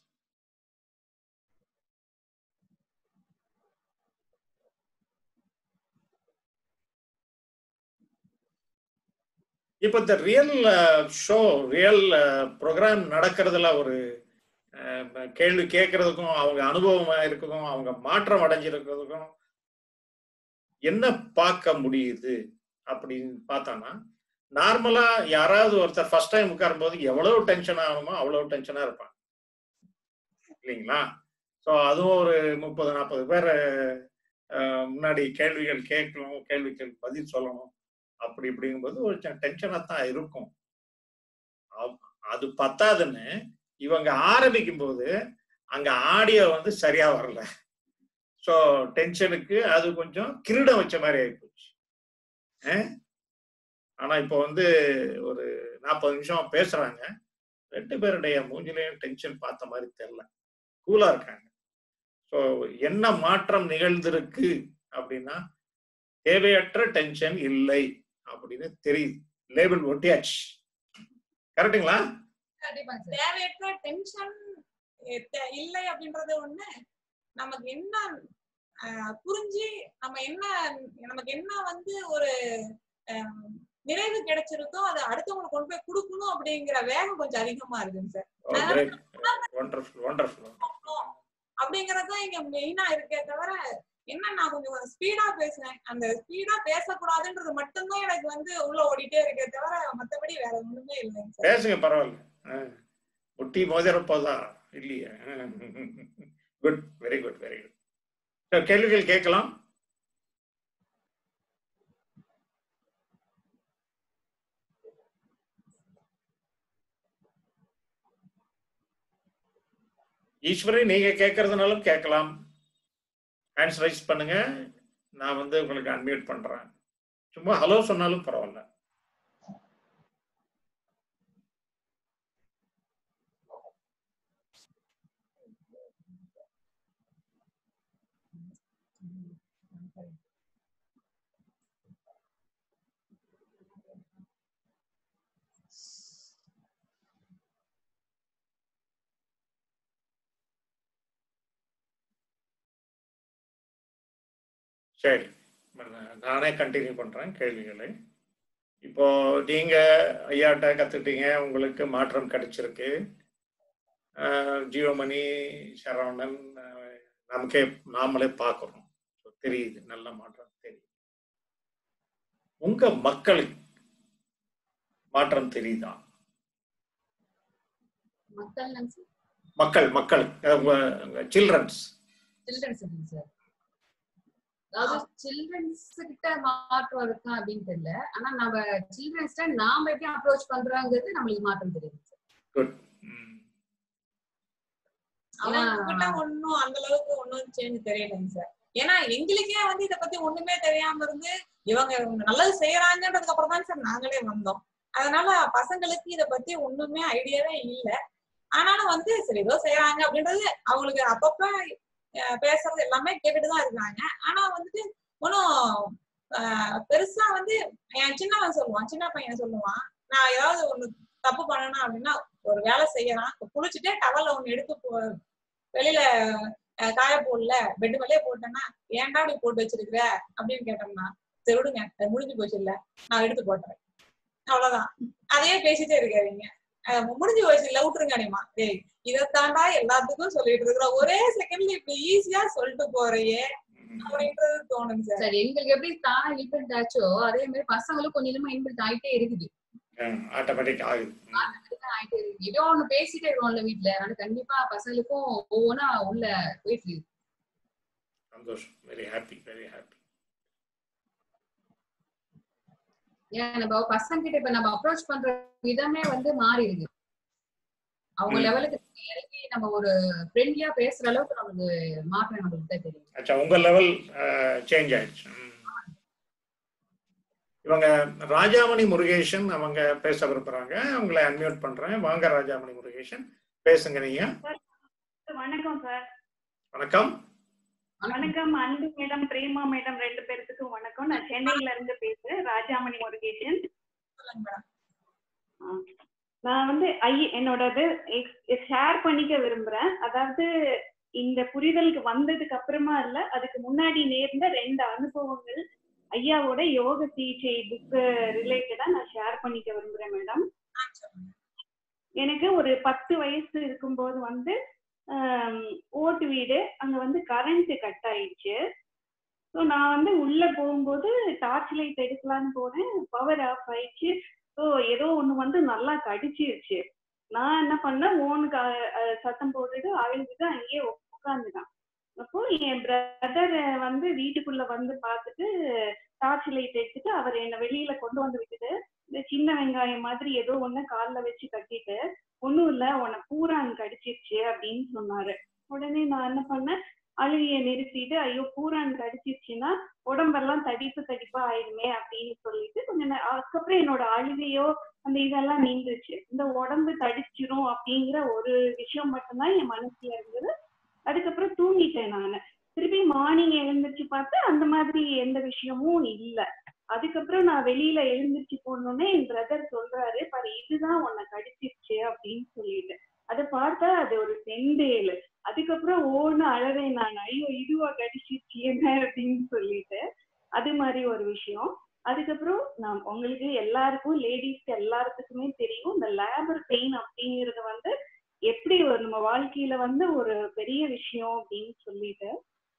இப்போ இந்த ரியல் ஷோ ரியல் ப்ரோக்ராம் நடக்கிறதுல ஒரு அஹ், கேள்வி கேட்கறதுக்கும் அவங்க அனுபவமா இருக்கிறதுக்கும் அவங்க மாற்றம் அடைஞ்சிருக்கிறதுக்கும் என்ன பார்க்க முடியுது அப்படின்னு பார்த்தானா நார்மலா யாராவது ஒருத்தர் ஃபர்ஸ்ட் டைம் உட்காரும் போது எவ்வளவு டென்ஷன் ஆகணுமோ அவ்வளவு டென்ஷனா இருப்பாங்க இல்லைங்களா ஸோ அதுவும் ஒரு முப்பது நாற்பது பேர் அஹ், முன்னாடி கேள்விகள் கேட்கணும் கேள்விக்கு பதில் சொல்லணும் அப்படி இப்படிங்கும்போது ஒரு டென்ஷனா தான் இருக்கும் அப்- அது பத்தாதுன்னு இவங்க ஆரம்பிக்கும் போது அங்க ஆடியோ வந்து சரியா வரல ஸோ டென்ஷனுக்கு அது கொஞ்சம் கிரீடம் வச்ச மாதிரி ஆயிப்போச்சு அஹ்? ஆனா இப்போ வந்து ஒரு நாற்பது நிமிஷம் பேசுறாங்க ரெண்டு பேருடைய மூஞ்சிலையும் டென்ஷன் பார்த்த மாதிரி தெரியல கூலா இருக்காங்க ஸோ என்ன மாற்றம் நிகழ்ந்திருக்கு அப்படின்னா தேவையற்ற டென்ஷன் இல்லை அப்படின்னு தெரியுது லேபிள் ஒட்டியாச்சு கரெக்டுங்களா கண்டிப்பாங்க சார் தேவையற்ற டென்ஷன் இல்லை அப்படின்றது ஒண்ணு நமக்கு என்ன அஹ், புரிஞ்சு நம்ம என்ன நமக்கு என்ன வந்து ஒரு அஹ், நிறைவு கிடைச்சிருக்கோ அதை அடுத்தவங்களுக்கு கொண்டு போய் கொடுக்கணும் அப்படிங்கிற வேகம் கொஞ்சம் அதிகமா இருக்குங்க சார் கிரேட் ஒண்டர்ஃபுல் ஒண்டர்ஃபுல் அப்படிங்கறது தான் இங்க மெயினா இருக்கே தவிர என்ன நான் கொஞ்சம் ஸ்பீடா பேசுறேன் அந்த ஸ்பீடா பேசக்கூடாதுன்றது மட்டும்தான் எனக்கு வந்து உள்ள ஓடிட்டே இருக்கே தவிர மத்தபடி வேற ஒண்ணுமே இல்லைங்க சார் பேசுங்க பரவாயில்ல அஹ். முட்டி மோதிரப்போதா இல்லையே good very good very good கேள்விகள் கேட்கலாம் ஈஸ்வரி நீங்க கேட்கறதுனாலும் கேட்கலாம் ஹேண்ட்ஸ் ரைஸ் பண்ணுங்க நான் வந்து உங்களுக்கு அன்மியூட் பண்றேன் சும்மா ஹலோ சொன்னாலும் பரவாயில்ல சரி நானே கண்டினியூ பண்றேன் கேள்விகளை இப்போ நீங்க ஐயாட்ட கத்துட்டீங்க உங்களுக்கு மாற்றம் கிடைச்சிருக்கு அஹ், ஜியோமணி சரவணன் அஹ், நமக்கே நாமளே பார்க்குறோம் So, தெரியுது நல்ல மாற்றம் தெரியுது உங்க மக்களுக்கு மாற்றம் தெரியுதா மக்கள் சார் மக்கள் மக்கள் சில்ட்ரன்ஸ் சில்ட்ரன்ஸ் சார் அதாவது சில்ட்ரன்ஸ் கிட்ட மாற்றம் இருக்கா அப்படின்னு தெரியல ஆனா நம்ம சில்ட்ரன்ஸ்ட நாம எப்படி அப்ரோச் பண்றோங்கிறது நம்மளுக்கு மாற்றம் தெரியுது சார் குட் கிட்ட அவன் ஒண்ணும் அந்த அளவுக்கு ஒண்ணும் சேஞ்ச் தெரியலைங்க சார் ஏன்னா எங்களுக்கே வந்து இத பத்தி ஒண்ணுமே தெரியாம இருந்து இவங்க நல்லது செய்யறாங்கன்றதுக்கு அப்புறம் தான் சார் நாங்களே வந்தோம் அதனால பசங்களுக்கு இத பத்தி ஒண்ணுமே ஐடியாவே இல்ல ஆனாலும் வந்து சரி ஏதோ செய்யறாங்க அப்படின்றது அவங்களுக்கு அப்பப்ப அஹ், பேசுறது எல்லாமே கேட்டுட்டுதான் இருக்காங்க ஆனா வந்துட்டு ஒன்னும் பெருசா வந்து என் சின்னவன் சொல்லுவான் சின்ன பையன் சொல்லுவான் நான் ஏதாவது ஒண்ணு தப்பு பண்ணணும் அப்படின்னா ஒரு வேலை செய்யறான் குளிச்சுட்டே டவல்ல ஒண்ணு எடுத்து போ- வெளியில அஹ், காய போடல பெட் மேலே போட்டேன்னா ஏன்டா இப்படி போட்டு வச்சிருக்கிற அப்படின்னு கேட்டோம்னா சரி விடுங்க அது முடிஞ்சு போச்சு இல்ல நான் எடுத்து போட்டுறேன் அவ்வளவுதான் அதையே பேசிட்டே இருக்காதீங்க அஹ், முடிஞ்சு போச்சு இல்ல விட்டுருங்க அனிமா டேய் இதைத்தாண்டா எல்லாத்துக்கும் சொல்லிட்டு இருக்கிற ஒரே செகண்ட்ல இப்படி ஈஸியா சொல்லிட்டு போறையே அப்படின்றது தோணுங்க சார் சார் எங்களுக்கு எப்படி தானா இன்பில்ட் ஆச்சோ அதே மாதிரி பசங்களும் கொஞ்சம் கொஞ்சமா இன்பில்ட் ஆயிட்டே இருக்குது ஆட்டோமேட்டிக் ஆகுது ம். அப்படிதான் ஆயிட்டே இருக்குது ஏதோ ஒண்ணு பேசிட்டே இருக்கோம்ல வீட்ல அதனால கண்டிப்பா பசங்களுக்கும் ஒவ்வொன்றா உள்ள போயிட்டு இருக்கு சந்தோஷம் வெரி ஹாப்பி வெரி ஹாப்பி ஏன் நம்ம பசங்க கிட்ட இப்ப நம்ம அப்ரோச் பண்ற விதமே வந்து மாறி இருக்கு அவங்க ம். லெவலுக்கு இறங்கி நம்ம ஒரு ஃப்ரெண்ட்லியா பேசுற அளவுக்கு நமக்கு மாற்றம் நம்மளுக்கு தான் தெரியும் அச்சா உங்க லெவல் சேஞ்ச் ஆயிடுச்சு ம். இவங்க ராஜாமணி முருகேசன் அவங்க பேச விரும்புறாங்க அவங்களை அன்மியூட் பண்றேன் வாங்க ராஜாமணி முருகேசன் பேசுங்க நீங்க வணக்கம் சார் வணக்கம் வணக்கம் அன்பு மேடம் பிரேமா மேடம் ரெண்டு பேர்த்துக்கும் வணக்கம் நான் சென்னையில இருந்து பேசுறேன் ராஜாமணி முருகேசன் சொல்லுங்க மேடம் ஆ. நான் வந்து ஐ என்னோடது ஷேர் பண்ணிக்க விரும்புறேன் அதாவது இந்த புரிதலுக்கு வந்ததுக்கு அப்புறமா இல்ல அதுக்கு முன்னாடி நேர்ந்த ரெண்டு அனுபவங்கள் ஐயாவோட யோக சிகிச்சை புக்கு ரிலேட்டடா நான் ஷேர் பண்ணிக்க விரும்புறேன் மேடம் ஆ, சொல்லுங்க எனக்கு ஒரு பத்து வயசு இருக்கும்போது வந்து ஆம், ஓட்டு வீடு அங்க வந்து கரண்ட் கட் ஆயிடுச்சு ஸோ நான் வந்து உள்ள போகும்போது டார்ச் லைட் எடுக்கலான்னு போனேன் பவர் ஆஃப் ஆயிடுச்சு ஸோ ஏதோ ஒண்ணு வந்து நல்லா கடிச்சிருச்சு நான் என்ன பண்ணேன் ஓனுக்கு சத்தம் போட்டுட்டு அழுதுட்டு அங்கேயே உட்காந்துட்டான் அப்போ என் பிரதர் வந்து வீட்டுக்குள்ள வந்து பார்த்துட்டு டார்ச் லைட் எடுத்துட்டு அவர் என்ன வெளியில கொண்டு வந்து விட்டுட்டு இந்த சின்ன வெங்காயம் மாதிரி ஏதோ ஒண்ணு கால்ல வச்சு கட்டிட்டு ஒண்ணும் இல்ல உன்னை பூரான் கடிச்சிருச்சு அப்படின்னு சொன்னாரு உடனே நான் என்ன பண்ணேன் அழுகைய நிறுத்திட்டு ஐயோ பூரான் கடிச்சிருச்சுன்னா உடம்பெல்லாம் தடிப்பு தடிப்பா ஆயிடுமே அப்படின்னு சொல்லிட்டு கொஞ்ச நேரம் அதுக்கப்புறம் என்னோட அழுகையோ அந்த இதெல்லாம் நீந்துச்சு இந்த உடம்பு தடிச்சிரும் அப்படிங்கிற ஒரு விஷயம் மட்டும்தான் என் மனசுல இருந்தது அதுக்கப்புறம் தூங்கிட்டேன் நான் திருப்பி மார்னிங் எழுந்திருச்சு பார்த்தா அந்த மாதிரி எந்த விஷயமும் இல்ல அதுக்கப்புறம் நான் வெளியில எழுந்திருச்சு போனோடனே என் பிரதர் சொல்றாரு பாரு இதுதான் உன்னை கடிச்சிருச்சு அப்படின்னு சொல்லிட்டு அதை பார்த்தா அது ஒரு செந்தேலு அதுக்கப்புறம் ஓன்னு அழறேன் நான் ஐயோ இதுவா கடிச்சிருச்சு என்ன அப்படின்னு சொல்லிட்டு அது மாதிரி ஒரு விஷயம் அதுக்கப்புறம் நான் உங்களுக்கு எல்லாருக்கும் லேடிஸ்க்கு எல்லாத்துக்குமே தெரியும் இந்த லேபர் பெயின் அப்படிங்கிறது வந்து எப்படி ஒரு நம்ம வாழ்க்கையில வந்து ஒரு பெரிய விஷயம் அப்படின்னு சொல்லிட்டு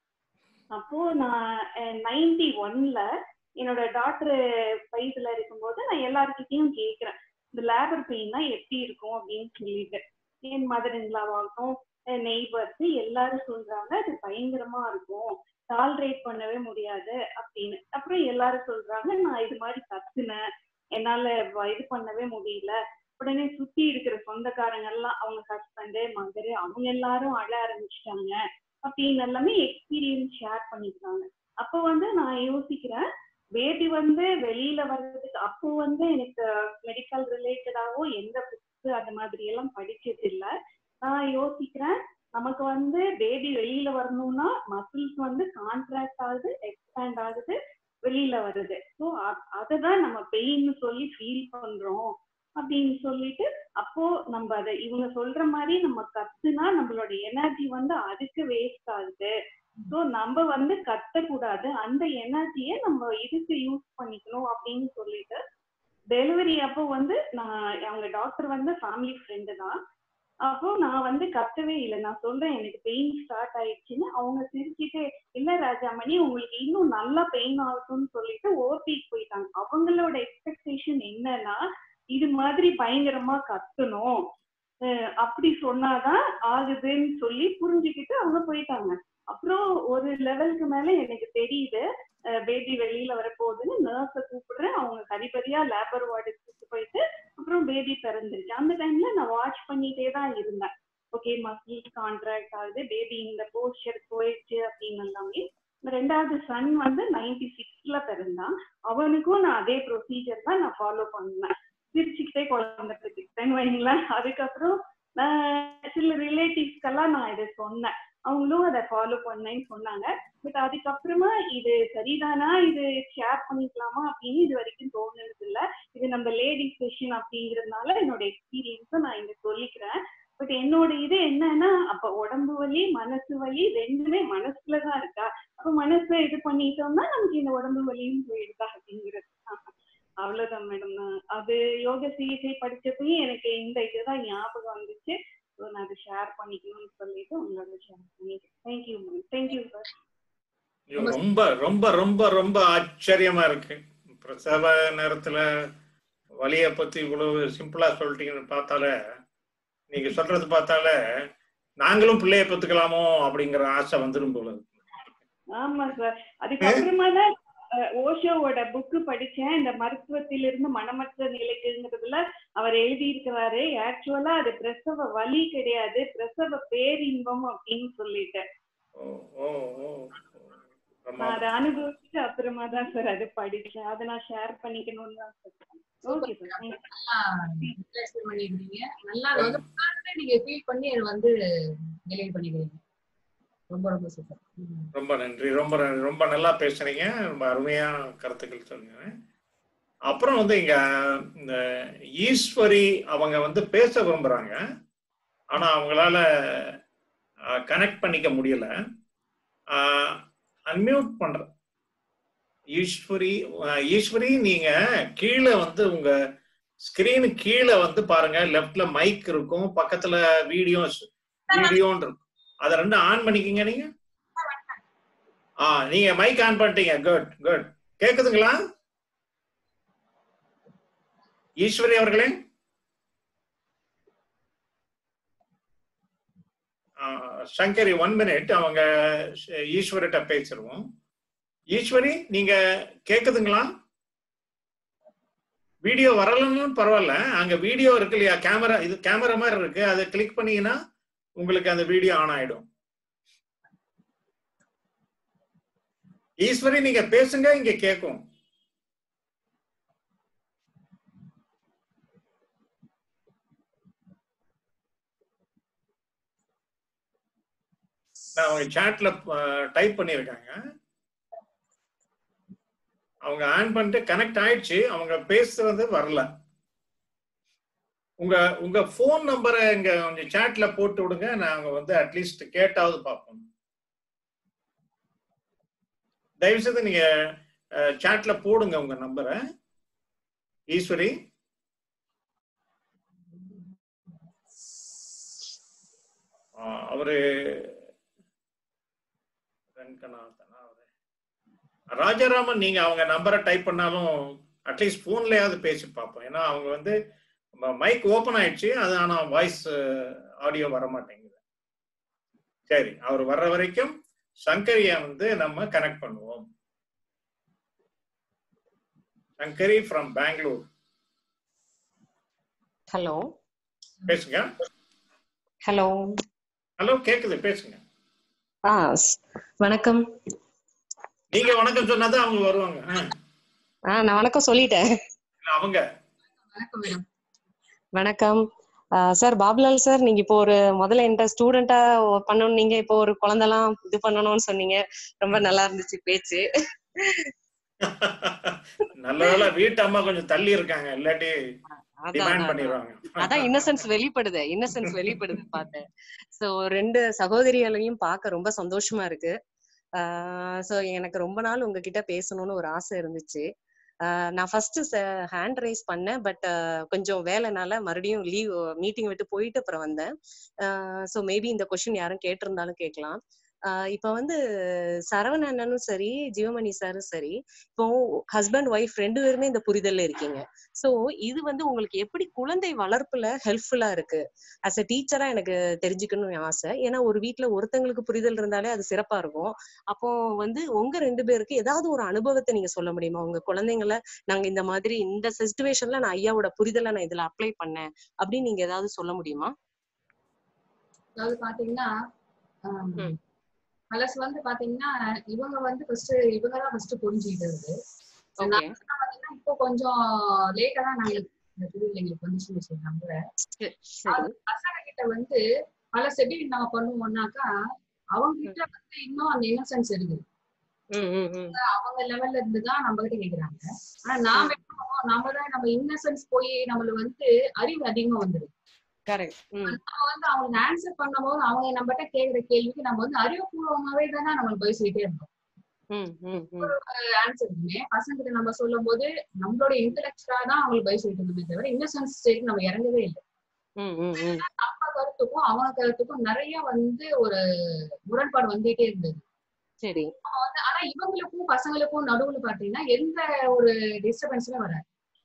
அப்போ நான் நைன்டி ஒன்ல என்னோட டாக்டர் வயசுல இருக்கும்போது நான் எல்லாருக்கிட்டையும் கேட்கிறேன் இந்த லேபர் பெயின்னா எப்படி இருக்கும் அப்படின்னு சொல்லிட்டு என் மதர் இன்லாவாகட்டும் நெய்பர்ஸ் எல்லாரும் சொல்றாங்க அது பயங்கரமா இருக்கும் டாலரேட் பண்ணவே முடியாது அப்படின்னு அப்புறம் எல்லாரும் சொல்றாங்க நான் இது மாதிரி கத்துனேன் என்னால வ- இது பண்ணவே முடியல உடனே சுத்தி இருக்கிற சொந்தக்காரங்க எல்லாம் அவங்க ஹஸ்பண்டு மதரு அவங்க எல்லாரும் அழ ஆரம்பிச்சிட்டாங்க அப்படின்னு எல்லாமே எக்ஸ்பீரியன்ஸ் ஷேர் பண்ணிக்கிறாங்க அப்போ வந்து நான் யோசிக்கிறேன் பேபி வந்து வெளியில வர்றதுக்கு அப்போ வந்து எனக்கு மெடிக்கல் ரிலேட்டடாவோ எந்த புக்ஸ் அந்த மாதிரி எல்லாம் படிச்சது இல்ல நான் யோசிக்கிறேன் நமக்கு வந்து பேபி வெளியில வரணும்னா மசில்ஸ் வந்து கான்ட்ராக்ட் ஆகுது எக்ஸ்பேண்ட் ஆகுது வெளியில வருது ஸோ அதை தான் நம்ம பெயின் சொல்லி ஃபீல் பண்றோம் அப்படின்னு சொல்லிட்டு அப்போ நம்ம அதை இவங்க சொல்ற மாதிரி நம்ம கத்துனா நம்மளோட எனர்ஜி வந்து அதுக்கு வேஸ்ட் ஆகுது ஸோ நம்ம வந்து கத்தக்கூடாது அந்த எனர்ஜியை நம்ம இதுக்கு யூஸ் பண்ணிக்கணும் அப்படின்னு சொல்லிட்டு டெலிவரி அப்போ வந்து நான் அவங்க டாக்டர் வந்து ஃபேமிலி ஃப்ரெண்டு தான் அப்போ நான் வந்து கத்தவே இல்லை நான் சொல்றேன் எனக்கு பெயின் ஸ்டார்ட் ஆயிடுச்சுன்னு அவங்க சிரிச்சுட்டு இல்ல ராஜாமணி உங்களுக்கு இன்னும் நல்லா பெயின் ஆகட்டும்னு சொல்லிட்டு ஓபிக்கு போயிட்டாங்க அவங்களோட எக்ஸ்பெக்டேஷன் என்னன்னா இது மாதிரி பயங்கரமா கத்தணும் அஹ் அப்படி சொன்னாதான் ஆகுதுன்னு சொல்லி புரிஞ்சுக்கிட்டு அவங்க போயிட்டாங்க அப்புறம் ஒரு லெவலுக்கு மேல எனக்கு தெரியுது பேபி வெளியில வரப்போகுதுன்னு நர்ஸை கூப்பிடுறேன் அவங்க கரிபரியா லேபர் வார்டுக்கு கூப்பிட்டு போயிட்டு அப்புறம் பேபி பிறந்துருச்சு அந்த டைம்ல நான் வாட்ச் பண்ணிட்டே தான் இருந்தேன் ஓகே மசில் கான்ட்ராக்ட் ஆகுது பேபி இந்த போஸ்டர் போயிடுச்சு அப்படின்னு எல்லாமே இந்த ரெண்டாவது சன் வந்து நைன்டி சிக்ஸ்ல பிறந்தான் அவனுக்கும் நான் அதே ப்ரொசீஜர் தான் நான் ஃபாலோ பண்ணேன் சிரிச்சுக்கிட்டே குழந்தை பெற்றுக்கிட்டேன்னு வைங்களேன் அதுக்கப்புறம் நான் சில ரிலேட்டிவ்ஸ்க்கெல்லாம் நான் இதை சொன்னேன் அவங்களும் அதை ஃபாலோ பண்ணேன்னு சொன்னாங்க பட் அதுக்கப்புறமா இது சரிதானா இது ஷேர் பண்ணிக்கலாமா அப்படின்னு இது வரைக்கும் தோணுனது இல்ல இது நம்ம லேடிஸ் செஷன் அப்படிங்கறதுனால என்னோட எக்ஸ்பீரியன்ஸை நான் இங்க சொல்லிக்கிறேன் பட் என்னோட இது என்னன்னா அப்ப உடம்பு வலி மனசு வலி ரெண்டுமே மனசுல தான் இருக்கா அப்ப மனசை இது பண்ணிட்டோம்னா நமக்கு இந்த உடம்பு வலியும் போயிடுதா அப்படிங்கிறது தான். அவ்வளவுதான் மேடம் அது யோக சிகிச்சை படிச்சப்பயும் எனக்கு இந்த இதுதான் ஞாபகம் வந்துச்சு ஸோ நான் அதை ஷேர் பண்ணிக்கணும்னு சொல்லிட்டு உங்களோட ஷேர் பண்ணிட்டேன் தேங்க்யூ மேம் தேங்க்யூ சார் ஐயோ, ரொம்ப ரொம்ப ரொம்ப ரொம்ப ஆச்சரியமா இருக்கு பிரசவ நேரத்துல வலிய பத்தி இவ்வளவு சிம்பிளா சொல்லிட்டீங்கன்னு பார்த்தாலே நீங்க சொல்றது பார்த்தாலே நாங்களும் பிள்ளைய பெத்துக்கலாமோ அப்படிங்கிற ஆசை வந்துடும் போல இருக்கு. ஆமா சார் அதுக்கப்புறமா தான் அஹ், ஓஷோவோட புக்கு படிச்சேன் இந்த மருத்துவத்திலிருந்து மனமற்ற நிலைக்குங்கிறதுல அவர் எழுதியிருக்கிறாரு ஆக்சுவலா அது பிரசவ வலி கிடையாது பிரசவ பேரின்பம் அப்படின்னு சொல்லிட்டு ஓ ஓ ஓ ஓ. ரொம்ப நான் அதை அனுபவிச்சுட்டு அப்புறமா தான் சார் அது படிச்சேன் அதை நான் ஷேர் பண்ணிக்கணும்னு தான் சொல்றேன் ஓகே சார் நல்லா ரிலாக்ஸ் பண்ணிருக்கீங்க நல்லா அதை வந்து உட்கார்ந்து நீங்க ஃபீல் பண்ணி அதை வந்து டெலிவரி பண்ணிக்கிறீங்க ரொம்ப ரொம்ப சூப்பர் ரொம்ப நன்றி ரொம்ப நன்றி ரொம்ப நல்லா பேசுறீங்க ரொம்ப அருமையா கருத்துக்கள் சொன்னீங்க அப்புறம் வந்து இங்க இந்த ஈஸ்வரி அவங்க வந்து பேச விரும்புறாங்க ஆனா அவங்களால கனெக்ட் பண்ணிக்க முடியல அன்மியூட் பண்ற ஈஸ்வரி அஹ், ஈஸ்வரி நீங்க கீழே வந்து உங்க ஸ்கிரீனு கீழே வந்து பாருங்க லெஃப்ட்ல மைக் இருக்கும் பக்கத்துல வீடியோ வீடியோன்னு இருக்கும் அதை ரெண்டும் ஆன் பண்ணிக்கிங்க நீங்க ஆ நீங்க மைக் ஆன் பண்ணிட்டீங்க குட் குட் கேக்குதுங்களா ஈஸ்வரி அவர்களே சங்கரி ஒன் மினிட் அவங்க ஷ- ஈஸ்வரிட்ட பேசிடுவோம் ஈஸ்வரி நீங்க கேக்குதுங்களா வீடியோ வரலன்னு பரவாயில்ல அங்க வீடியோ இருக்கு இல்லையா கேமரா இது கேமரா மாதிரி இருக்கு அதை கிளிக் பண்ணீங்கன்னா உங்களுக்கு அந்த வீடியோ ஆன் ஆயிடும் ஈஸ்வரி நீங்க பேசுங்க இங்க கேட்கும் நான் அவங்க சாட்ல டைப் பண்ணியிருக்காங்க அவங்க ஆன் பண்ணிட்டு கனெக்ட் ஆயிடுச்சு அவங்க பேசுறது வரல உங்க உங்க ஃபோன் நம்பரை இங்க கொஞ்சம் சாட்ல போட்டு விடுங்க நாங்க வந்து அட்லீஸ்ட் கேட்டாவது பார்ப்போம் தயவு செய்து நீங்க சாட்ல போடுங்க உங்க நம்பரை ஈஸ்வரி ஆஹ் அவரு வெங்கநாதனா அவரு ராஜாராமன் நீங்க அவங்க நம்பரை டைப் பண்ணாலும் அட்லீஸ்ட் போன்லயாவது பேசி பார்ப்போம் ஏன்னா அவங்க வந்து மைக் ஓபன் ஆயிடுச்சு அது ஆனா வாய்ஸ் ஆடியோ வர மாட்டேங்குது சரி அவர் வர்ற வரைக்கும் சங்கரியை வந்து நம்ம கனெக்ட் பண்ணுவோம் சங்கரி ஃப்ரம் பெங்களூர் ஹலோ பேசுங்க ஹலோ ஹலோ கேக்குது பேசுங்க ஆ ஸ்- வணக்கம் நீங்க வணக்கம் சொன்னாதான் அவங்க வருவாங்க ஆ, ஆ நான் வணக்கம் சொல்லிட்டேன் அவங்க வணக்கம் மேடம் வணக்கம் சார் பாபுலால் சார் நீங்க இப்போ ஒரு முதல்ல என்கிட்ட ஸ்டூடெண்டா பண்ணணும் நீங்க இப்போ ஒரு குழந்தைலாம் இது பண்ணணும்னு சொன்னீங்க ரொம்ப நல்லா இருந்துச்சு பேச்சு நல்ல வேளை வீட்டு அம்மா கொஞ்சம் தள்ளி இருக்காங்க இல்லாட்டி அதான், டிமாண்ட் அதான், பண்ணிடுவாங்க அதான் இன்னசென்ஸ் வெளிப்படுது இன்னசென்ஸ் வெளிப்படுது பார்த்தேன் சோ ரெண்டு சகோதரிகளையும் பார்க்க ரொம்ப சந்தோஷமா இருக்கு சோ எனக்கு ரொம்ப நாள் உங்ககிட்ட பேசணும்னு ஒரு ஆசை இருந்துச்சு ஆஹ் நான் ஃபர்ஸ்ட் ஹேண்ட் ரைஸ் பண்ணேன் பட் கொஞ்சம் வேலைனால மறுபடியும் லீவ் மீட்டிங் விட்டு போயிட்டு அப்புறம் வந்தேன் ஸோ மேபி இந்த கொஸ்டின் யாரும் கேட்டிருந்தாலும் கேட்கலாம் ஆஹ் இப்ப வந்து சரவண அண்ணனும் சரி ஜீவமணி சாரும் சரி இப்போ ஹஸ்பண்ட் ஒய்ஃப் ரெண்டு பேருமே இந்த புரிதல்ல இருக்கீங்க சோ இது வந்து உங்களுக்கு எப்படி குழந்தை வளர்ப்புல ஹெல்ப்ஃபுல்லா இருக்கு அஸ் அ டீச்சரா எனக்கு தெரிஞ்சுக்கணும்னு ஆசை ஏன்னா ஒரு வீட்ல ஒருத்தங்களுக்கு புரிதல் இருந்தாலே அது சிறப்பா இருக்கும் அப்போ வந்து உங்க ரெண்டு பேருக்கு ஏதாவது ஒரு அனுபவத்தை நீங்க சொல்ல முடியுமா உங்க குழந்தைங்கள நாங்க இந்த மாதிரி இந்த சிச்சுவேஷன்ல நான் ஐயாவோட புரிதலை நான் இதுல அப்ளை பண்ணேன் அப்படின்னு நீங்க ஏதாவது சொல்ல முடியுமா அதாவது பாத்தீங்கன்னா ஆம், ம். பழசு வந்து பாத்தீங்கன்னா இவங்க வந்து ஃபர்ஸ்ட் இவங்க தான் ஃபர்ஸ்ட் புரிஞ்சுக்கிட்டது ஓகே பாத்தீங்கன்னா இப்போ கொஞ்சம் லேட்டா தான் நாங்க இந்த புரிதல் எங்களுக்கு வந்துச்சுன்னு வச்சுக்கோங்க சரி பசங்க கிட்ட வந்து பல செடி நம்ம பண்ணுவோம்னாக்கா அவங்க கிட்ட வந்து இன்னும் அந்த இன்னசென்ஸ் இருக்கு ம் ம் ம் அவங்க லெவல்ல இருந்து தான் நம்ம கிட்ட கேக்குறாங்க ஆனா நாம என்ன பண்ணுவோம் நம்ம தான் நம்ம இன்னசென்ஸ் போய் நம்மளுக்கு வந்து அறிவு அதிகமா வந்துடும் கரெக்ட் ம் நம்ம வந்து அவங்களுக்கு ஆன்சர் பண்ணும்போது அவங்க நம்மகிட்ட கேக்குற கேள்விக்கு நம்ம வந்து அறிவுபூர்வமாவே தானே நம்மளுக்கு போய் சொல்லிட்டே இருந்தோம் ம் ம் ம் ஆன்சருமே பசங்க கிட்ட நம்ம சொல்லும் போது நம்மளோட இன்டெலெக்சுவலா தான் அவங்களுக்கு போய் சொல்லிட்டு இருந்தோமே தவிர இன்னசென்ஸ் ஸ்டேட் நம்ம இறங்கவே இல்லை ம் ம் ம் நம்ம கருத்துக்கும் அவங்க கருத்துக்கும் நிறைய வந்து ஒரு முரண்பாடு வந்துட்டே இருந்தது சரி வந்து ஆனா இவங்களுக்கும் பசங்களுக்கும் நடுவுல பாத்தீங்கன்னா எந்த ஒரு டிஸ்டர்பன்ஸுமே வராது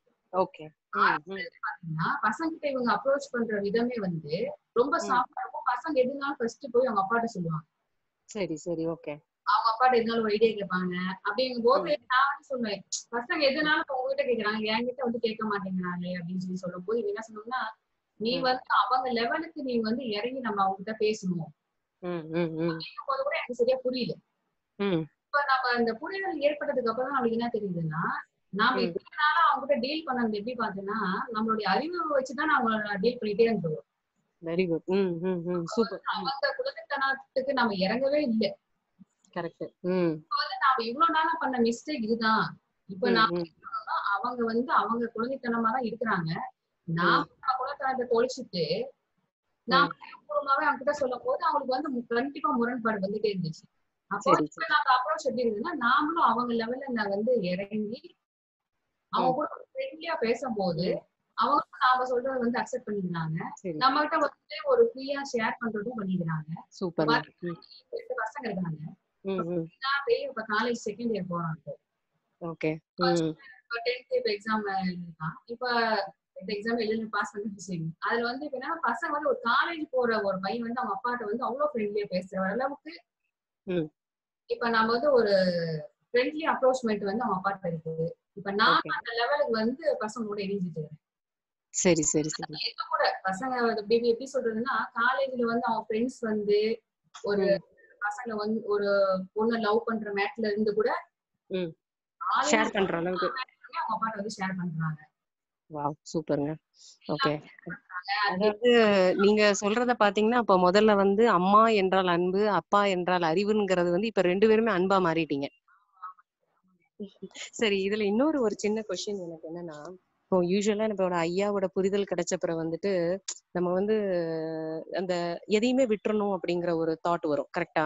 ஓகே ம் ம் பாத்தீங்கன்னா பசங்க கிட்ட இவங்க அப்ரோச் பண்ற விதமே வந்து ரொம்ப சாஃப்டா இருக்கும் பசங்க எதுனாலும் ஃபர்ஸ்ட் போய் அவங்க அப்பாட்ட சொல்லுவாங்க சரி சரி ஓகே அவங்க அப்பாட்ட எதுனாலும் ஒரு ஐடியா கேட்பாங்க அப்படிங்கும் போது நான் வந்து சொல்லுவேன் பசங்க எதுனாலும் இப்ப உங்ககிட்ட கேக்குறாங்க என்கிட்ட வந்து கேட்க மாட்டேங்கிறாங்களே அப்படின்னு சொல்லி சொல்லும் போது என்ன சொன்னோம்னா நீ ம். வந்து அவங்க லெவலுக்கு நீ வந்து இறங்கி நம்ம அவங்க கிட்ட பேசணும் ம் ம் ம் அப்படிங்கும் போது கூட எனக்கு சரியா புரியல ம் இப்ப நம்ம இந்த புரிதல் ஏற்பட்டதுக்கு அப்புறம் தான் நம்மளுக்கு என்ன தெரியுதுன்னா நாம ம். இத்தனை நாளா அவங்க கிட்ட டீல் பண்ணது எப்படி பாத்தீங்கன்னா நம்மளுடைய அறிவை வச்சுதான் நம்ம டீல் பண்ணிட்டே இருந்தோம் வெரி குட் ம் ம் ம் சூப்பர் அவங்க குழந்தைத்தனத்துக்கு நம்ம இறங்கவே இல்லை கரெக்ட் ம் நாம இவ்வளவு நாளா பண்ண மிஸ்டேக் இதுதான் இப்ப ம், நான் ம். சொல்லணும்னா, அவங்க வந்து அவங்க குழந்தைத்தனமா தான் இருக்கிறாங்க நாம நம்ம குழந்தைத்தனத்தை தொலைச்சிட்டு நாம அறிவுபூர்வமாவே அவங்க கிட்ட சொல்லும் போது அவங்களுக்கு வந்து மு- கண்டிப்பா முரண்பாடு வந்துட்டே இருந்துச்சு அப்போ சரி இப்ப நம்ம அப்ரோச் எப்படி இருந்ததுன்னா நாமளும் அவங்க லெவல்ல நான் வந்து இறங்கி அவங்க ம். கூட ஃப்ரெண்ட்லியா பேசும்போது அவங்க நாம சொல்றத வந்து அக்செப்ட் பண்ணிக்கிறாங்க சரி நம்ம கிட்ட வந்து ஒரு ஃப்ரீயா ஷேர் பண்றதும் பண்ணிக்கிறாங்க சூப்பர் ம் ரெண்டு பசங்க இருக்காங்க ம் ம் நான் போய் இப்ப காலேஜ் செகண்ட் இயர் போறாங்க ஓகே ம் இப்போ டென்த் இப்போ எக்ஸாம் எழுதிருக்கான் இப்போ இந்த எக்ஸாம் எழுதி பாஸ் பண்ணி வச்சுங்க அதுல வந்து இப்ப என்ன பசங்க வந்து ஒரு காலேஜ் போற ஒரு பையன் வந்து அவங்க அப்பாட்ட வந்து அவ்வளவு ஃப்ரெண்ட்லியா பேசுற அளவுக்கு ம். இப்ப நம்ம வந்து ஒரு ஃப்ரெண்ட்லி அப்ரோச்மெண்ட் வந்து அவங்க அப்பாட்ட இருக்குது இப்ப நான் Okay. அந்த லெவலுக்கு வந்து பசங்களோட இணைஞ்சிட்டு இருக்கேன். சரி சரி சரி எங்க கூட பசங்க எப்படி எப்படி சொல்றதுன்னா காலேஜ்ல வந்து அவங்க ஃப்ரெண்ட்ஸ் வந்து ஒரு பசங்க வந்து ஒரு பொண்ணு லவ் பண்ற மேட்ல இருந்து கூட ம். college ஷேர் பண்ற அளவுக்கு மேட்லயுமே அவங்க அப்பாட்ட வந்து ஷேர் பண்றாங்க வாவ் சூப்பருங்க ஓகே அதாவது நீங்க சொல்றத பாத்தீங்கன்னா அப்ப முதல்ல வந்து அம்மா என்றால் அன்பு அப்பா என்றால் அறிவுங்கிறது வந்து இப்ப ரெண்டு பேருமே அன்பா மாறிட்டீங்க சரி இதுல இன்னொரு ஒரு சின்ன கொஸ்டின் எனக்கு என்னன்னா இப்போ யூஸ்வலா நம்மளோட ஐயாவோட புரிதல் கிடைச்ச பிறகு வந்துட்டு நம்ம வந்து அந்த எதையுமே விட்டுறணும் அப்படிங்கிற ஒரு தாட் வரும் கரெக்டா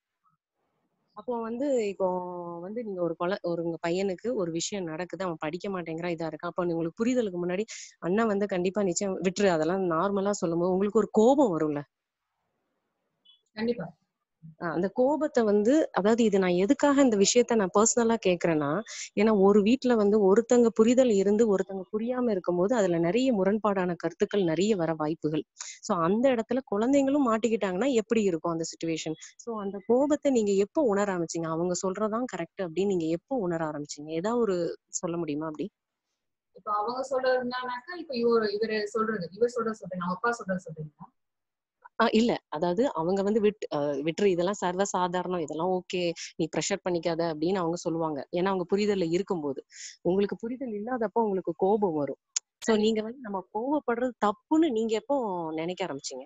அப்போ வந்து இப்போ வந்து நீங்க ஒரு கொலை ஒரு உங்க பையனுக்கு ஒரு விஷயம் நடக்குது அவன் படிக்க மாட்டேங்கிறான் இதா இருக்கான் அப்போ உங்களுக்கு புரிதலுக்கு முன்னாடி அண்ணா வந்து கண்டிப்பா நிச்சயம் விட்டுரு அதெல்லாம் நார்மலா சொல்லும்போது உங்களுக்கு ஒரு கோபம் வரும்ல கண்டிப்பா ஆஹ் அந்த கோபத்தை வந்து அதாவது இது நான் எதுக்காக இந்த விஷயத்த நான் பர்சனலா கேக்குறேன்னா ஏன்னா ஒரு வீட்ல வந்து ஒருத்தங்க புரிதல் இருந்து ஒருத்தங்க புரியாம இருக்கும்போது அதுல நிறைய முரண்பாடான கருத்துக்கள் நிறைய வர வாய்ப்புகள் சோ அந்த இடத்துல குழந்தைங்களும் மாட்டிக்கிட்டாங்கன்னா எப்படி இருக்கும் அந்த சுச்சுவேஷன் சோ அந்த கோபத்தை நீங்க எப்போ உணர ஆரம்பிச்சீங்க அவங்க சொல்றதான் கரெக்ட் அப்படின்னு நீங்க எப்போ உணர ஆரம்பிச்சீங்க ஏதாவது ஒரு சொல்ல முடியுமா அப்படி இப்ப அவங்க சொல்றதுனாக்கா இப்ப இவர் இவரு சொல்றது இவர் சொல்றது சொல்றீங்க அவங்க அப்பா சொல்றது சொல்றீங்களா ஆஹ் இல்ல அதாவது அவங்க வந்து விட்டு அஹ் விட்டுரு இதெல்லாம் சர்வ சாதாரணம் இதெல்லாம் ஓகே நீ ப்ரெஷர் பண்ணிக்காத அப்படின்னு அவங்க சொல்லுவாங்க ஏன்னா அவங்க புரிதல்ல இருக்கும்போது உங்களுக்கு புரிதல் இல்லாதப்போ உங்களுக்கு கோபம் வரும் சோ நீங்க வந்து நம்ம கோவப்படுறது தப்புன்னு நீங்க எப்போ நினைக்க ஆரம்பிச்சீங்க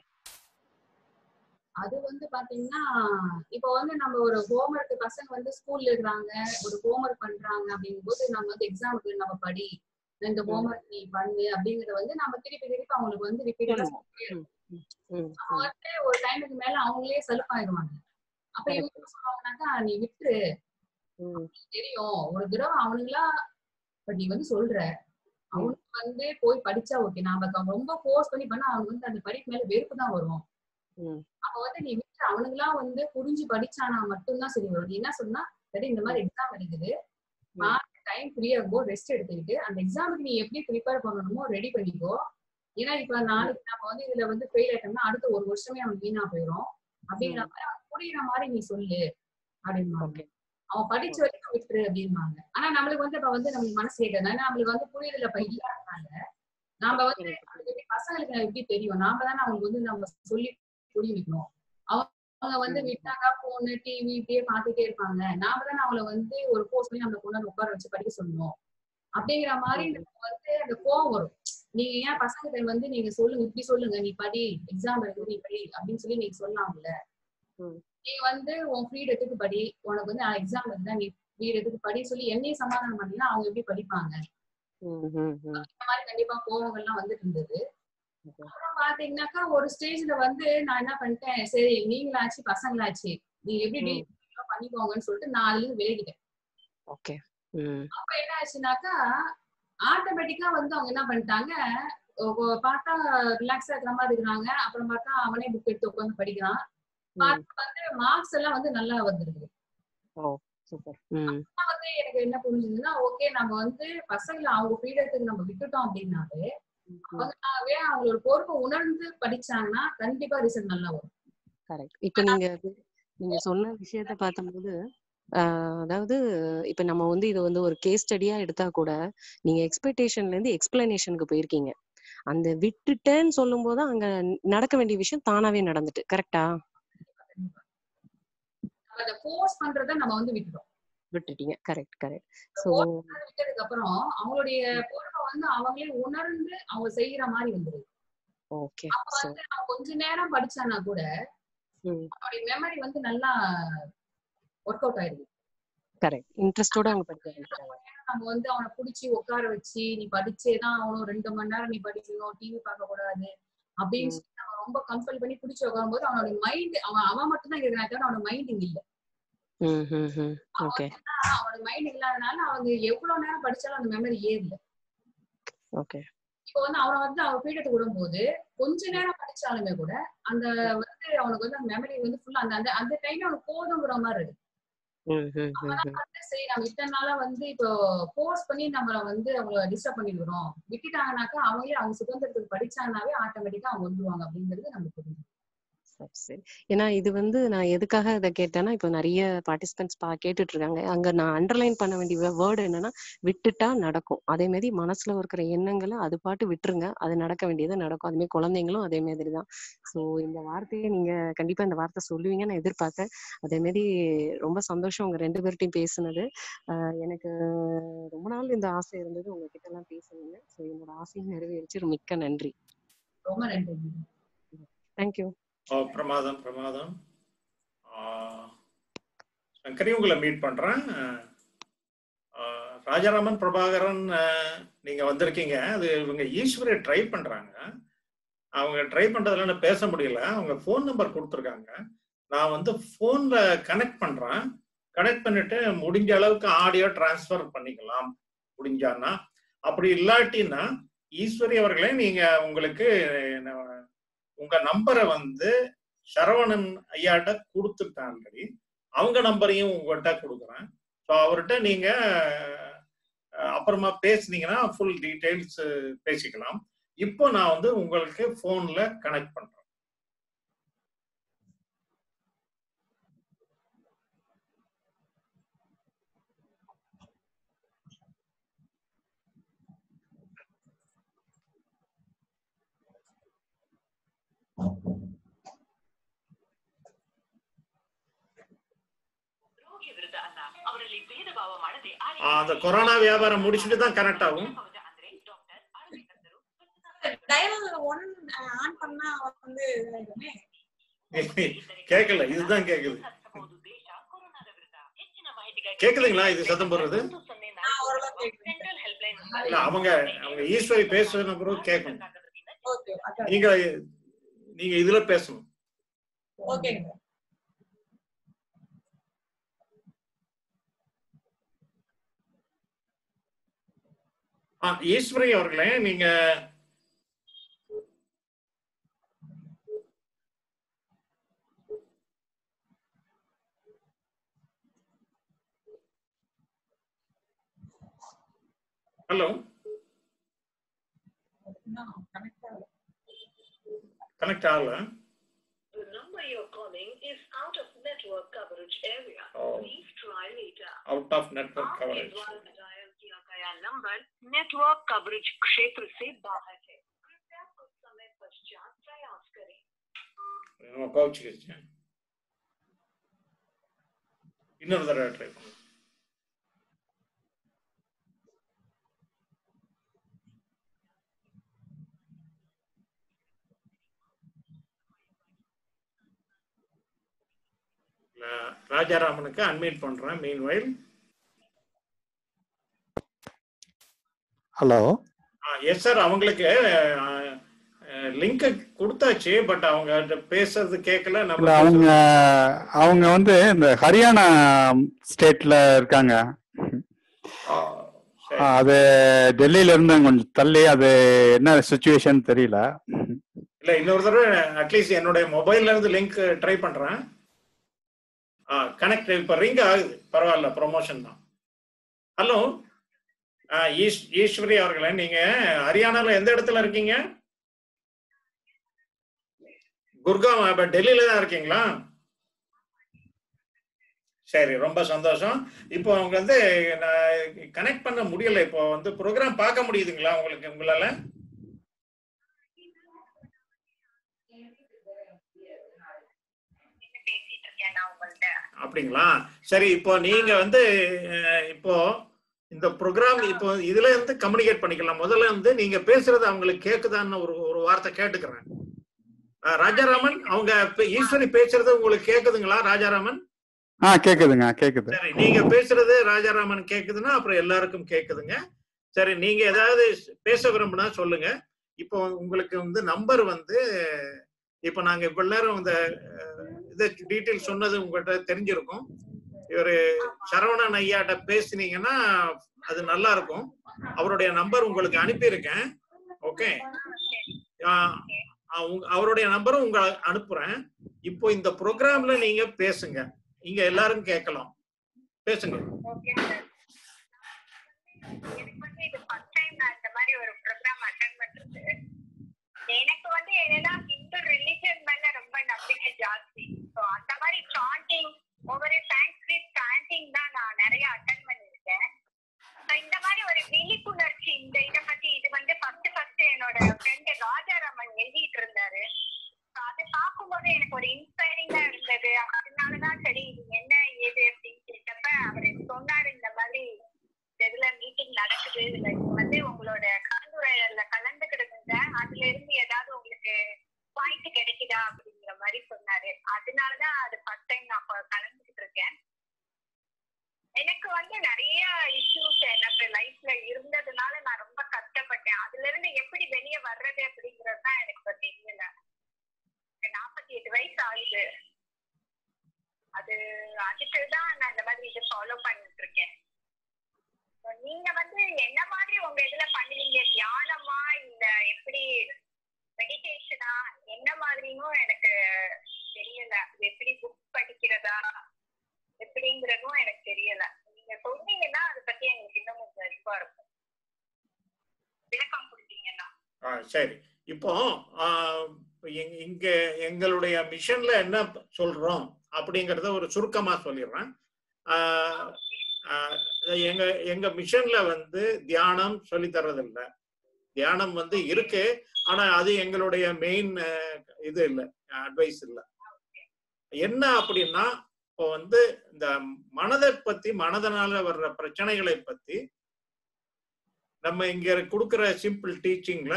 அது வந்து பாத்தீங்கன்னா இப்ப வந்து நம்ம ஒரு ஹோம்ஒர்க் பசங்க வந்து ஸ்கூல்ல இருக்கிறாங்க ஒரு ஹோம்ஒர்க் பண்றாங்க அப்படிங்கும்போது நம்ம வந்து எக்ஸாமுக்கு நம்ம படி இந்த ஹோம்ஒர்க் நீ பண்ணு அப்படிங்கறத வந்து நம்ம திருப்பி திருப்பி அவங்களுக்கு வந்து ரிப்பீட்டடா சொல்லுவோம். ம், ம், அப்ப ம். வந்து ஒரு டைமுக்கு மேல அவங்களே சலுப்பாயிடுவாங்க அப்ப Correct. இவங்க என்ன சொல்லுவாங்கன்னாக்கா நீ விட்டுரு ம், தெரியும் ஒரு தடவை அவனுங்களா இப்ப நீ வந்து சொல்ற அவனுக்கு வந்து போய் படிச்சா ஓகே நாம அவங்க ரொம்ப ஃபோர்ஸ் பண்ணி பண்ணா அவனுக்கு வந்து அந்த படிப்பு மேல வெறுப்பு தான் வரும் ம், அப்ப வந்து நீ விட்டு அவனுங்களா வந்து புரிஞ்சு படிச்சானா மட்டும்தான் சரி வரும் நீ என்ன சொன்னா சரி இந்த மாதிரி எக்ஸாம் இருக்குது டைம் ஃப்ரீயா இருக்கும் ரெஸ்ட் எடுத்துக்கிட்டு அந்த எக்ஸாமுக்கு நீ எப்படி ப்ரிப்பேர் பண்ணணுமோ ரெடி பண்ணிக்கோ ஏன்னா இப்ப நாளைக்கு நம்ம வந்து இதுல வந்து ஃபெயில் ஆயிட்டோம்னா அடுத்த ஒரு வருஷமே அவனுக்கு வீணா போயிடும் அப்படிங்கிற மாதிரி அவனுக்கு புரியுற மாதிரி நீ சொல்லு அப்படின்பாங்க Okay. அவன் படிச்ச வரைக்கும் விட்டுரு அப்படின்பாங்க ஆனா நம்மளுக்கு வந்து இப்ப வந்து நம்மளுக்கு மனசு கேட்கறது ஏன்னா நம்மளுக்கு வந்து புரியுதுல இப்ப இல்லாதனால நாம வந்து அவங்களுக்கு எப்படி பசங்களுக்கு எப்படி தெரியும் நாம தானே அவங்களுக்கு வந்து நம்ம சொல்லி புரிய வைக்கணும் அவங்க அவங்க வந்து ம். விட்டாக்கா போனு டிவி இப்படியே பார்த்துட்டே இருப்பாங்க நாம தானே அவங்கள வந்து ஒரு கோர்ஸ் பண்ணி நம்மள கொண்டு வந்து உட்கார வச்சு படிக்க சொல்லணும் அப்படிங்கிற மாதிரி நமக்கு வந்து அந்த கோவம் வரும் நீங்க ஏன் பசங்க வந்து நீங்க சொல்லுங்க இப்படி சொல்லுங்க நீ படி எக்ஸாம் இருக்கு நீ படி அப்படின்னு சொல்லி நீங்க சொல்லலாம்ல ம். நீ வந்து உன் ஃப்ரீடத்துக்கு படி உனக்கு வந்து எக்ஸாம் இருந்தா நீ ஃப்ரீடத்துக்கு படி சொல்லி என்னையும் சமாதானம் பண்ணீங்கன்னா அவங்க எப்படி படிப்பாங்க ம், ம், ம். இந்த மாதிரி கண்டிப்பா கோவங்கள்லாம் வந்துட்டு இருந்தது Okay. அப்புறம் பாத்தீங்கன்னாக்கா ஒரு ஸ்டேஜ்ல வந்து நான் என்ன பண்ணிட்டேன் சரி நீங்களாச்சு பசங்களாச்சு நீ எப்படி ம். டீல் பண்ணிக்கோங்கன்னு சொல்லிட்டு நான் அதுல இருந்து விலகிட்டேன் ஓகே ம் அப்ப என்ன ஆச்சுனாக்கா ஆட்டோமேட்டிக்கா வந்து அவங்க என்ன பண்ணிட்டாங்க ஒ- ஒ- பார்த்தா ரிலாக்ஸா இருக்கிற மாதிரி இருக்கிறாங்க அப்புறம் பார்த்தா அவனே புக் எடுத்து உட்காந்து படிக்கிறான் ம் பார்த்தா வந்து மார்க்ஸ் எல்லாம் வந்து நல்லா வந்துருக்கு ஓ சூப்பர் ம் வந்து எனக்கு என்ன புரிஞ்சுதுன்னா ஓகே நம்ம வந்து பசங்களை அவங்க ஃப்ரீடத்துக்கு நம்ம விட்டுட்டோம் அப்படின்னாலே அவங்களாவே அவங்களோட பொறுப்பை உணர்ந்து படிச்சாங்கன்னா கண்டிப்பா ரிசல்ட் நல்லா வரும் கரெக்ட் இப்ப நீங்க நீங்க சொன்ன விஷயத்த பார்த்தம்போது ஆஹ் அதாவது இப்ப நம்ம வந்து இது வந்து ஒரு கேஸ் ஸ்டடியா எடுத்தா கூட நீங்க எக்ஸ்பெக்டேஷன்ல இருந்து எக்ஸ்பிளனேஷனுக்கு போயிருக்கீங்க அந்த விட்டுட்டேன்னு சொல்லும் போது அங்க நடக்க வேண்டிய விஷயம் தானாவே நடந்துட்டு கரெக்டா நம்ம அதை ஃபோர்ஸ் பண்றத நம்ம வந்து விட்டுட்டோம் விட்டுட்டீங்க கரெக்ட் கரெக்ட் சோ விட்டதுக்கு அப்புறம் அவங்களுடைய பொறுப்பை வந்து அவங்களே உணர்ந்து அவங்க செய்யற மாதிரி வந்துருது ஓகே அப்ப சோ வந்து அவன் கொஞ்ச நேரம் படிச்சானா கூட ம் அவனுடைய மெமரி வந்து நல்லா ஒர்க் அவுட் ஆயிடுது கரெக்ட் இன்ட்ரெஸ்டோட அவங்க படிக்க ஆரம்பிக்கிறாங்க நம்ம வந்து அவனை புடிச்சு உட்கார வச்சு நீ படிச்சேதான் அவனும் ரெண்டு மணி நேரம் நீ படிக்கணும் டிவி பார்க்க கூடாது அப்படின்னு ம். சொல்லி நம்ம ரொம்ப கம்பல் பண்ணி புடிச்சு உட்காரும் போது அவனோட மைண்ட் அவன் அவன் மட்டும் தான் இருக்கிறான் தவிர அவனோட மைண்ட் இங்க இல்ல ம் ம் ம் ஓகே ஆனா, அவனோட மைண்ட் இல்லாதனால அவங்க எவ்வளவு நேரம் படிச்சாலும் அந்த மெமரி ஏறல ஓகே இப்போ வந்து அவனை வந்து அவன் பீடத்தை விடும்போது கொஞ்ச நேரம் படிச்சாலுமே கூட அந்த வந்து அவனுக்கு வந்து அந்த மெமரி வந்து ஃபுல்லா அந்த அந்த அந்த டைம்ல அவனுக்கு போதுங்கிற மாதிரி இருக்கு ம், ம், ம், அப்பதான் ம். வந்து சரி நம்ம இத்தனை நாளா வந்து இப்போ போர்ஸ் பண்ணி நம்மள வந்து அவங்கள டிஸ்டர்ப் பண்ணிடுறோம் விட்டுட்டாங்கனாக்கா அவங்களே அவங்க சுதந்திரத்துக்கு படிச்சாங்கனாவே ஆட்டோமேட்டிக்கா அவங்க வந்துருவாங்க அப்படிங்கிறது நமக்கு புரியுது சரி சரி ஏன்னா இது வந்து நான் எதுக்காக இதை கேட்டேன்னா இப்போ நிறைய பார்ட்டிசிபென்ட்ஸ் பா கேட்டுட்டு இருக்காங்க அங்க நான் அண்டர்லைன் பண்ண வேண்டிய வேர்டு என்னன்னா விட்டுட்டா நடக்கும் அதே மாதிரி மனசுல இருக்கிற எண்ணங்களை அது பாட்டு விட்டுருங்க அது நடக்க வேண்டியது நடக்கும் அதே மாதிரி குழந்தைங்களும் அதே மாதிரி தான் ஸோ இந்த வார்த்தையை நீங்க கண்டிப்பா இந்த வார்த்தை சொல்லுவீங்கன்னு நான் எதிர்பார்த்தேன் அதே மாதிரி ரொம்ப சந்தோஷம் உங்க ரெண்டு பேர்ட்டையும் பேசுனது ஆஹ் எனக்கு ரொம்ப நாள் இந்த ஆசை இருந்தது உங்ககிட்ட எல்லாம் பேசணுங்க ஸோ என்னோட ஆசையும் நிறைவேறிச்சு மிக்க நன்றி ரொம்ப நன்றி தேங்க்யூ ஓ பிரமாதம் பிரமாதம் ஆஹ் சங்கரி உங்களை மீட் பண்றேன் ஆஹ் ராஜாராமன் பிரபாகரன் ஆஹ் நீங்க வந்திருக்கீங்க அது இவங்க ஈஸ்வரி ட்ரை பண்றாங்க அவங்க ட்ரை பண்றதுல என்ன பேச முடியல அவங்க ஃபோன் நம்பர் கொடுத்துருக்காங்க நான் வந்து ஃபோன்ல கனெக்ட் பண்றேன் கனெக்ட் பண்ணிட்டு முடிஞ்ச அளவுக்கு ஆடியோ டிரான்ஸ்ஃபர் பண்ணிக்கலாம் முடிஞ்சான்னா அப்படி இல்லாட்டின்னா ஈஸ்வரி அவர்களே நீங்க உங்களுக்கு நான் உங்க நம்பரை வந்து சரவணன் ஐயாட்ட கொடுத்துட்டேன் ஆல்ரெடி அவங்க நம்பரையும் உங்கள்கிட்ட கொடுக்குறேன் ஸோ அவர்கிட்ட நீங்க அஹ், அப்புறமா பேசுனீங்கன்னா ஃபுல் டீடைல்ஸ் பேசிக்கலாம் இப்போ நான் வந்து உங்களுக்கு ஃபோன்ல கனெக்ட் பண்றேன் ஆ, அந்த கொரோனா வியாபாரம் முடிச்சுட்டு தான் கனெக்ட் ஆகும் டயல் ஒன் ஆன் பண்ணா வந்து இதாயிடுமே. கேட்கல இதுதான் கேக்குது கேக்குதுங்களா இது சத்தம் போடுறது ஆ, ஓரளவு கேக்குது. இல்ல அவங்க அவங்க ஈஸ்வரி பேசுன பிறகு கேட்கணும் ஓகே அதான். நீங்க நீங்க இதுல பேசணும் ஓகேங்க ஆ, ஈஸ்வரி அவர்களே நீங்க ஹலோ இன்னும் connect ஆகல. கனெக்ட் ஆகல The number you're calling is out of network coverage area. Oh. Please try later. Out of network आपके कवरेज द्वारा डायल किया गया नंबर नेटवर्क कवरेज क्षेत्र से बाहर है कृपया कुछ समय पश्चात प्रयास करें நம்ம கோவிச்சுக்கிச்சு இன்னொரு தடவை ட்ரை பண்ணுங்க நான் ராஜாராமனுக்கு அன்மீட் பண்றேன் மீன் வயல் ஹலோ எஸ் சார் அவங்களுக்கு லிங்க் கொடுத்தாச்சு பட் அவங்க பேசுறது கேட்கல இல்ல நம்ம அவங்க அவங்க வந்து இந்த ஹரியானா ஸ்டேட்ல இருக்காங்க ஆ, சரி. ஆ, அது டெல்லியில இருந்து கொஞ்சம் தள்ளி அது என்ன சுச்சுவேஷன் தெரியல இல்ல இன்னொரு தடவை அட்லீஸ்ட் என்னுடைய மொபைல்ல இருந்து லிங்க் ட்ரை பண்றேன் ஆ கனெக்ட் இப்ப ரிங் ஆகுது பரவாயில்ல ப்ரொமோஷன் தான் ஹலோ ஈஸ் ஈஸ்வரி அவர்களே நீங்க ஹரியானால எந்த இடத்துல இருக்கீங்க குர்காம் இப்ப டெல்லியில தான் இருக்கீங்களா சரி ரொம்ப சந்தோஷம் இப்போ அவங்க வந்து கனெக்ட் பண்ண முடியல இப்போ வந்து ப்ரோக்ராம் பார்க்க முடியுதுங்களா உங்களுக்கு உங்களால அப்படிங்களா சரி இப்போ நீங்க வந்து அஹ், இப்போ இந்த ப்ரோக்ராம் இப்போ இதுல இருந்து கம்யூனிகேட் பண்ணிக்கலாம் முதல்ல வந்து நீங்க பேசுறது அவங்களுக்கு கேக்குதான்னு ஒரு ஒரு வார்த்தை கேட்டுக்கிறேன் அஹ், ராஜாராமன் அவங்க இப்ப ஈஸ்வரி பேசுறது உங்களுக்கு கேக்குதுங்களா ராஜாராமன் ஆ கேக்குதுங்க கேக்குது சரி நீங்க பேசுறது ராஜாராமன் கேக்குதுன்னா அப்புறம் எல்லாருக்கும் கேக்குதுங்க சரி நீங்க ஏதாவது பேச விரும்பினா சொல்லுங்க இப்போ உங்களுக்கு வந்து நம்பர் வந்து இப்போ நாங்க இவ்வளவு நேரம் இந்த அஹ், இது டீட்டெயில் சொன்னது உங்கள்கிட்ட தெரிஞ்சிருக்கும் இவரு சரவணன் ஐயாட்ட பேசுனீங்கன்னா அது நல்லா இருக்கும் அவருடைய நம்பர் உங்களுக்கு அனுப்பியிருக்கேன் ஓகே அவருடைய நம்பரும் உங்க அனுப்புறேன் இப்போ இந்த ப்ரோக்ராம்ல நீங்க பேசுங்க இங்க எல்லாரும் கேட்கலாம் பேசுங்க ஓகே சார் எனக்கு வந்து இது ஃபர்ஸ்ட் டைம் நான் இந்த மாதிரி ஒரு ப்ரோக்ராம் அட்டன் பண்றது எனக்கு வந்து என்னன்னா ஹிந்து ரிலிஜன் மேல ரொம்ப நம்பிக்கை ஜாஸ்தி ஸோ அந்த மாதிரி சாண்டிங் ஒவ்வொரு சான்ஸ்கிரிட் சாண்டிங் தான் நான் நிறைய அட்டன் பண்ணியிருக்கேன் ஸோ இந்த மாதிரி ஒரு விழிப்புணர்ச்சி இந்த இதை பத்தி இது வந்து ஃபர்ஸ்ட் ஃபர்ஸ்ட் என்னோட ஃப்ரெண்டு ராஜாராமன் எழுதிட்டு இருந்தாரு ஸோ அதை பார்க்கும்போது எனக்கு ஒரு இன்ஸ்பைரிங்கா இருந்தது அதனாலதான் சரி இது என்ன ஏது அப்படின்னு கேட்டப்ப அவர் சொன்னாரு இந்த மாதிரி இந்த இதுல மீட்டிங் நடக்குது இதுல நீங்க வந்து உங்களோட கலந்துரையாடல கலந்துக்கிடுங்க அதுல இருந்து ஏதாவது உங்களுக்கு பாயிண்ட் கிடைக்குதா அப்படிங்கிற மாதிரி சொன்னாரு அதனாலதான் அது ஃபர்ஸ்ட் டைம் நான் இப்ப கலந்துக்கிட்டு இருக்கேன் எனக்கு வந்து நிறைய இஷ்யூஸ் எனக்கு லைஃப்ல இருந்ததுனால நான் ரொம்ப கஷ்டப்பட்டேன் அதுல இருந்து எப்படி வெளியே வர்றது அப்படிங்கிறது தான் எனக்கு இப்ப தெரியல நாற்பத்தி எட்டு வயசு ஆகுது அது அதுக்கு தான் நான் இந்த மாதிரி இதை ஃபாலோ பண்ணிட்டு இருக்கேன் So, நீங்க வந்து என்ன மாதிரி உங்க இதுல பண்ணுவீங்க தியானமா இல்ல எப்படி மெடிடேஷனா என்ன மாதிரியும் எனக்கு தெரியல அது எப்படி புக் படிக்கிறதா எப்படிங்கிறதும் எனக்கு தெரியல நீங்க சொன்னீங்கன்னா அதை பத்தி எங்களுக்கு இன்னும் கொஞ்சம் அறிவா இருக்கும் விளக்கம் கொடுத்தீங்கன்னா ஆ, சரி இப்போ ஆ, எங்க- இங்க எங்களுடைய மிஷன்ல என்ன சொல்றோம் அப்படிங்கறத ஒரு சுருக்கமா சொல்லிடுறேன் ஆ, ஆ, எங்க எங்க மிஷன்ல வந்து தியானம் சொல்லி தர்றதில்ல தியானம் வந்து இருக்கு ஆனா அது எங்களுடைய மெயின் இது இல்லை அட்வைஸ் இல்லை என்ன அப்படின்னா இப்போ வந்து இந்த மனதை பத்தி மனதனால வர்ற பிரச்சனைகளை பத்தி நம்ம இங்க கொடுக்கிற சிம்பிள் டீச்சிங்ல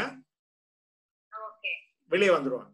ஓகே வெளியே வந்துருவாங்க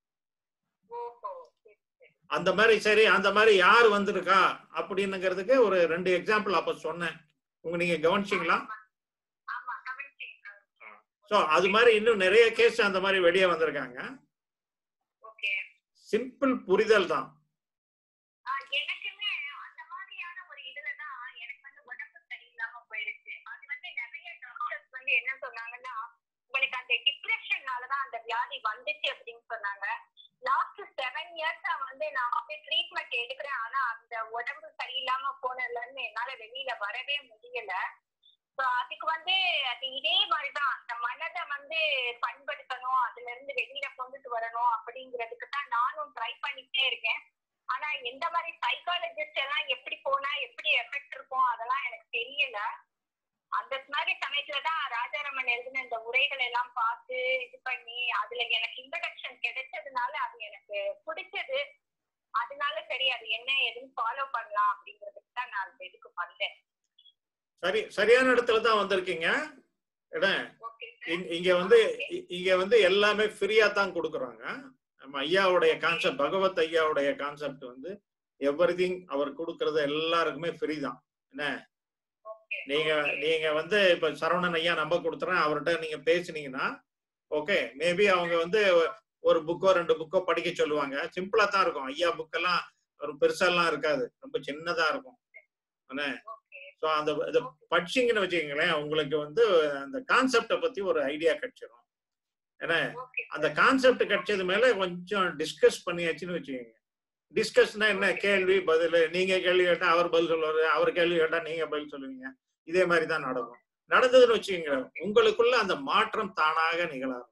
ஓஹோ சரி சரி அந்த மாதிரி சரி அந்த மாதிரி யார் வந்திருக்கா அப்படின்னுங்கிறதுக்கு ஒரு ரெண்டு எக்ஸாம்பிள் அப்ப சொன்னேன் உங்க நீங்க கவனிச்சிங்களா ஆமா கவனிச்சேன் ஸோ அது மாதிரி இன்னும் நிறைய கேஸ் அந்த மாதிரி வெளியே வந்திருக்காங்க ஓகே சிம்பிள் புரிதல் தான் ஆஹ் எனக்குமே அந்த மாதிரியான ஒரு இதுலதான் எனக்கு வந்து உடம்பு சரியில்லாம போயிடுச்சு அது வந்து நிறைய டாக்டர்ஸ் வந்து என்ன சொன்னாங்கன்னா உங்களுக்கு அந்த டிப்ரெஷன்னாலதான் அந்த வியாதி வந்துச்சு அப்படின்னு சொன்னாங்க லாஸ்ட் செவன் இயர்ஸா வந்து நான் வந்து ட்ரீட்மெண்ட் எடுக்கிறேன் ஆனா அந்த உடம்பு சரியில்லாம போனதுல இருந்து என்னால வெளியில வரவே முடியல ஸோ அதுக்கு வந்து அது இதே மாதிரிதான் அந்த மனதை வந்து பண்படுத்தணும் அதுல இருந்து வெளியில கொண்டுட்டு வரணும் அப்படிங்கிறதுக்கு தான் நானும் ட்ரை பண்ணிட்டே இருக்கேன் ஆனா எந்த மாதிரி சைக்காலஜிஸ்ட் எல்லாம் எப்படி போனா எப்படி எஃபெக்ட் இருக்கும் அதெல்லாம் எனக்கு தெரியல அந்த மாதிரி சமயத்துல தான் ராஜாராமன் எழுதின இந்த உரைகள் எல்லாம் பார்த்து இது பண்ணி அதுல எனக்கு இன்ட்ரடக்ஷன் கிடைச்சதுனால அது எனக்கு பிடிச்சது அதனால சரி அது என்ன ஏதுன்னு ஃபாலோ பண்ணலாம் அப்படிங்கிறதுக்கு தான் நான் அந்த இதுக்கு வந்தேன் சரி சரியான இடத்துல தான் வந்திருக்கீங்க என்ன ஓகே இங்க- இங்க வந்து இ- இங்க வந்து எல்லாமே ஃப்ரீயா தான் கொடுக்குறாங்க நம்ம ஐயாவுடைய கான்செப்ட் பகவத் ஐயாவுடைய கான்செப்ட் வந்து எவ்ரி அவர் கொடுக்கறது எல்லாருக்குமே ஃப்ரீ தான் என்ன ஓகே நீங்க நீங்க வந்து இப்ப சரவணன் ஐயா நம்ப கொடுத்துறேன் அவர்கிட்ட நீங்க பேசுனீங்கன்னா ஓகே மேபி அவங்க வந்து ஒரு புக்கோ ரெண்டு புக்கோ படிக்க சொல்லுவாங்க சிம்பிளா தான் இருக்கும் ஐயா புக்கெல்லாம் ஒரு பெருசாலாம் இருக்காது ரொம்ப சின்னதா இருக்கும் என்ன ஓகே ஸோ அந்த இதை படிச்சீங்கன்னு வச்சுக்கோங்களேன் உங்களுக்கு வந்து அந்த கான்செப்டை பத்தி ஒரு ஐடியா கிடைச்சிடும் ஏன்னா ஓகே அந்த கான்செப்ட் கிடைச்சது மேல கொஞ்சம் டிஸ்கஸ் பண்ணியாச்சுன்னு வச்சுக்கோங்க டிஸ்கஸ்னா என்ன கேள்வி பதில் நீங்க கேள்வி கேட்டா அவர் பதில் சொல்லுவாரு அவர் கேள்வி கேட்டா நீங்க பதில் சொல்லுவீங்க இதே மாதிரி தான் நடக்கும் நடந்ததுன்னு வச்சுக்கோங்க உங்களுக்குள்ள அந்த மாற்றம் தானாக நிகழாது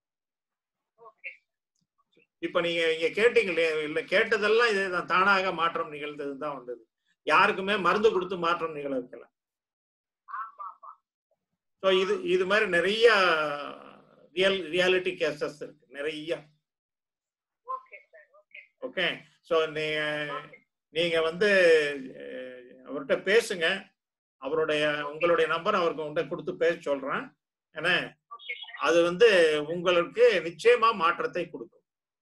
ஓகே இப்ப நீங்க இங்க கேட்டீங்களே இல்ல கேட்டதெல்லாம் இதுதான் தானாக மாற்றம் நிகழ்ந்தது தான் வந்தது யாருக்குமே மருந்து கொடுத்து மாற்றம் நிகழ வைக்கல ஆமா ஆமா ஸோ இது இது மாதிரி நிறைய ரியல் ரியாலிட்டி கேசஸ் இருக்கு நிறைய okay sir okay okay so நீங்க நீங்க வந்து அஹ், அவர்கிட்ட பேசுங்க அவருடைய உங்களுடைய நம்பர் அவருக்கு உங்கள்கிட்ட கொடுத்து பேச சொல்றேன் ஏன்னா ஓகே சார் அது வந்து உங்களுக்கு நிச்சயமா மாற்றத்தை கொடுக்கும்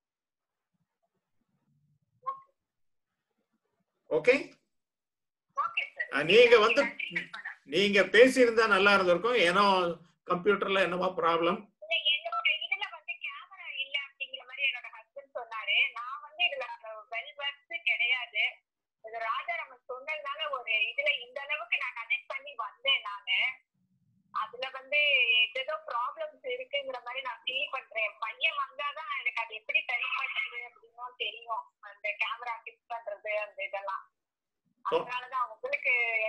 ஓகே ஓகே சார் அஹ், நீங்க வந்து நன்றி கல்பனா. நீங்க பேசியிருந்தா நல்லா இருந்திருக்கும் ஏன்னா கம்ப்யூட்டர்ல என்னவோ ப்ராப்ளம் இல்ல, என்னோட இதுல வந்து கேமரா இல்ல அப்படிங்கிற மாதிரி என்னோட ஹஸ்பண்ட் சொன்னாரு நான் வந்து இதுல வெல் வெர்ஸ் கிடையாது இது ராஜாராமன் சொன்னதுனால ஒரு இதுல இந்த அளவுக்கு நான் கனெக்ட் பண்ணி வந்தேன் நானு அதுல வந்து ஏதோ ப்ராப்ளம்ஸ் இருக்குங்கிற மாதிரி நான் ஃபீல் பண்றேன் என் பையன் வந்தாதான் எனக்கு அது எப்படி சரி பண்றது அப்படின்னும் தெரியும் அந்த கேமரா ஃபிக்ஸ் பண்றது அந்த இதெல்லாம் So- அதனாலதான் உங்களுக்கு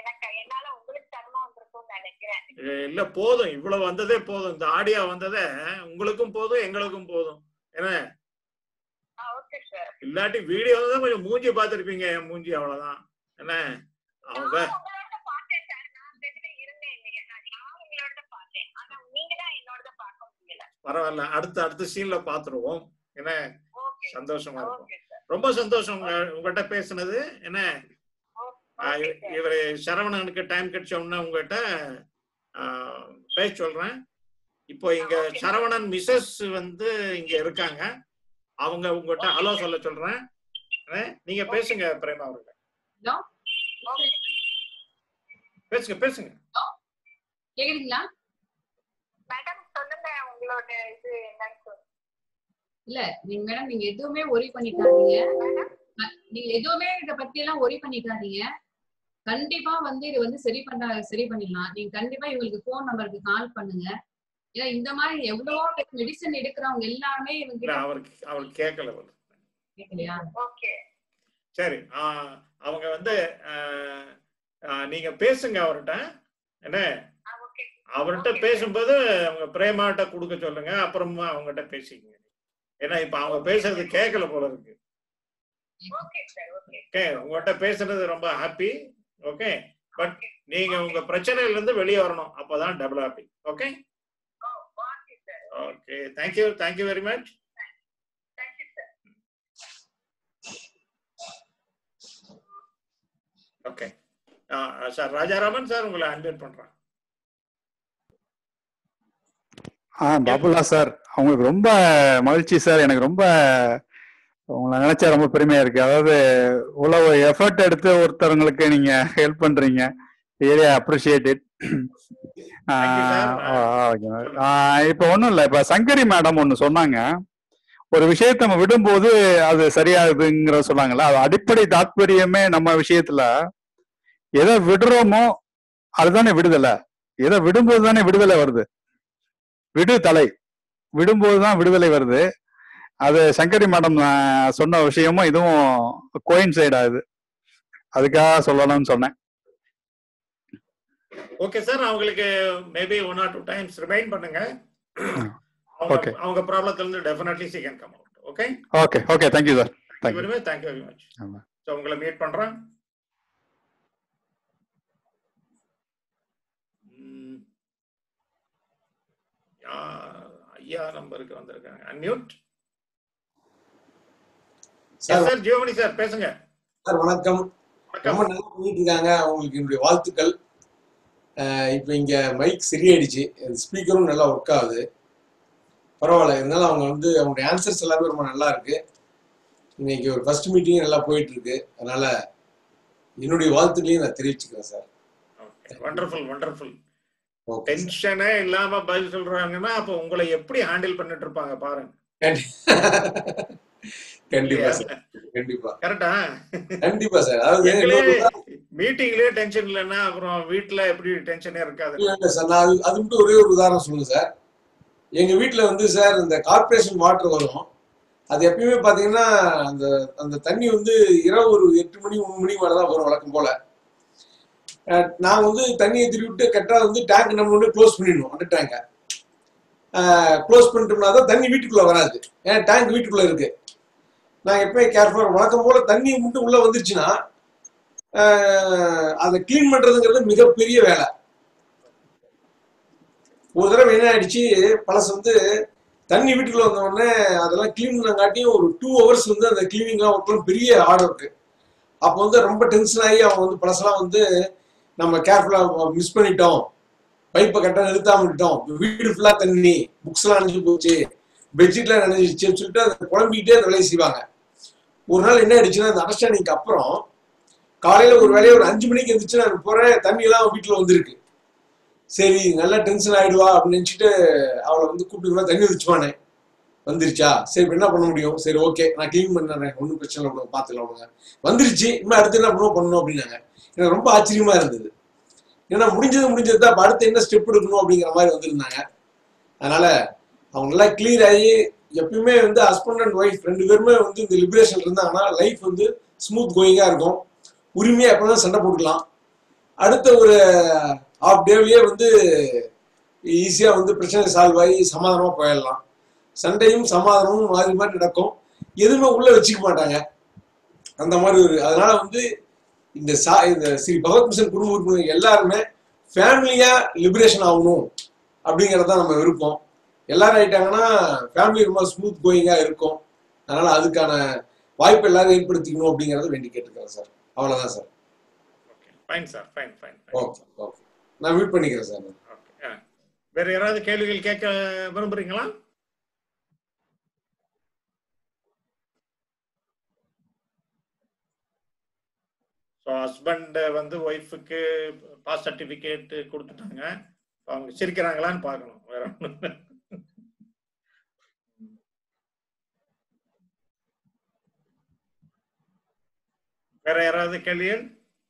எனக்கு என்னால உங்களுக்கு சிரமம் வந்திருக்கும்னு நினைக்கிறேன் இல்ல போதும் இவ்வளவு வந்ததே போதும் இந்த ஆடியோ வந்ததே உங்களுக்கும் போதும் எங்களுக்கும் போதும் என்ன ஓகே சார் இல்லாட்டி வீடியோ தான் கொஞ்சம் மூஞ்சி பார்த்திருப்பீங்க என் மூஞ்சி அவ்வளவுதான் என்ன அவங்க நான் உங்களோட பார்த்தேன் சார் நான் தெரியல இருந்தேன் இல்லையா நான் நான் உங்களோட பார்த்தேன் ஆனா நீங்க தான் என்னோட பார்க்க முடியல பரவாயில்ல அடுத்த அடுத்த சீன்ல பாத்துருவோம் என்ன ஓகே சந்தோஷமா இருக்கும் ஓகே சார் ரொம்ப சந்தோஷம் உங்க- உங்ககிட்ட பேசுனது என்ன ஆஹ் இவ- இவரு சரவணனுக்கு டைம் கிடைச்ச உடனே உங்ககிட்ட ஆஹ், பேச சொல்றேன் இப்போ இங்க Okay. சரவணன் மிஸ்ஸஸ் வந்து இங்க இருக்காங்க அவங்க உங்ககிட்ட ஹலோ சொல்ல சொல்றேன் அஹ், நீங்க பேசுங்க பிரேமா அவர்கள் ஓகே பேசுங்க பேசுங்க கேக்குறீங்களா மேடம் சொல்லுங்க உங்களோட இது என்னன்னு சொல்லுங்க இல்ல நீங்க மேடம் நீங்க எதுவுமே ஒரி பண்ணிக்காதீங்க மேடம் அஹ் நீங்க எதுவுமே இத பத்தி எல்லாம் ஒரி பண்ணிக்காதீங்க கண்டிப்பா வந்து இது வந்து சரி பண்ண சரி பண்ணிடலாம் நீங்க கண்டிப்பா இவங்களுக்கு போன் நம்பருக்கு கால் பண்ணுங்க ஏன்னா இந்த மாதிரி எவ்வளவோ மெடிசன் எடுக்கிறவங்க எல்லாமே இவங்க இல்ல கிட்ட அவருக்கு அவர் கேட்கல அவரு. கேட்கலையா ஓகே சரி ஆஹ், அவங்க வந்து ஆஹ், ஆஹ், நீங்க பேசுங்க அவர்கிட்ட என்ன ஓகே அவர்கிட்ட Okay. பேசும்போது அவங்க பிரேமாட்ட கொடுக்க சொல்லுங்க அப்புறமா அவங்ககிட்ட பேசிக்கங்க ஏன்னா இப்ப அவங்க பேசுறது கேட்கல போல இருக்கு ஓகே சார் ஓகே ஓகே உங்ககிட்ட பேசுறது ரொம்ப ஹாப்பி ஓகே பட் நீங்க உங்க பிரச்சனையில இருந்து வெளியே வரணும் அப்பதான் double happy okay oh okay sir okay thank you thank you very much thank you sir okay sir Rajaraman sir உங்களை அன்வைட் பண்றேன் ஆ பாபுலா சார் அவங்களுக்கு ரொம்ப மகிழ்ச்சி சார் எனக்கு ரொம்ப உங்களை நினைச்சா ரொம்ப பெருமையா இருக்கு அதாவது இவ்வளவு எஃபர்ட் எடுத்து ஒருத்தவங்களுக்கு நீங்க ஹெல்ப் பண்றீங்க ரியலி அப்ரிஷியேட் இட் இப்போ ஒன்றும் இல்லை இப்போ சங்கரி மேடம் ஒன்று சொன்னாங்க ஒரு விஷயத்தை நம்ம விடும்போது அது சரியாகுதுங்கிற சொன்னாங்கல்ல அது அடிப்படை தாத்பரியமே நம்ம விஷயத்துல எதை விடுறோமோ அதுதானே விடுதலை எதை விடும்போது தானே விடுதலை வருது விடு தலை விடும்போது தான் விடுதலை வருது அது சங்கரி மேடம் சொன்ன விஷயமும் இதுவும் கோயின்சைட் ஆகுது அதுக்காக சொல்லணும்னு சொன்னேன் ஓகே சார் அவங்களுக்கு maybe one or two times remind பண்ணுங்க அவங்க Okay. அவங்க ப்ராப்ளத்துல இருந்து definitely she can come out okay okay okay thank you sir thank you thank you very much thank you very much ஆமா. ஸோ உங்களை மீட் பண்றேன் ம். யா- ஐயா நம்பருக்கு வந்திருக்காங்க unmute sir sir Jeevamani sir பேசுங்க சார் வணக்கம் வணக்கம் ரொம்ப நல்லா பண்ணிட்டு இருக்காங்க அவங்களுக்கு என்னுடைய வாழ்த்துக்கள் அஹ் இப்போ இங்க மைக் சரியாயிடுச்சு ஸ்பீக்கரும் நல்லா ஒர்க் ஆகுது பரவாயில்ல இருந்தாலும் அவங்க வந்து அவங்களுடைய ஆன்சர்ஸ் எல்லாமே ரொம்ப நல்லா இருக்கு இன்னைக்கு ஒரு ஃபர்ஸ்ட் மீட்டிங் நல்லா போயிட்டு இருக்கு அதனால என்னுடைய வாழ்த்துக்களையும் நான் தெரிவிச்சுக்கிறேன் sir wonderful wonderful okay sir டென்ஷனே இல்லாம பதில் சொல்றாங்கன்னா அப்போ உங்களை எப்படி ஹேண்டில் பண்ணிட்டு இருப்பாங்க பாருங்க கண்டிப்பா சார் கண்டிப்பா கரெக்டா கண்டிப்பா சார் அதாவது எங்களே இன்னொரு உதா- மீட்டிங்லயே டென்ஷன் இல்லைன்னா அப்புறம் வீட்டுல எப்படி டென்ஷனே இருக்காது இல்ல இல்ல சார் நான் அது அது மட்டும் ஒரே ஒரு உதாரணம் சொல்லுங்க சார் எங்க வீட்ல வந்து சார் இந்த கார்ப்பரேஷன் வாட்டர் வரும் அது எப்பயுமே பாத்தீங்கன்னா அந்த அந்த தண்ணி வந்து இரவு ஒரு எட்டு மணி மூணு மணி மேல தான் வரும் வழக்கம் போல அஹ் நான் வந்து தண்ணியை திருப்பி விட்டு கரெக்டா வந்து டேங்க் நம்ம வந்து க்ளோஸ் பண்ணிடணும் அந்த டேங்கை க்ளோஸ் பண்ணிட்டோம்னா தான் தண்ணி வீட்டுக்குள்ள வராது ஏன்னா டேங்க் வீட்டுக்குள்ள இருக்கு நான் எப்பயும் கேர்ஃபுல்லாக வழக்கம் போல தண்ணி மட்டும் உள்ள வந்துருச்சுன்னா அஹ் அதை க்ளீன் பண்றதுங்கிறது மிகப்பெரிய வேலை ஒரு தடவை என்ன ஆயிடுச்சு பழசு வந்து தண்ணி வீட்டுக்குள்ள வந்த உடனே அதெல்லாம் க்ளீன் பண்ணங்காட்டியும் ஒரு டூ ஹவர்ஸ் வந்து அந்த கிளீனிங்லாம் ஒர்க்லாம் பெரிய ஆர்டர் இருக்கு அப்போ வந்து ரொம்ப டென்ஷன் ஆகி அவங்க வந்து பழசெல்லாம் வந்து நம்ம கேர்ஃபுல்லாக மிஸ் பண்ணிட்டோம் பைப்பை கரெக்டாக நிறுத்தாம விட்டோம் வீடு ஃபுல்லாக தண்ணி புக்ஸ்லாம் நினைச்சு போச்சு பெட்ஷீட்லாம் நினைச்சிச்சுன்னு சொல்லிட்டு அதை குழம்பிக்கிட்டே அந்த வேலையை செய்வாங்க ஒரு நாள் என்ன ஆயிடுச்சுன்னா அந்த அண்டர்ஸ்டாண்டிங்க்கு அப்புறம் காலையில ஒரு வேலையை ஒரு அஞ்சு மணிக்கு எந்திரிச்சு நான் போறேன் தண்ணி எல்லாம் வீட்டுல வந்திருக்கு சரி நல்லா டென்ஷன் ஆயிடுவா அப்படின்னு நினைச்சிட்டு அவளை வந்து கூப்பிட்டு தண்ணி வச்சுவானே வந்துருச்சா சரி இப்ப என்ன பண்ண முடியும் சரி ஓகே நான் க்ளீன் பண்ணுறேன் ஒன்றும் பிரச்சனை இல்லை விடுங்க பார்த்துக்கலாம் விடுங்க வந்துருச்சு இன்னும் அடுத்து என்ன பண்ணுவோம் பண்ணணும் அப்படின்னாங்க எனக்கு ரொம்ப ஆச்சரியமா இருந்தது ஏன்னா முடிஞ்சது முடிஞ்சது தான் இப்ப அடுத்து என்ன ஸ்டெப் எடுக்கணும் அப்படிங்கிற மாதிரி வந்திருந்தாங்க அதனால அவங்க நல்லா கிளியர் ஆகி எப்பயுமே வந்து ஹஸ்பண்ட் அண்ட் ஒய்ஃப் ரெண்டு பேருமே வந்து இந்த லிபரேஷன் இருந்தாங்கன்னா லைஃப் வந்து ஸ்மூத் கோயிங்கா இருக்கும் உரிமையா எப்பதான் சண்டை போட்டுக்கலாம் அடுத்த ஒரு ஹாஃப் டேவிலேயே வந்து ஈஸியா வந்து பிரச்சனை சால்வ் ஆகி சமாதானமா போயிடலாம் சண்டையும் சமாதானமும் மாறி மாறி நடக்கும் எதுவுமே உள்ள வச்சுக்க மாட்டாங்க அந்த மாதிரி ஒரு அதனால வந்து இந்த சா இந்த ஸ்ரீ பகவத் மிஷன் குடும்ப உறுப்பினர் எல்லாருமே ஃபேமிலியா லிபரேஷன் ஆகணும் அப்படிங்கிறது தான் நம்ம விருப்பம் எல்லாரும் ஆயிட்டாங்கன்னா ஃபேமிலி ரொம்ப ஸ்மூத் கோயிங்கா இருக்கும் அதனால அதுக்கான வாய்ப்பு எல்லாரும் ஏற்படுத்திக்கணும் அப்படிங்கறத வேண்டி கேட்டுக்கிறேன் சார் அவ்வளவுதான் sir okay fine sir fine fine okay okay நான் மீட் பண்ணிக்கிறேன் சார் ஓகே வேற யாராவது கேள்விகள் கேட்க விரும்புறீங்களா ஸோ ஹஸ்பண்ட் வந்து ஒய்ஃபுக்கு பாஸ் சர்டிஃபிகேட் கொடுத்துட்டாங்க அவங்க சிரிக்கிறாங்களான்னு பார்க்கணும் வேற ஒண்ணும் இல்ல. வேற யாராவது கேள்விகள்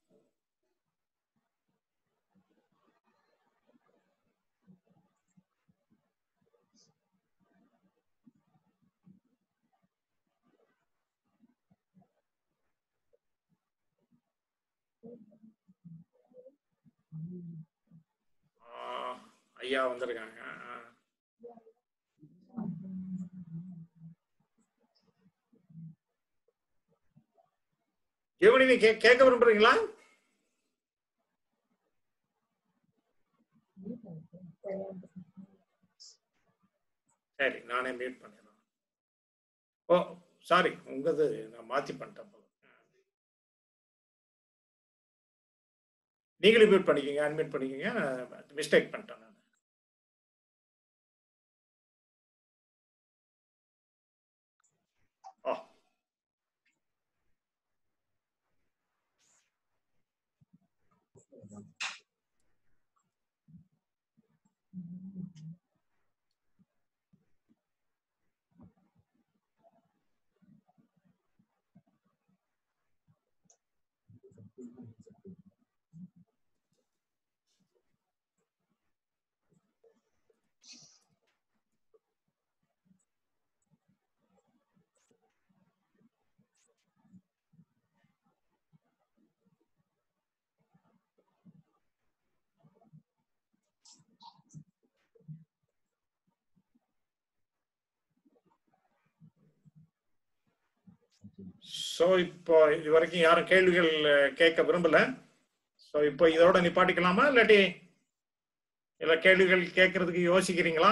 ஆ, ஐயா வந்திருக்காங்க ஆ. ஜெமினி நீ கே- கேட்க விரும்புறீங்களா சரி நானே மியூட் பண்ணிடுறேன் ஓ சாரி உங்கது நான் மாத்தி பண்ணிட்டேன் போல. நீங்களும் மியூட் பண்ணிக்கோங்க அன்மியூட் பண்ணிக்கோங்க மிஸ்டேக் பண்ணிட்டேன் நான் ஓ ஸோ இப்போ இது வரைக்கும் யாரும் கேள்விகள் அஹ், கேட்க விரும்பல ஸோ இப்போ இதோட நிப்பாட்டிக்கலாமா இல்லாட்டி இல்ல கேள்விகள் கேட்கறதுக்கு யோசிக்கிறீங்களா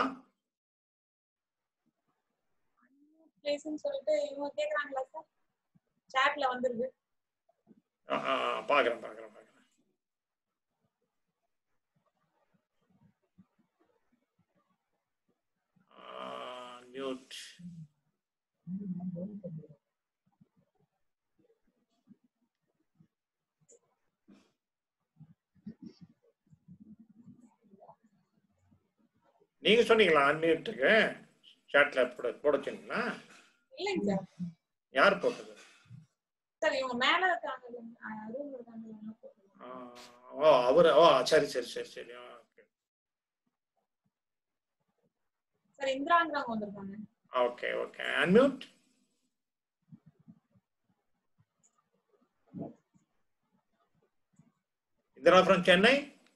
பிளேஸ்னு சொல்லிட்டு இவங்க கேக்குறாங்களா சார் சாட்ல வந்துருது ஆ, ஆ, ஆ, பார்க்கறேன் பார்க்கறேன் பார்க்கறேன் மியூட் நீங்க சொன்னீங்களா அன்மியூட்டுக்கு சாட்ல போட போட சொன்னீங்களா இல்லைங்க சார் யார் போட்டது சார் இவங்க மேல இருக்காங்க ரூம் இருக்காங்க ஆ, ஓ அவர் ஓ சரி சரி சரி சரி ஓகே சார் இந்திராங்கிறவங்க வந்திருக்காங்க okay okay unmute Indira from Chennai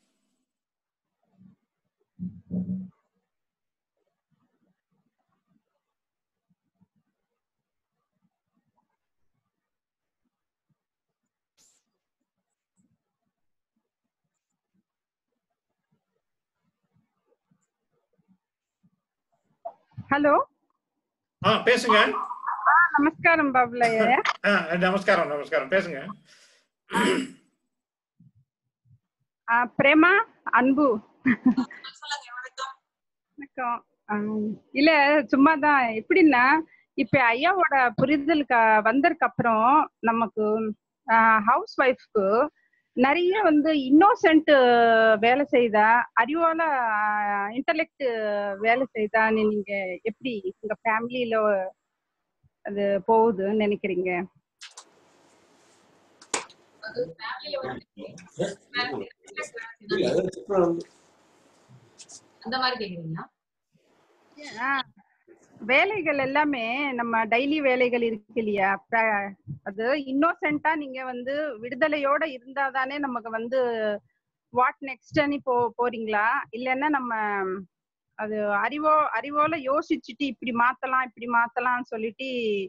hello ஆ பேசுங்க నమస్కారం బాబులయ్య ஆ, நமஸ்காரம் நமஸ்காரம் பேசுங்க ఆ, ప్రేమ అన్బు சொல்லுங்க வணக்கம் வணக்கம் ஆ, இல்ல சும்மா தான் எப்படின்னா இப்ப ஐயாவோட புரிதலுக்கு வந்ததுக்கு அப்புறம் நமக்கு ஹவுஸ் ஒய்ஃப்க்கு நிறைய வந்து இன்னோசென்ட் வேலை செய்தா அறிவால இன்டலெக்ட் வேலை செய்தான்னு நீங்க எப்படி உங்க ஃபேமிலியில அது போகுதுன்னு நினைக்கிறீங்க அது ஃபேமிலியில வந்து இல்ல, அது different வந்து- அந்த மாதிரி கேக்குறீங்களா ஆ, வேலைகள் எல்லாமே நம்ம டெய்லி வேலைகள் இருக்கு இல்லையா அது இன்னோசென்ட்டா நீங்க வந்து விடுதலையோட இருந்தாதானே நமக்கு வந்து வாட் நெக்ஸ்ட்னு போ போறீங்களா இல்லைன்னா நம்ம அது அறிவோ அறிவோல யோசிச்சுட்டு இப்படி மாத்தலாம் இப்படி மாத்தலாம்னு சொல்லிட்டு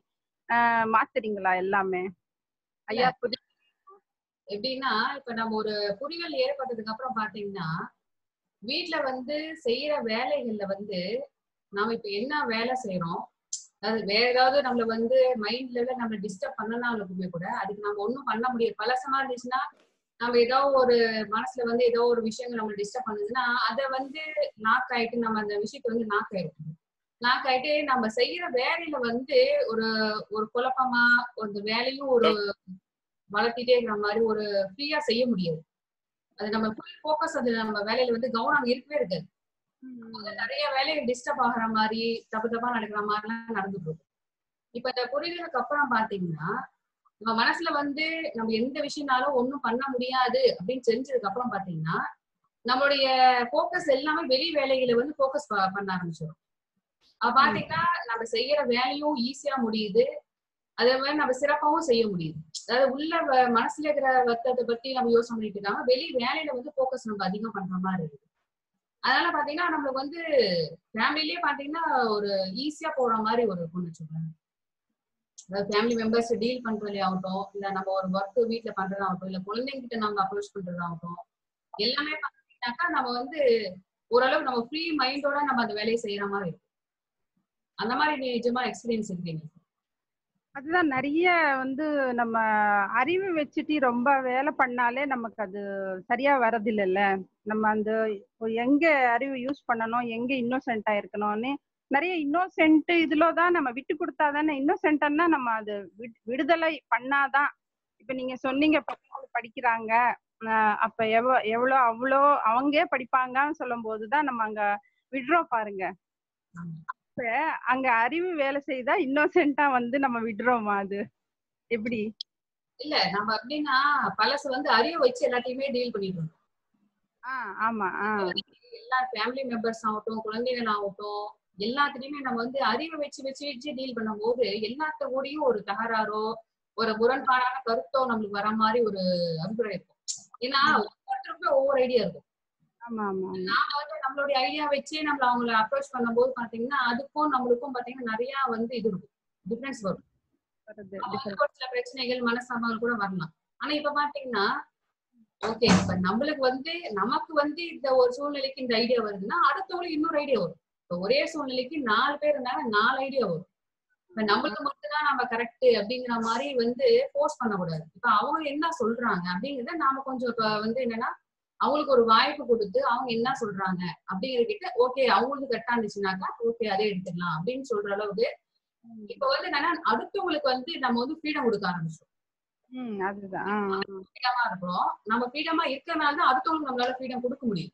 ஆஹ் மாத்துறீங்களா எல்லாமே ஐயா புரி எப்படின்னா இப்ப நம்ம ஒரு புரிதல் ஏற்பட்டதுக்கு அப்புறம் பாத்தீங்கன்னா வீட்ல வந்து செய்யற வேலைகள்ல வந்து நாம இப்ப என்ன வேலை செய்யறோம் அது வேற ஏதாவது நம்மள வந்து மைண்ட் லெவல நம்ம டிஸ்டர்ப் பண்ணனாலுமே கூட அதுக்கு நம்ம ஒண்ணும் பண்ண முடியாது பழசமா இருந்துச்சுன்னா நம்ம ஏதோ ஒரு மனசுல வந்து ஏதோ ஒரு விஷயங்கள் நம்ம டிஸ்டர்ப் பண்ணுதுன்னா அதை வந்து நாக் ஆயிட்டு நம்ம அந்த விஷயத்தை வந்து நாக் ஆயிடும் நாக் ஆயிட்டு நம்ம செய்யற வேலையில வந்து ஒரு ஒரு குழப்பமா அந்த வேலையும் ஒரு வளர்த்திட்டே இருக்கிற மாதிரி ஒரு ஃப்ரீயா செய்ய முடியாது அது நம்ம ஃபுல் ஃபோக்கஸ் அது நம்ம வேலையில வந்து கவனம் இருக்கவே இருக்காது அப்போது நிறைய வேலைகள் டிஸ்டர்ப் ஆகுற மாதிரி தப்பு தப்பா நடக்கிற மாதிரிலாம் நடந்துட்டு இருக்கும் இப்ப இந்த புரிதலுக்கு அப்புறம் பாத்தீங்கன்னா நம்ம மனசுல வந்து நம்ம எந்த விஷயம்னாலும் ஒண்ணும் பண்ண முடியாது அப்படின்னு தெரிஞ்சதுக்கு அப்புறம் பாத்தீங்கன்னா நம்மளுடைய ஃபோக்கஸ் எல்லாமே வெளி வேலைகளை வந்து ஃபோக்கஸ் பண்ண ஆரம்பிச்சிடும் அப்ப பாத்தீங்கன்னா நம்ம செய்யற வேலையும் ஈஸியா முடியுது அதே மாதிரி நம்ம சிறப்பாவும் செய்ய முடியுது அதாவது உள்ள வ- மனசுல இருக்கிற வருத்தத்தை பத்தி நம்ம யோசனை பண்ணிட்டு இருக்காங்க வெளி வேலையில வந்து ஃபோக்கஸ் நம்ம அதிகம் பண்ற மாதிரி இருக்கு அதனால பாத்தீங்கன்னா நம்மளுக்கு வந்து ஃபேமிலிலேயே பாத்தீங்கன்னா ஒரு ஈஸியா போற மாதிரி ஒரு பொண்ணு சொல்றாங்க அதாவது ஃபேமிலி மெம்பர்ஸ் டீல் பண்றதே ஆகட்டும் இல்ல நம்ம ஒரு ஒர்க் வீட்ல பண்றதாகட்டும் இல்ல குழந்தைங்க கிட்ட நம்ம அப்ரோச் பண்றதாகட்டும் எல்லாமே பாத்தீங்கன்னாக்கா நம்ம வந்து ஓரளவு நம்ம ஃப்ரீ மைண்டோட நம்ம அந்த வேலையை செய்யற மாதிரி இருக்கும் அந்த மாதிரி நீ நிஜமா எக்ஸ்பீரியன்ஸ் இருக்கீங்க அதுதான் நிறைய வந்து நம்ம அறிவு வச்சுட்டு ரொம்ப வேலை பண்ணாலே நமக்கு அது சரியா வரதில்லைல்ல நம்ம அந்த இப்போ எங்க அறிவு யூஸ் பண்ணணும் எங்க இன்னோசென்ட்டா இருக்கணும்னு நிறைய இன்னோசென்ட் இதுல தான் நம்ம விட்டு கொடுத்தா தானே இன்னோசென்ட்னா நம்ம அது விடு- விடுதலை பண்ணாதான் இப்ப நீங்க சொன்னீங்க பசங்க படிக்கிறாங்க ஆஹ் அப்ப எவ்வளோ எவ்வளோ அவ்வளோ அவங்கே படிப்பாங்கன்னு சொல்லும் போதுதான் நம்ம அங்க விடுறோம் பாருங்க அப்ப அங்க அறிவு வேலை செய்தா இன்னோசென்ட்டா வந்து நம்ம விடுறோமா அது எப்படி இல்ல நம்ம அப்படின்னா பழசு வந்து அறிவை வச்சு எல்லாத்தையுமே டீல் பண்ணிட்டு இருந்தோம் ஆஹ் ஆமா ஆஹ் எல்லா ஃபேமிலி மெம்பர்ஸ் ஆகட்டும் குழந்தைகள் ஆகட்டும் எல்லாத்துலயுமே நம்ம வந்து அறிவை வச்சு வச்சு வச்சு டீல் பண்ணும்போது எல்லாத்த கூடயும் ஒரு தகராறோ ஒரு முரண்பாடான கருத்தோ நம்மளுக்கு வர மாதிரி ஒரு அபிப்பிராயம் இருக்கும் ஏன்னா ஒவ்வொருத்தருக்குமே ஒவ்வொரு ஐடியா இருக்கும் ஆமா ஆமா ஆமா நாம வந்து நம்மளுடைய ஐடியா வச்சே நம்மள அவங்கள அப்ரோச் பண்ணும்போது பாத்தீங்கன்னா அதுக்கும் நம்மளுக்கும் பாத்தீங்கன்னா நிறைய வந்து இது இருக்கும் டிஃபரன்ஸ் வரும் வருது அப்ப different. வந்து ஒரு சில பிரச்சனைகள் மனசமால் கூட வரலாம் ஆனா இப்ப பாத்தீங்கன்னா ஓகே இப்ப நம்மளுக்கு வந்து நமக்கு வந்து இந்த ஒரு சூழ்நிலைக்கு இந்த ஐடியா வருதுன்னா அடுத்தவங்களுக்கு இன்னொரு ஐடியா வரும் இப்ப ஒரே சூழ்நிலைக்கு நாலு பேர் இருந்தாங்க நாலு ஐடியா வரும் இப்ப நம்மளுக்கு மட்டும்தான் நம்ம கரெக்ட் அப்படிங்கிற மாதிரி வந்து ஃபோர்ஸ் பண்ணக்கூடாது இப்ப அவங்க என்ன சொல்றாங்க அப்படிங்கறத நாம கொஞ்சம் இப்ப வந்து என்னன்னா அவங்களுக்கு ஒரு வாய்ப்பு கொடுத்து அவங்க என்ன சொல்றாங்க அப்படிங்கறதுக்கிட்ட ஓகே அவங்களுக்கு கரெக்டா இருந்துச்சுனாக்கா ஓகே அதே எடுத்துக்கலாம் அப்படின்னு சொல்ற அளவுக்கு இப்ப வந்து என்னன்னா அடுத்தவங்களுக்கு வந்து நம்ம வந்து ஃப்ரீடம் கொடுக்க ஆரம்பிச்சோம் ம் அதுதான் ஆஹ் ஆஹ். ஃப்ரீடமா இருக்கிறோம் நம்ம ஃப்ரீடமா இருக்கறனால தான் அடுத்தவங்களுக்கு நம்மளால ஃப்ரீடம் கொடுக்க முடியும்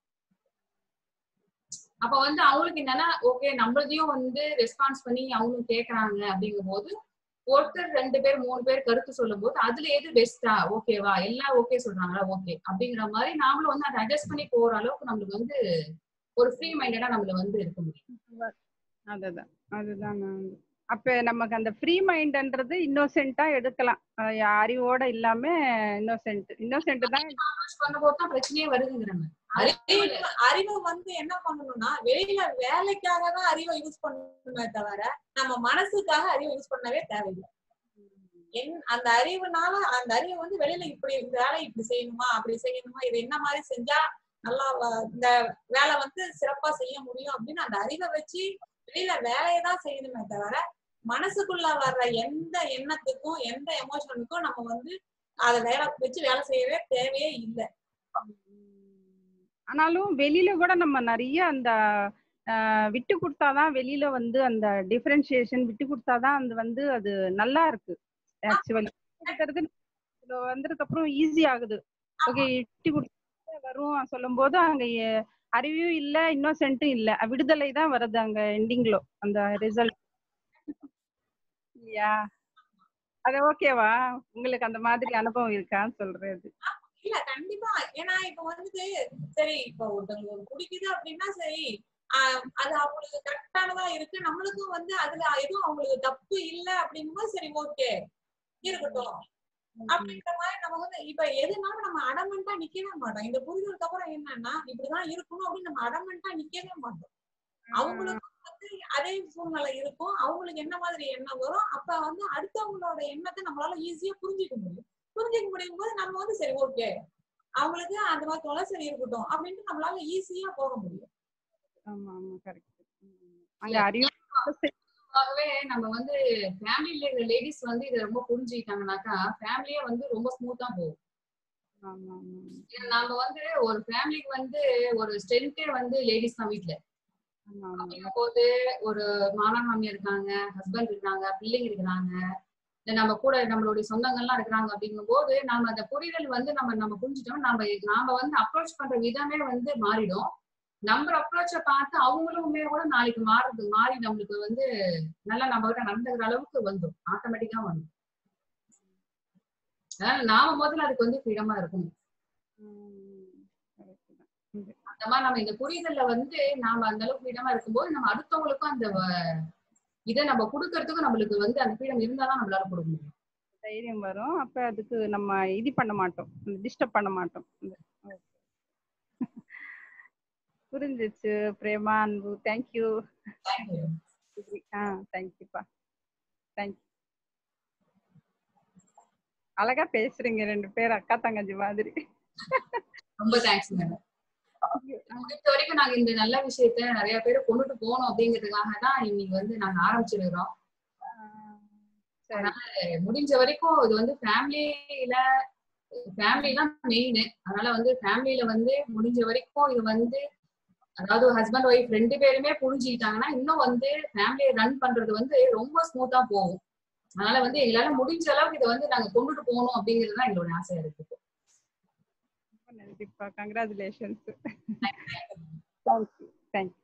அப்ப வந்து அவங்களுக்கு என்னன்னா ஓகே நம்மளதையும் வந்து ரெஸ்பான்ஸ் பண்ணி அவங்களும் கேக்குறாங்க அப்படிங்கும் போது ஒருத்தர் ரெண்டு பேர் மூணு பேர் கருத்து சொல்லும் போது அதுல எது பெஸ்டா ஓகேவா எல்லாம் ஓகே சொல்றாங்களா ஓகே அப்படிங்கிற மாதிரி நாமளும் வந்து அதை அட்ஜஸ்ட் பண்ணி போற அளவுக்கு நம்மளுக்கு வந்து ஒரு ஃப்ரீ மைண்டடா நம்மள வந்து இருக்க முடியும் அதுதான் அதுதான் நான் வந்து- அப்ப நமக்கு அந்த ஃப்ரீ மைண்ட்ன்றது இன்னோசென்ட்டா எடுக்கலாம் அஹ் அறிவோட இல்லாம இன்னோசென்ட் இன்னோசென்ட் தான் approach பண்ணும்போது தான் பிரச்சனையே வருதுங்கிறாங்க அறிவு அறிவை வந்து என்ன பண்ணணும்னா வெளியில வேலைக்காக தான் அறிவை யூஸ் பண்ணணுமே தவிர நம்ம மனசுக்காக அறிவை யூஸ் பண்ணவே தேவையில்லை என் அந்த அறிவுனால அந்த அறிவை வந்து வெளியில இப்படி இந்த வேலை இப்படி செய்யணுமா அப்படி செய்யணுமா இது என்ன மாதிரி செஞ்சா நல்லா வ- இந்த வேலை வந்து சிறப்பா செய்ய முடியும் அப்படின்னு அந்த அறிவை வச்சு வெளியில வேலையை தான் செய்யணுமே தவிர மனசுக்குள்ள வர்ற எந்த எண்ணத்துக்கும் எந்த எமோஷனுக்கும் நம்ம வந்து அதை வேலை வச்சு வேலை செய்யவே தேவையே இல்லை ஆனாலும் வெளியில கூட நம்ம நிறைய அந்த ஆஹ் விட்டு கொடுத்தாதான் வெளியில வந்து அந்த டிஃபரன்சியேஷன் விட்டு கொடுத்தாதான் அது வந்து அது நல்லா இருக்கு ஆக்சுவலி கொடுக்கறது இதுல வந்ததுக்கு அப்புறம் ஈஸி ஆகுது ஓகே விட்டு கொடுத்து வரும் சொல்லும் போது அங்க எ- அறிவும் இல்ல இன்னோசென்ட்டும் இல்ல விடுதலை தான் வருது அங்க எண்டிங்ல அந்த ரிசல்ட் இல்லையா அது ஓகேவா உங்களுக்கு அந்த மாதிரி அனுபவம் இருக்கான்னு சொல்றது இல்ல கண்டிப்பா ஏன்னா இப்ப வந்துட்டு சரி இப்ப ஒருத்தவங்களுக்கு ஒரு பிடிக்குது அப்படின்னா சரி ஆஹ் அது அவங்களுக்கு கரெக்டானதா இருக்கு நம்மளுக்கும் வந்து அதுல எதுவும் அவங்களுக்கு தப்பு இல்ல அப்படிங்கும்போது சரி ஓகே இருக்கட்டும் அப்படின்ற மாதிரி நம்ம வந்து இப்ப எதுனாலும் நம்ம அடமெண்டா நிக்கவே மாட்டோம் இந்த புரிதலுக்கு அப்புறம் என்னன்னா இப்படிதான் இருக்கணும் அப்படின்னு நம்ம அடமெண்டா நிக்கவே மாட்டோம் அவங்களுக்கும் வந்து அதே சூழ்நிலை இருக்கும் அவங்களுக்கு என்ன மாதிரி எண்ணம் வரும் அப்ப வந்து அடுத்தவங்களோட எண்ணத்தை நம்மளால ஈஸியா புரிஞ்சுக்க முடியும் புரிஞ்சுக்க முடியும் போது நம்ம வந்து சரி ஓகே அவங்களுக்கு அந்த மாதிரி தோண சரி இருக்கட்டும் அப்படின்ட்டு நம்மளால ஈஸியா போக முடியும் ஆமா ஆமா கரெக்ட் அங்க அறிவு ஆகவே நம்ம வந்து ஃபேமிலியில இருக்கிற லேடிஸ் வந்து இதை ரொம்ப புரிஞ்சுக்கிட்டாங்கனாக்கா ஃபேமிலியே வந்து ரொம்ப ஸ்மூத்தா போகும் ஆமா ஆமா ஏன்னா நாம வந்து ஒரு ஃபேமிலிக்கு வந்து ஒரு ஸ்ட்ரென்த்தே வந்து லேடிஸ் தான் வீட்ல ஆமா ஆமா அப்படிங்கும் போது ஒரு மாமனார் மாமியார் இருக்காங்க ஹஸ்பண்ட் இருக்காங்க பிள்ளைங்க இருக்கிறாங்க இல்ல நம்ம கூட நம்மளுடைய சொந்தங்கள்லாம் இருக்கிறாங்க அப்படிங்கும் போது நாம அந்த புரிதல் வந்து நம்ம நம்ம புரிஞ்சுட்டோம் நம்ம நாம வந்து அப்ரோச் பண்ற விதமே வந்து மாறிடும் நம்ம அப்ரோச்ச பார்த்து அவங்களுமே கூட நாளைக்கு மாறுறது மாறி நம்மளுக்கு வந்து நல்லா நம்ம கிட்ட நடந்துக்கிற அளவுக்கு வந்துடும் ஆட்டோமேட்டிக்கா வந்துடும் அதனால நாம முதல்ல அதுக்கு வந்து ஃப்ரீடமா இருக்கணும் அந்த மாதிரி நம்ம இந்த புரிதல்ல வந்து நாம அந்த அளவுக்கு ஃப்ரீடமா இருக்கும்போது நம்ம அடுத்தவங்களுக்கும் அந்த வ- இதை நம்ம கொடுக்கறதுக்கும் நம்மளுக்கு வந்து அந்த ஃப்ரீடம் இருந்தாதான் நம்மளால கொடுக்க முடியும் தைரியம் வரும் அப்ப அதுக்கு நம்ம இது பண்ண மாட்டோம் டிஸ்டர்ப் பண்ண மாட்டோம் இந்த- okay. புரிஞ்சிச்சு பிரேமா அன்பு தேங்க்யூ ஆ தேங்க்யூப்பா தேங்க்யூ அழகா பேசுறீங்க ரெண்டு பேர் அக்கா தங்கச்சி மாதிரி ரொம்ப தேங்க்ஸ் மேடம் முடிஞ்ச வரைக்கும் நாங்க இந்த நல்ல விஷயத்த நிறைய பேர் கொண்டுட்டு போகணும் அப்படிங்கிறதுக்காக தான் இன்னைக்கு வந்து நாங்க ஆரம்பிச்சிருக்கிறோம் அதனால முடிஞ்ச வரைக்கும் இது வந்து ஃபேமிலியில ஃபேமிலி தான் மெயின் அதனால வந்து ஃபேமிலியில வந்து முடிஞ்ச வரைக்கும் இது வந்து அதாவது ஹஸ்பண்ட் ஒய்ஃப் ரெண்டு பேருமே புரிஞ்சுக்கிட்டாங்கன்னா இன்னும் வந்து ஃபேமிலியை ரன் பண்றது வந்து ரொம்ப ஸ்மூத்தா போகும் அதனால வந்து எங்களால முடிஞ்ச அளவுக்கு இதை வந்து நாங்க கொண்டுட்டு போகணும் அப்படிங்கிறது தான் எங்களோட ஆசையா இருக்கு ரொம்ப நன்றிப்பா கங்க்ராச்சுலேஷன்ஸ் தேங்க்யூ தேங்க்யூ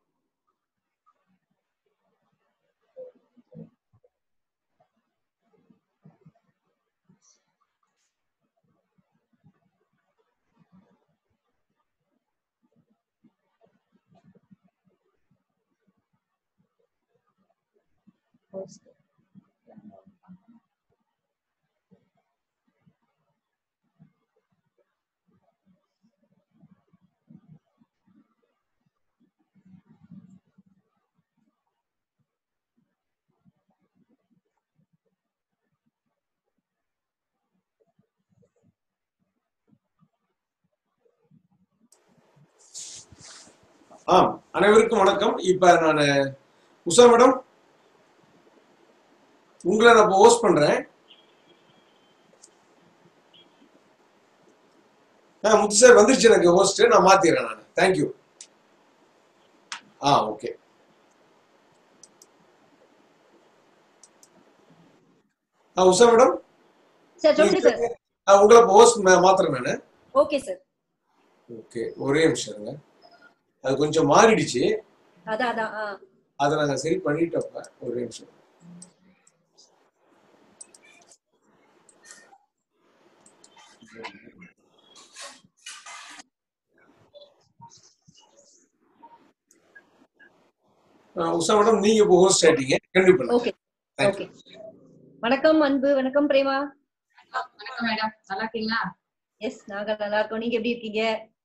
ஆம் அனைவருக்கும் வணக்கம் இப்ப நான் உஷா மேடம் உங்களை நான் ஹோஸ்ட் பண்றேன் ஆ முத்து சார் வந்துருச்சு எனக்கு ஹோஸ்ட் நான் மாத்திடுறேன் நான் தேங்க்யூ ஆ ஓகே ஆ உஷா மேடம் சார் சொல்லுங்க சார் ஆ, உங்களை ஹோஸ்ட் மாத்துறேன் நான் ஓகே சார் ஓகே ஒரே நிமிஷம் இருங்க அது கொஞ்சம் மாறிடுச்சு அதான் அதான் ஆ அதை நாங்க சரி பண்ணிட்டோம் ஒரே நிமிஷம் ஆ, உஷா மேடம் நீங்க இப்போ ஹோஸ்ட் ஆயிட்டீங்க கண்டிப்பா ஓகே ஓகே வணக்கம் அன்பு வணக்கம் பிரேமா வணக்கம் மேடம் நல்லா இருக்கீங்களா எஸ் நாங்க நல்லா இருக்கோம் நீங்க எப்படி இருக்கீங்க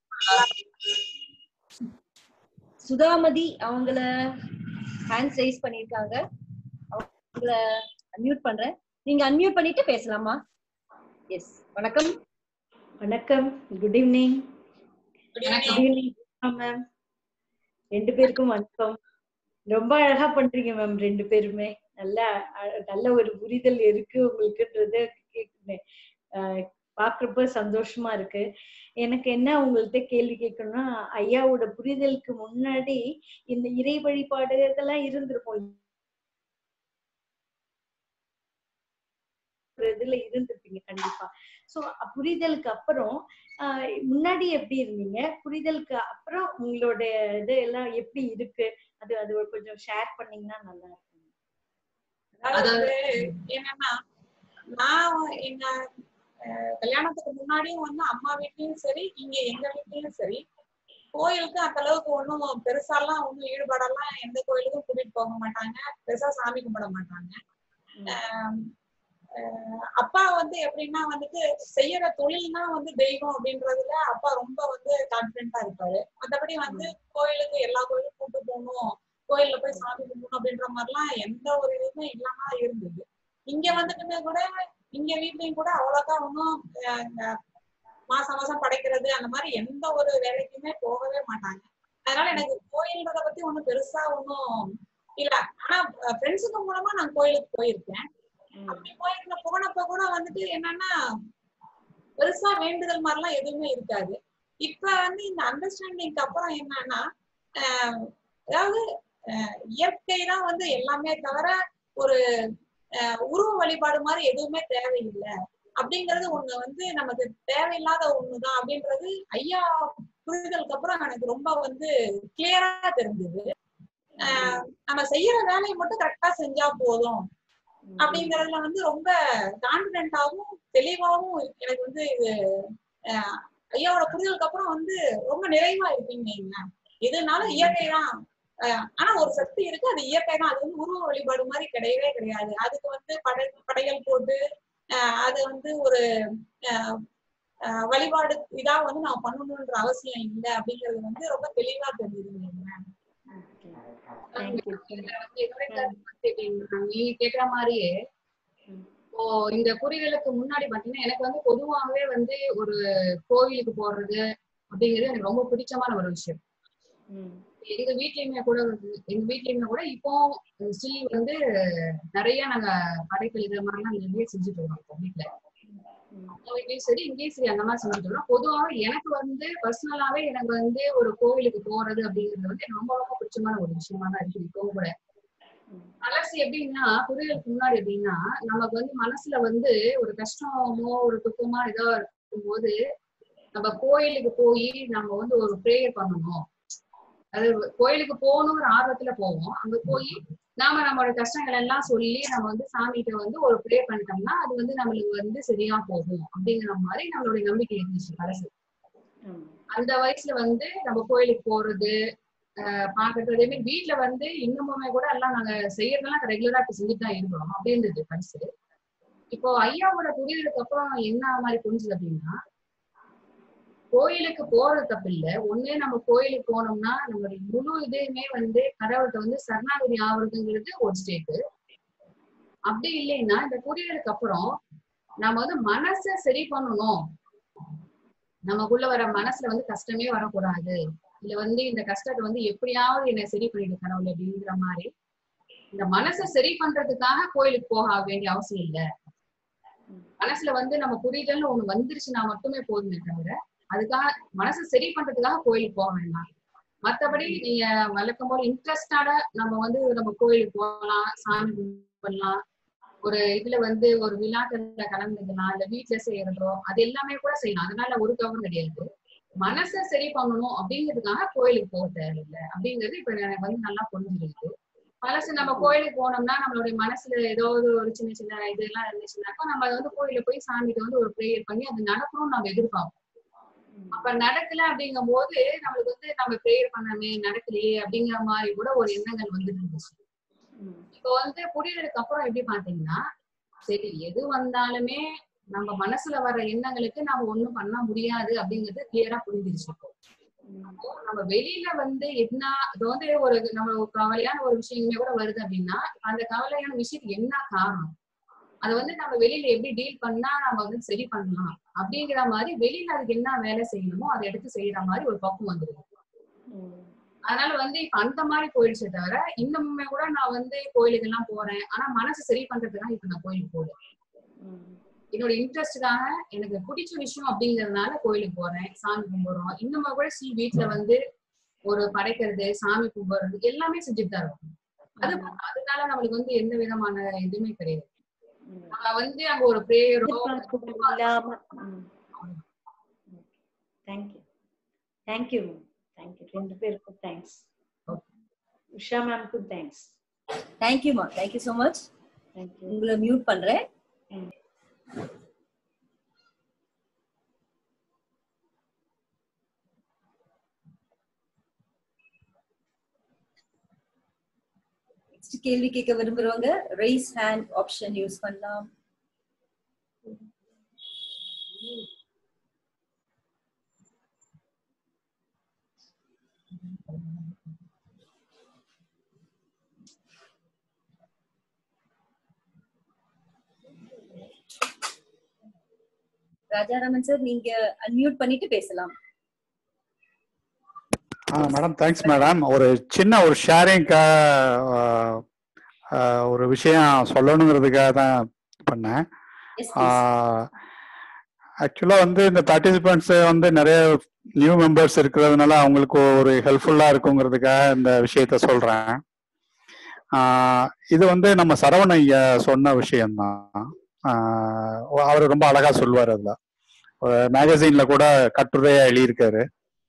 சுதாமதி அவங்கள ஹேண்ட்ஸ் ரைஸ் பண்ணிருக்காங்க அவங்கள அன்மியூட் பண்றேன் நீங்க அன்மியூட் பண்ணிட்டு பேசலாமா எஸ் வணக்கம் வணக்கம் good evening good evening ma'am ரெண்டு பேருக்கும் வணக்கம் ரொம்ப அழகா பண்றீங்க மேம் ரெண்டு பேருமே நல்ல அழ- நல்ல ஒரு புரிதல் இருக்கு உங்களுக்குன்றத கேக்குறேன் ஆஹ் பாக்குறப்ப சந்தோஷமா இருக்கு எனக்கு என்ன உங்கள்ட்ட கேள்வி கேட்கணும்னா ஐயாவோட புரிதலுக்கு முன்னாடி இந்த இறை வழிபாடு இதெல்லாம் இருந்திருக்கும் ஒரு இதுல இருந்திருப்பீங்க கண்டிப்பா சோ புரிதலுக்கு அப்புறம் ஆஹ் முன்னாடி எப்படி இருந்தீங்க புரிதலுக்கு அப்புறம் உங்களோட இது எல்லாம் எப்படி இருக்கு அது அது ஒரு கொஞ்சம் ஷேர் பண்ணீங்கன்னா நல்லா இருக்கும் அதாவது என்னன்னா நான் எங்க அஹ், கல்யாணத்துக்கு முன்னாடியும் வந்து அம்மா வீட்லயும் சரி இங்க எங்க வீட்லயும் சரி கோயிலுக்கு அந்த அளவுக்கு ஒண்ணும் பெருசாலாம் ஒண்ணும் ஈடுபாடெல்லாம் எந்த கோயிலுக்கும் கூட்டிட்டு போக மாட்டாங்க பெருசா சாமி கும்பிட மாட்டாங்க ஆம், அஹ் அப்பா வந்து எப்படின்னா வந்துட்டு செய்யற தொழில்னா வந்து தெய்வம் அப்படின்றதுல அப்பா ரொம்ப வந்து கான்பிடண்டா இருப்பாரு மத்தபடி வந்து கோயிலுக்கு எல்லா கோயிலுக்கும் கூட்டு போகணும் கோயில்ல போய் சாமி கும்பிடணும் அப்படின்ற மாதிரிலாம் எந்த ஒரு இதுவுமே இல்லாம இருந்தது இங்க வந்துட்டுமே கூட இங்க வீட்லயும் கூட அவ்வளோக்கா ஒன்றும் மாசம் மாசம் படைக்கிறது அந்த மாதிரி எந்த ஒரு வேலைக்குமே போகவே மாட்டாங்க அதனால எனக்கு கோயில்ன்றத பத்தி ஒண்ணும் பெருசா ஒன்றும் இல்ல ஆனா ஃப்ரெண்ட்ஸுக்கு மூலமா நான் கோயிலுக்கு போயிருக்கேன் அப்படி போயிருந்த போனப்ப கூட வந்துட்டு என்னன்னா பெருசா வேண்டுதல் மாதிரிலாம் எதுவுமே இருக்காது இப்ப வந்து இந்த அண்டர்ஸ்டாண்டிங்க்கு அப்புறம் என்னன்னா ஆஹ் அதாவது ஆஹ் இயற்கை தான் வந்து எல்லாமே தவிர ஒரு ஆஹ் உருவ வழிபாடு மாதிரி எதுவுமே தேவையில்லை அப்படிங்கிறது ஒண்ணு வந்து நமக்கு தேவையில்லாத ஒண்ணுதான் அப்படின்றது ஐயா புரிதலுக்கு அப்புறம் எனக்கு ரொம்ப வந்து கிளியரா தெரிஞ்சது ஆஹ் நம்ம செய்யற வேலையை மட்டும் கரெக்டா செஞ்சா போதும் அப்படிங்கறதுல வந்து ரொம்ப கான்பிடென்டாவும் தெளிவாவும் எனக்கு வந்து இது ஆஹ் ஐயாவோட புரிதலுக்கு அப்புறம் வந்து ரொம்ப நிறைவா இருக்குன்னு வைங்களேன் எதுனாலும் இயற்கை தான் ஆஹ் ஆனா ஒரு சக்தி இருக்கு அது இயற்கை தான் அது வந்து உருவ வழிபாடு மாதிரி கிடையவே கிடையாது அதுக்கு வந்து படை படையல் போட்டு ஆஹ் அது வந்து ஒரு ஆஹ் ஆஹ் வழிபாடு இதா வந்து நான் பண்ணணும்ன்ற அவசியம் இல்லை அப்படிங்கிறது வந்து ரொம்ப தெளிவா தெரியுது வைங்களேன். இதுல வந்து என்னோட கருத்து வந்து எப்படின்னா, நீ கேக்குற மாதிரியே இப்போ இந்த புரிதலுக்கு முன்னாடி பாத்தீங்கன்னா எனக்கு வந்து பொதுவாகவே வந்து ஒரு கோவிலுக்கு போறது அப்படிங்கிறது எனக்கு ரொம்ப பிடிச்சமான ஒரு விஷயம் எங்க வீட்லயுமே கூட வந்து எங்க வீட்லயுமே கூட இப்போ ஸ்டில் வந்து நிறைய நாங்க படைக்கல் இது மாதிரிலாம் நிறைய செஞ்சுட்டு இருக்கோம் இப்போ வீட்டுல அவங்க வீட்லயும் சரி இங்கேயும் சரி அந்த மாதிரி செஞ்சுட்டு இருக்கோம் பொதுவாக எனக்கு வந்து பர்சனலாவே எனக்கு வந்து ஒரு கோவிலுக்கு போறது அப்படிங்கிறது வந்து எனக்கு ரொம்ப ரொம்ப பிடிச்சமான ஒரு விஷயமா தான் இருக்கு இப்போ கூட மனசு எப்படின்னா புரியலுக்கு முன்னாடி எப்படின்னா நமக்கு வந்து மனசுல வந்து ஒரு கஷ்டமோ ஒரு துக்கமோ ஏதோ இருக்கும்போது நம்ம கோயிலுக்கு போய் நம்ம வந்து ஒரு ப்ரேயர் பண்ணணும் அது கோயிலுக்கு போகணுங்கிற ஆர்வத்துல போவோம் அங்க போய் நாம நம்மளோட கஷ்டங்கள் எல்லாம் சொல்லி நம்ம வந்து சாமிகிட்ட வந்து ஒரு ப்ரே பண்ணிட்டோம்னா அது வந்து நம்மளுக்கு வந்து சரியா போகும் அப்படிங்கிற மாதிரி நம்மளுடைய நம்பிக்கை இருந்துச்சு மனசு அந்த வயசுல வந்து நம்ம கோயிலுக்கு போறது ஆஹ் பாக்குறது அதே மாதிரி வீட்டுல வந்து இன்னமுமே கூட எல்லாம் நாங்க செய்யறதெல்லாம் ரெகுலரா இப்ப செஞ்சுட்டு தான் இருக்கிறோம் அப்படி இருந்தது பரிசு இப்போ ஐயாவோட புரிதலுக்கு அப்புறம் என்ன மாதிரி புரிஞ்சுது அப்படின்னா கோயிலுக்கு போறது தப்பு இல்ல ஒண்ணு நம்ம கோயிலுக்கு போனோம்னா நம்மளுடைய முழு இதையுமே வந்து கடவுள்கிட்ட வந்து சரணாகதி ஆகுறதுங்கிறது ஒரு ஸ்டேட்டு அப்படி இல்லைன்னா இந்த புரிதலுக்கு அப்புறம் நம்ம வந்து மனசை சரி பண்ணணும் நமக்குள்ள வர மனசுல வந்து கஷ்டமே வரக்கூடாது இல்ல வந்து இந்த கஷ்டத்தை வந்து எப்படியாவது என்னை சரி பண்ணிடு கடவுள் அப்படிங்கிற மாதிரி இந்த மனசை சரி பண்றதுக்காக கோயிலுக்கு போக வேண்டிய அவசியம் இல்ல மனசுல வந்து நம்ம புரிதல்னு ஒண்ணு வந்துருச்சுன்னா மட்டுமே போதுமே தவிர அதுக்காக மனசை சரி பண்றதுக்காக கோயிலுக்கு போக வேண்டாம் மத்தபடி நீங்க வழக்கம் போல இன்ட்ரெஸ்டாட நம்ம வந்து நம்ம கோயிலுக்கு போகலாம் சாமி கும்பிடலாம் ஒரு இதுல வந்து ஒரு விழாக்கள்ல கலந்துக்கலாம் இல்ல வீட்டுல செய்யறதோ அது எல்லாமே கூட செய்யலாம் அதனால ஒரு தவறு கிடையாது மனசை சரி பண்ணணும் அப்படிங்கிறதுக்காக கோயிலுக்கு போக தேவையில்லை அப்படிங்கிறது இப்ப எனக்கு வந்து நல்லா புரிஞ்சிருக்கு மனசு நம்ம கோயிலுக்கு போனோம்னா நம்மளுடைய மனசுல ஏதோ ஒரு ஒரு சின்ன சின்ன இதெல்லாம் இருந்துச்சுன்னாக்கா நம்ம அதை வந்து கோயில போய் சாமிக்கு வந்து ஒரு ப்ரேயர் பண்ணி அது நடக்கணும்னு நம்ம எதிர்பார்ப்போம் அப்ப நடக்கல அப்படிங்கும் போது நம்மளுக்கு வந்து நம்ம ப்ரேயர் பண்ணமே நடக்கலையே அப்படிங்கிற மாதிரி கூட ஒரு எண்ணங்கள் வந்து இருந்துச்சு இப்போ வந்து புரியறதுக்கு அப்புறம் எப்படி பாத்தீங்கன்னா சரி எது வந்தாலுமே நம்ம மனசுல வர்ற எண்ணங்களுக்கு நாம ஒண்ணும் பண்ண முடியாது அப்படிங்கிறது கிளியரா புரிஞ்சிருச்சு இப்போ அப்போ நம்ம வெளியில வந்து என்ன இது வந்து ஒரு நம்ம ஒரு கவலையான ஒரு விஷயமே கூட வருது அப்படின்னா அந்த கவலையான விஷயத்துக்கு என்ன காரணம் அதை வந்து நம்ம வெளியில எப்படி டீல் பண்ணா நம்ம வந்து சரி பண்ணலாம் அப்படிங்கிற மாதிரி வெளியில அதுக்கு என்ன வேலை செய்யணுமோ அதை எடுத்து செய்யற மாதிரி ஒரு பக்குவம் வந்துருது அதனால வந்து இப்ப அந்த மாதிரி போயிடுச்சே தவிர இன்னமுமே கூட நான் வந்து கோயிலுக்கு எல்லாம் போறேன் ஆனா மனசு சரி பண்றதுக்காக இப்ப நான் கோயிலுக்கு போறேன் என்னோட இன்ட்ரெஸ்டுக்காக எனக்கு பிடிச்ச விஷயம் அப்படிங்கறதுனால கோயிலுக்கு போறேன் சாமி கும்பிடுறோம் இன்னுமா கூட ஸ்ரீ வீட்டுல வந்து ஒரு படைக்கிறது சாமி கும்பிடுறது எல்லாமே செஞ்சுட்டு தான் இருக்கும் அது அதனால நம்மளுக்கு வந்து எந்த விதமான இதுவுமே கிடையாது நம்ம வந்து அங்க ஒரு பிரேயரோ இல்லாம தேங்க்யூ தேங்க்யூ தேங்க்யூ ரெண்டு பேருக்கும் தேங்க்ஸ் உஷா மேம்க்கும் தேங்க்ஸ் தேங்க்யூமா தேங்க்யூ ஸோ மச் தேங்க்யூ உங்களை மியூட் பண்றேன் நெக்ஸ்ட் கேள்வி கேட்க விரும்புறவங்க ரைஸ் ஹேண்ட் ஆப்ஷன் யூஸ் பண்ணலாம் ராஜாராமன் சார் நீங்க அன்மியூட் பண்ணிட்டு பேசலாம் மேடம் தேங்க்ஸ் மேடம் ஒரு சின்ன ஒரு ஷேரிங்க்கா ஒரு விஷயம் சொல்லணுங்கிறதுக்காக தான் பண்ணேன் Yes, please. ஆக்சுவலாக வந்து இந்த பார்ட்டிசிபெண்ட்ஸ் வந்து நிறைய நியூ மெம்பர்ஸ் இருக்கிறதுனால அவங்களுக்கு ஒரு ஹெல்ப்ஃபுல்லாக இருக்குங்கிறதுக்காக இந்த விஷயத்த சொல்கிறேன் இது வந்து நம்ம சரவண ஐயா சொன்ன விஷயம்தான் அவர் ரொம்ப அழகா சொல்லுவார் அதில் மேகசீன்ல கூட கட்டுரையா எழுதியிருக்காரு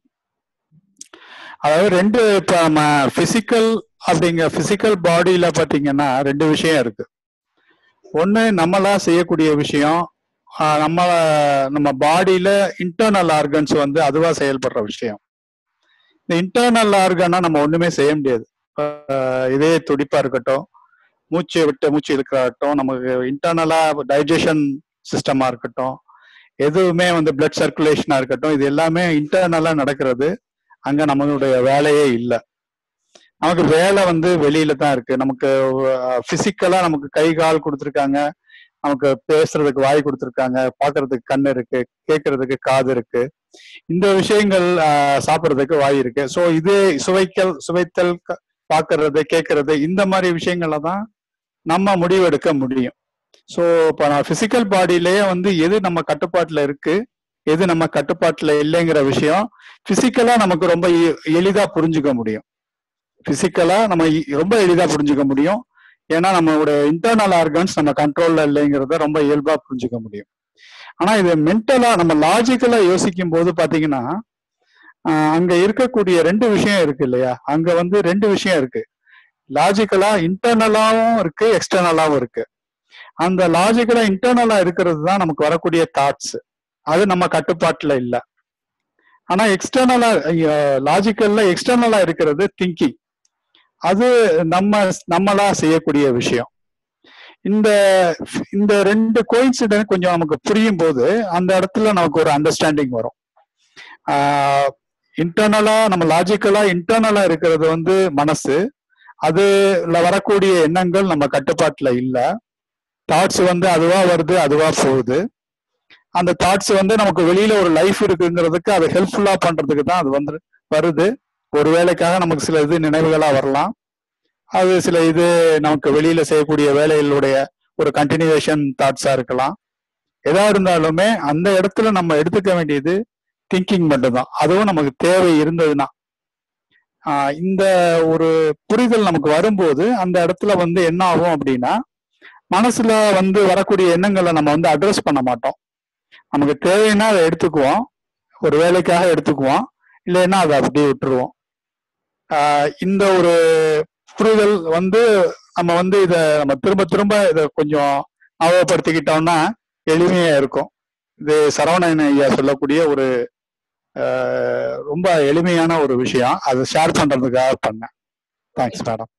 அதாவது ரெண்டு இப்போ நம்ம பிசிக்கல் அப்படிங்க பிசிக்கல் பாடியில பார்த்தீங்கன்னா ரெண்டு விஷயம் இருக்கு ஒன்று நம்மளா செய்யக்கூடிய விஷயம் ஆஹ் நம்ம நம்ம பாடியில இன்டர்னல் ஆர்கன்ஸ் வந்து அதுவா செயல்படுற விஷயம் இந்த இன்டர்னல் ஆர்கனா நம்ம ஒண்ணுமே செய்ய முடியாது ஆஹ் இதே துடிப்பா இருக்கட்டும் மூச்சு விட்டு மூச்சு இழுக்கட்டும் நமக்கு இன்டர்னலா டைஜஷன் சிஸ்டமா இருக்கட்டும் எதுவுமே வந்து பிளட் சர்க்குலேஷனா இருக்கட்டும் இது எல்லாமே இன்டர்னலா நடக்கிறது அங்க நம்மளுடைய வேலையே இல்லை நமக்கு வேலை வந்து வெளியில தான் இருக்கு நமக்கு பிசிக்கலா நமக்கு கை கால் கொடுத்துருக்காங்க நமக்கு பேசுறதுக்கு வாய் கொடுத்துருக்காங்க பாக்குறதுக்கு கண் இருக்கு கேட்கறதுக்கு காது இருக்கு இந்த விஷயங்கள் ஆஹ், சாப்பிடுறதுக்கு வாய் இருக்கு ஸோ இது சுவைக்கல் சுவைத்தல் க- பார்க்கறது கேட்கறது இந்த மாதிரி விஷயங்கள தான் நம்ம முடிவெடுக்க முடியும் ஸோ இப்போ நான் பிசிக்கல் பாடியிலேயே வந்து எது நம்ம கட்டுப்பாட்டுல இருக்கு எது நம்ம கட்டுப்பாட்டுல இல்லைங்கிற விஷயம் பிசிக்கலா நமக்கு ரொம்ப எ- எளிதா புரிஞ்சுக்க முடியும் பிசிக்கலா நம்ம இ- ரொம்ப எளிதா புரிஞ்சுக்க முடியும் ஏன்னா நம்மளோட இன்டர்னல் ஆர்கன்ஸ் நம்ம கண்ட்ரோல்ல இல்லைங்கிறத ரொம்ப இயல்பா புரிஞ்சுக்க முடியும் ஆனா இது மென்டலா நம்ம லாஜிக்கலா யோசிக்கும் போது பாத்தீங்கன்னா ஆஹ் அங்க இருக்கக்கூடிய ரெண்டு விஷயம் இருக்கு இல்லையா அங்க வந்து ரெண்டு விஷயம் இருக்கு லாஜிக்கலா இன்டர்னலாவும் இருக்கு எக்ஸ்டர்னலாவும் இருக்கு அந்த லாஜிக்கலா இன்டர்னலா இருக்கிறது தான் நமக்கு வரக்கூடிய தாட்ஸ் அது நம்ம கட்டுப்பாட்டுல இல்ல ஆனா எக்ஸ்டர்னலா லாஜிக்கல்ல எக்ஸ்டர்னலா இருக்கிறது திங்கிங் அது நம்ம நம்மளா செய்யக்கூடிய விஷயம் இந்த இந்த ரெண்டு கோயின்சிடன்ட் கொஞ்சம் நமக்கு புரியும் போது அந்த இடத்துல நமக்கு ஒரு அண்டர்ஸ்டாண்டிங் வரும் இன்டர்னலா நம்ம லாஜிக்கலா இன்டர்னலா இருக்கிறது வந்து மனசு அதுல வரக்கூடிய எண்ணங்கள் நம்ம கட்டுப்பாட்டுல இல்ல தாட்ஸ் வந்து அதுவா வருது அதுவா போகுது அந்த தாட்ஸ் வந்து நமக்கு வெளியில ஒரு லைஃப் இருக்குங்கிறதுக்கு அது ஹெல்ப்ஃபுல்லா பண்றதுக்கு தான் அது வந்து வருது ஒரு வேலைக்காக நமக்கு சில இது நினைவுகளா வரலாம் அது சில இது நமக்கு வெளியில செய்யக்கூடிய வேலைகளுடைய ஒரு கண்டினியூவேஷன் தாட்ஸா இருக்கலாம் எதா இருந்தாலுமே அந்த இடத்துல நம்ம எடுத்துக்க வேண்டியது திங்கிங் மட்டும்தான் அதுவும் நமக்கு தேவை இருந்ததுன்னா ஆஹ் இந்த ஒரு புரிதல் நமக்கு வரும்போது அந்த இடத்துல வந்து என்ன ஆகும் அப்படின்னா மனசுல வந்து வரக்கூடிய எண்ணங்களை நம்ம வந்து அட்ரஸ் பண்ண மாட்டோம் நமக்கு தேவைன்னா அதை எடுத்துக்குவோம் ஒரு வேலைக்காக எடுத்துக்குவோம் இல்லைன்னா அதை அப்படியே விட்டுருவோம் ஆஹ் இந்த ஒரு புரிதல் வந்து நம்ம வந்து இதை நம்ம திரும்ப திரும்ப இதை கொஞ்சம் ஞாபகப்படுத்திக்கிட்டோம்னா எளிமையா இருக்கும் இது சரவணன் ஐயா சொல்லக்கூடிய ஒரு ஆஹ் ரொம்ப எளிமையான ஒரு விஷயம் அதை ஷேர் பண்றதுக்காக பண்ணேன் தேங்க்ஸ் மேடம்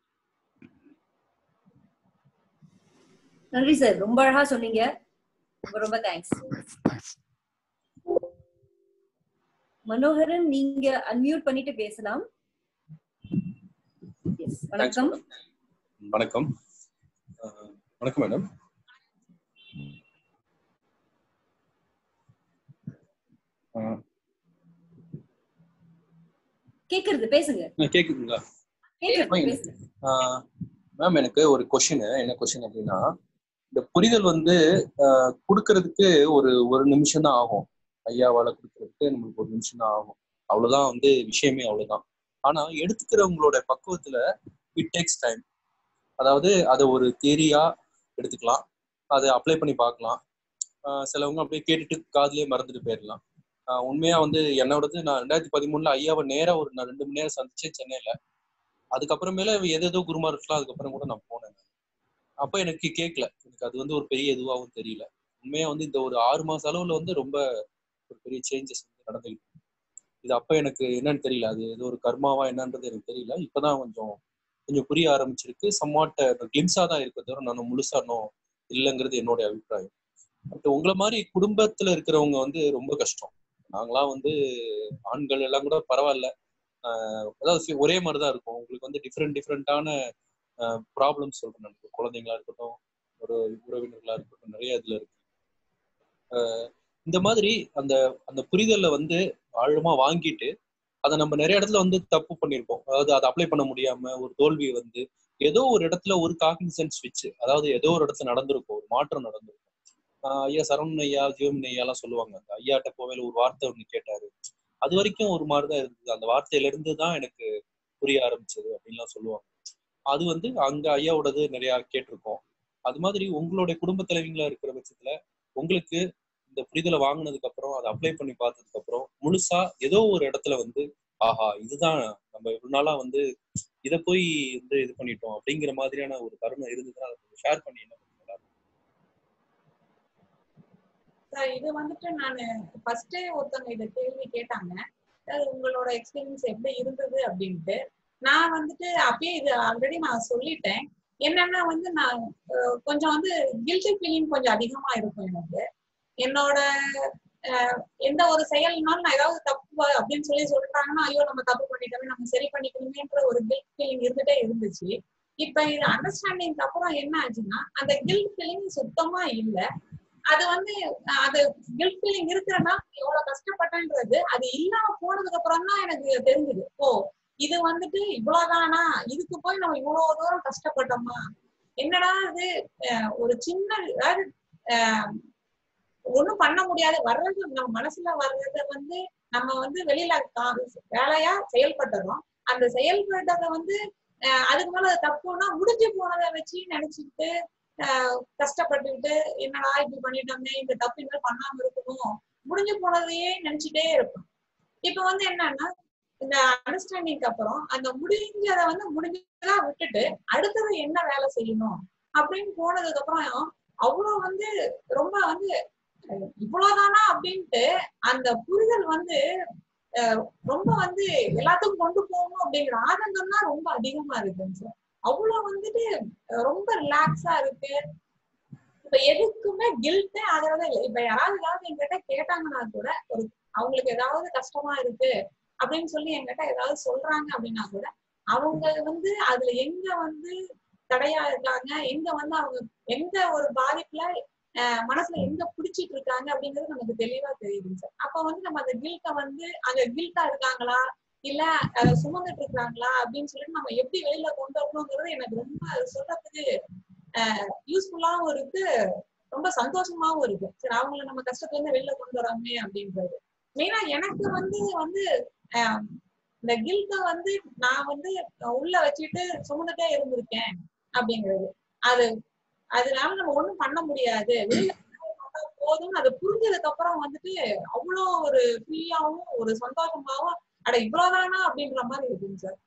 நன்றி சார் ரொம்ப அழகா சொன்னீங்க ரொம்ப ரொம்ப தேங்க்ஸ் மனோகரன் நீங்க அன்மியூட் பண்ணிட்டு பேசலாம் Yes, வணக்கம் வணக்கம் அஹ், வணக்கம் மேடம் அஹ், கேக்குறது பேசுங்க நான் கேக்குதுங்களா கேக்குறது பேசுங்க மேம் எனக்கு ஒரு கொஷின் என்ன கொஷின் அப்படின்னா இந்த புரிதல் வந்து அஹ், கொடுக்கறதுக்கு ஒரு ஒரு நிமிஷம் தான் ஆகும் ஐயாவால கொடுக்கறதுக்கு நம்மளுக்கு ஒரு நிமிஷம் தான் ஆகும் அவ்வளவுதான் வந்து விஷயமே அவ்வளவுதான் ஆனா எடுத்துக்கிறவங்களோட பக்குவத்துல இட் டேக்ஸ் டைம் அதாவது அதை ஒரு தியரியா எடுத்துக்கலாம் அதை அப்ளை பண்ணி பார்க்கலாம் ஆஹ் சிலவங்க அப்படியே கேட்டுட்டு காதுலயே மறந்துட்டு போயிடலாம் ஆஹ் உண்மையா வந்து என்னோடது நான் ரெண்டாயிரத்தி பதிமூணுல ஐயாவை நேரா ஒரு நான் ரெண்டு மணி நேரம் சந்திச்சேன் சென்னையில அதுக்கப்புறமேல எது ஏதோ குருமாருக்குலாம் அதுக்கப்புறம் கூட நான் போனேன் அப்போ எனக்கு கேட்கல எனக்கு அது வந்து ஒரு பெரிய இதுவாகவும் தெரியல உண்மையா வந்து இந்த ஒரு ஆறு மாச அளவுல வந்து ரொம்ப ஒரு பெரிய சேஞ்சஸ் வந்து நடந்துகிட்டு இருக்கு. இது அப்ப எனக்கு என்னன்னு தெரியல அது ஏதோ ஒரு கர்மாவா என்னன்றது எனக்கு தெரியல இப்பதான் கொஞ்சம் கொஞ்சம் புரிய ஆரம்பிச்சிருக்கு சம்வாட் கிளிம்ஸா தான் இருக்க தவிர நான் முழுசா இன்னும் இல்லைங்கிறது என்னோட அபிப்பிராயம் பட் உங்களை மாதிரி குடும்பத்துல இருக்கிறவங்க வந்து ரொம்ப கஷ்டம் நாங்களாம் வந்து ஆண்கள் எல்லாம் கூட பரவாயில்ல அதாவது சி- ஒரே மாதிரி தான் இருக்கும் உங்களுக்கு வந்து டிஃப்ரெண்ட் டிஃப்ரெண்டான ப்ராப்ளம்ஸ் சொல்றேன் நான் இப்ப குழந்தைங்களா இருக்கட்டும் ஒரு உறவினர்களா இருக்கட்டும் நிறைய இதுல இருக்கு அஹ் இந்த மாதிரி அந்த அந்த புரிதலை வந்து ஆழமா வாங்கிட்டு அதை நம்ம நிறைய இடத்துல வந்து தப்பு பண்ணியிருப்போம் அதாவது அதை அப்ளை பண்ண முடியாம ஒரு தோல்வியை வந்து ஏதோ ஒரு இடத்துல ஒரு காக்னிசன்ஸ் ஸ்விட்ச் அதாவது ஏதோ ஒரு இடத்துல நடந்திருக்கும் ஒரு மாற்றம் நடந்திருக்கும் ஆஹ் ஐயா சரவணன் ஐயா ஜீவன் ஐயா எல்லாம் சொல்லுவாங்க அந்த ஐயாட்ட போவேல ஒரு வார்த்தை ஒண்ணு கேட்டாரு அது வரைக்கும் ஒரு மாதிரிதான் இருந்தது அந்த வார்த்தையில இருந்து தான் எனக்கு புரிய ஆரம்பிச்சது அப்படின்லாம் சொல்லுவாங்க அது வந்து அங்க ஐயாவோடது நிறைய கேட்டிருக்கோம் அது மாதிரி உங்களுடைய குடும்ப தலைவிங்களா இருக்கிற பட்சத்துல உங்களுக்கு இந்த புரிதலை வாங்கினதுக்கு அப்புறம் அதை அப்ளை பண்ணி பார்த்ததுக்கு அப்புறம் முழுசா ஏதோ ஒரு இடத்துல வந்து ஆஹா இதுதான் நம்ம இவ்வளவு நாளா வந்து இதை போய் வந்து இது பண்ணிட்டோம் அப்படிங்கிற மாதிரியான ஒரு தருணம் இருந்ததுன்னா அதை ஷேர் பண்ணி என்ன பண்ணுவீங்களா? சார் இது வந்துட்டு நான் ஃபர்ஸ்டே ஒருத்தவங்க இதை கேள்வி கேட்டாங்க அது உங்களோட எக்ஸ்பீரியன்ஸ் எப்படி இருந்தது அப்படின்ட்டு நான் வந்துட்டு அப்பயே இது ஆல்ரெடி நான் சொல்லிட்டேன் என்னன்னா வந்து நான் அஹ், கொஞ்சம் வந்து கில்ட்டி ஃபீலிங் கொஞ்சம் அதிகமா இருக்கும் எனக்கு என்னோட அஹ், எந்த ஒரு செயல்னாலும் நான் ஏதாவது தப்பு அப்படின்னு சொல்லி சொல்லிட்டாங்கன்னா ஐயோ நம்ம தப்பு பண்ணிட்டோமே நம்ம சரி பண்ணிக்கணுமேன்ற ஒரு கில்ட் ஃபீலிங் இருந்துட்டே இருந்துச்சு இப்ப இது அண்டர்ஸ்டாண்டிங்க்கு அப்புறம் என்ன ஆச்சுன்னா அந்த கில்ட் ஃபீலிங் சுத்தமா இல்ல அது வந்து அஹ், அது கில்ட் ஃபீலிங் இருக்கிறனா எவ்வளவு கஷ்டப்பட்டேன்றது அது இல்லாம போனதுக்கு அப்புறம் தான் எனக்கு தெரிஞ்சுது ஓ இது வந்துட்டு இவ்வளவுதானா இதுக்கு போய் நம்ம இவ்வளவு தூரம் கஷ்டப்பட்டோமா என்னடா இது அஹ், ஒரு சின்ன அதாவது அஹ், ஒண்ணும் பண்ண முடியாது வர்றது நம்ம மனசுல வர்றத வந்து நம்ம வந்து வெளியில கா- வேலையா செயல்பட்டுறோம் அந்த செயல்பட்டதை வந்து அஹ், அதுக்கு மேல அது தப்புன்னா முடிஞ்சு போனதை வச்சு நினைச்சுக்கிட்டு ஆஹ் கஷ்டப்பட்டுக்கிட்டு என்னடா இப்படி பண்ணிட்டோமே இந்த தப்பு இனிமேல் பண்ணாம இருக்கணும் முடிஞ்சு போனதையே நினைச்சிட்டே இருப்போம் இப்ப வந்து என்னன்னா இந்த அண்டர்ஸ்டாண்டிங்க்கு அப்புறம் அந்த முடிஞ்சதை வந்து முடிஞ்சதா விட்டுட்டு அடுத்தது என்ன வேலை செய்யணும் அப்படின்னு போனதுக்கு அப்புறம் அவ்வளவு வந்து ரொம்ப வந்து அஹ் இவ்வளவுதானா அப்படின்ட்டு அந்த புரிதல் வந்து அஹ் ரொம்ப வந்து எல்லாத்துக்கும் கொண்டு போகணும் அப்படிங்கிற ஆதங்கம் தான் ரொம்ப அதிகமா இருக்குங்க சார் அவ்வளவு வந்துட்டு அஹ் ரொம்ப ரிலாக்ஸா இருக்கு இப்ப எதுக்குமே கில்ட்டே ஆகிறதே இல்லை இப்ப யாராவது ஏதாவது என்கிட்ட கேட்டாங்கன்னா கூட ஒரு அவங்களுக்கு ஏதாவது கஷ்டமா இருக்கு அப்படின்னு சொல்லி என்கிட்ட ஏதாவது சொல்றாங்க அப்படின்னா கூட அவங்க வந்து அதுல எங்க வந்து தடையா இருக்காங்க எங்க வந்து அவங்க எந்த ஒரு பாதிப்புல அஹ் மனசுல எங்க பிடிச்சிட்டு இருக்காங்க அப்படிங்கிறது நமக்கு தெளிவா தெரியுதுங்க சார் அப்ப வந்து நம்ம அந்த கில்ட்டை வந்து அங்க கில்ட்டா இருக்காங்களா இல்ல அஹ் சுமந்துட்டு இருக்காங்களா அப்படின்னு சொல்லிட்டு நம்ம எப்படி வெளியில கொண்டு வரணுங்கிறது எனக்கு ரொம்ப சொல்றதுக்கு யூஸ்ஃபுல்லாவும் இருக்கு ரொம்ப சந்தோஷமாவும் இருக்கு சரி அவங்கள நம்ம கஷ்டத்துல இருந்து வெளியில கொண்டு வரோமே அப்படின்றது மெயினா எனக்கு வந்து வந்து ஆஹ் இந்த கில்ட்ட வந்து நான் வந்து உள்ள வச்சுட்டு சுமந்துட்டே இருந்திருக்கேன் அப்படிங்கிறது அது அதனால நம்ம ஒண்ணும் பண்ண முடியாது வெளியில கொண்டு வந்தா போதும் அது புரிஞ்சதுக்கு அப்புறம் வந்துட்டு அவ்வளோ ஒரு ஃப்ரீயாவும் ஒரு சந்தோஷமாவும் அட இவ்வளவுதானா அப்படின்ற மாதிரி இருக்குங்க சார்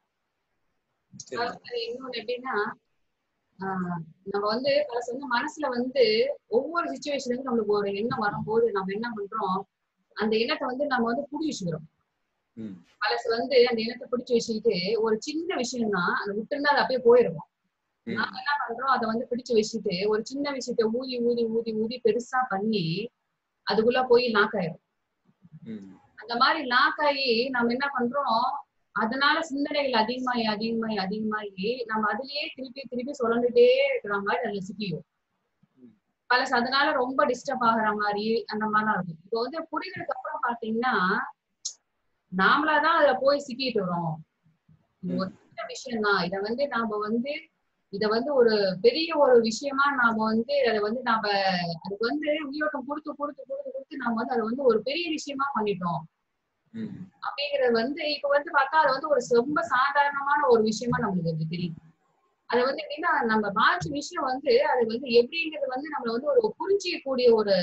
அது இன்னொன்னு எப்படின்னா ஆஹ் நம்ம வந்து பல சொன்ன மனசுல வந்து ஒவ்வொரு சுச்சுவேஷனுக்கும் நம்மளுக்கு ஒரு எண்ணம் வரும்போது நம்ம என்ன பண்றோம் அந்த எண்ணத்தை வந்து நம்ம வந்து புடி வச்சுக்கிறோம் பழசு வந்து அந்த எண்ணத்தை பிடிச்சு வச்சுக்கிட்டு ஒரு சின்ன விஷயம் தான் அதை விட்டுருந்தா அது அப்படியே போயிருக்கும் நாம என்ன பண்றோம் அதை வந்து பிடிச்சு வச்சுட்டு ஒரு சின்ன விஷயத்த ஊதி ஊதி ஊதி ஊதி பெருசா பண்ணி அதுக்குள்ள போய் லாக் ஆயிரும் அந்த மாதிரி லாக் ஆகி நம்ம என்ன பண்றோம் அதனால சிந்தனைகள் அதிகமாகி அதிகமாகி அதிகமாகி நம்ம அதுலயே திருப்பி திருப்பி சுழண்டுட்டே இருக்கிற மாதிரி அதுல சிக்கியும் பழசு அதனால ரொம்ப டிஸ்டர்ப் ஆகுற மாதிரி அந்த மாதிரிலாம் இருக்கும் இப்போ வந்து புரிதலுக்கு அப்புறம் பாத்தீங்கன்னா நாமளாதான் அதுல போய் சிக்கிட்டு வரோம் இது ஒரு சின்ன விஷயம் தான் இத வந்து நாம வந்து இத வந்து ஒரு பெரிய ஒரு விஷயமா நாம வந்து அதை வந்து நாம அதுக்கு வந்து உயிரோட்டம் கொடுத்து கொடுத்து கொடுத்து கொடுத்து நாம வந்து அதை வந்து ஒரு பெரிய விஷயமா பண்ணிட்டோம் அப்படிங்கிறது வந்து இப்ப வந்து பார்த்தா அது வந்து ஒரு ரொம்ப சாதாரணமான ஒரு விஷயமா நம்மளுக்கு அது தெரியும் அது வந்து எப்படின்னா நம்ம பாதிச்ச விஷயம் வந்து அது வந்து எப்படிங்கிறது வந்து நம்மள வந்து ஒரு புரிஞ்சிக்கக்கூடிய ஒரு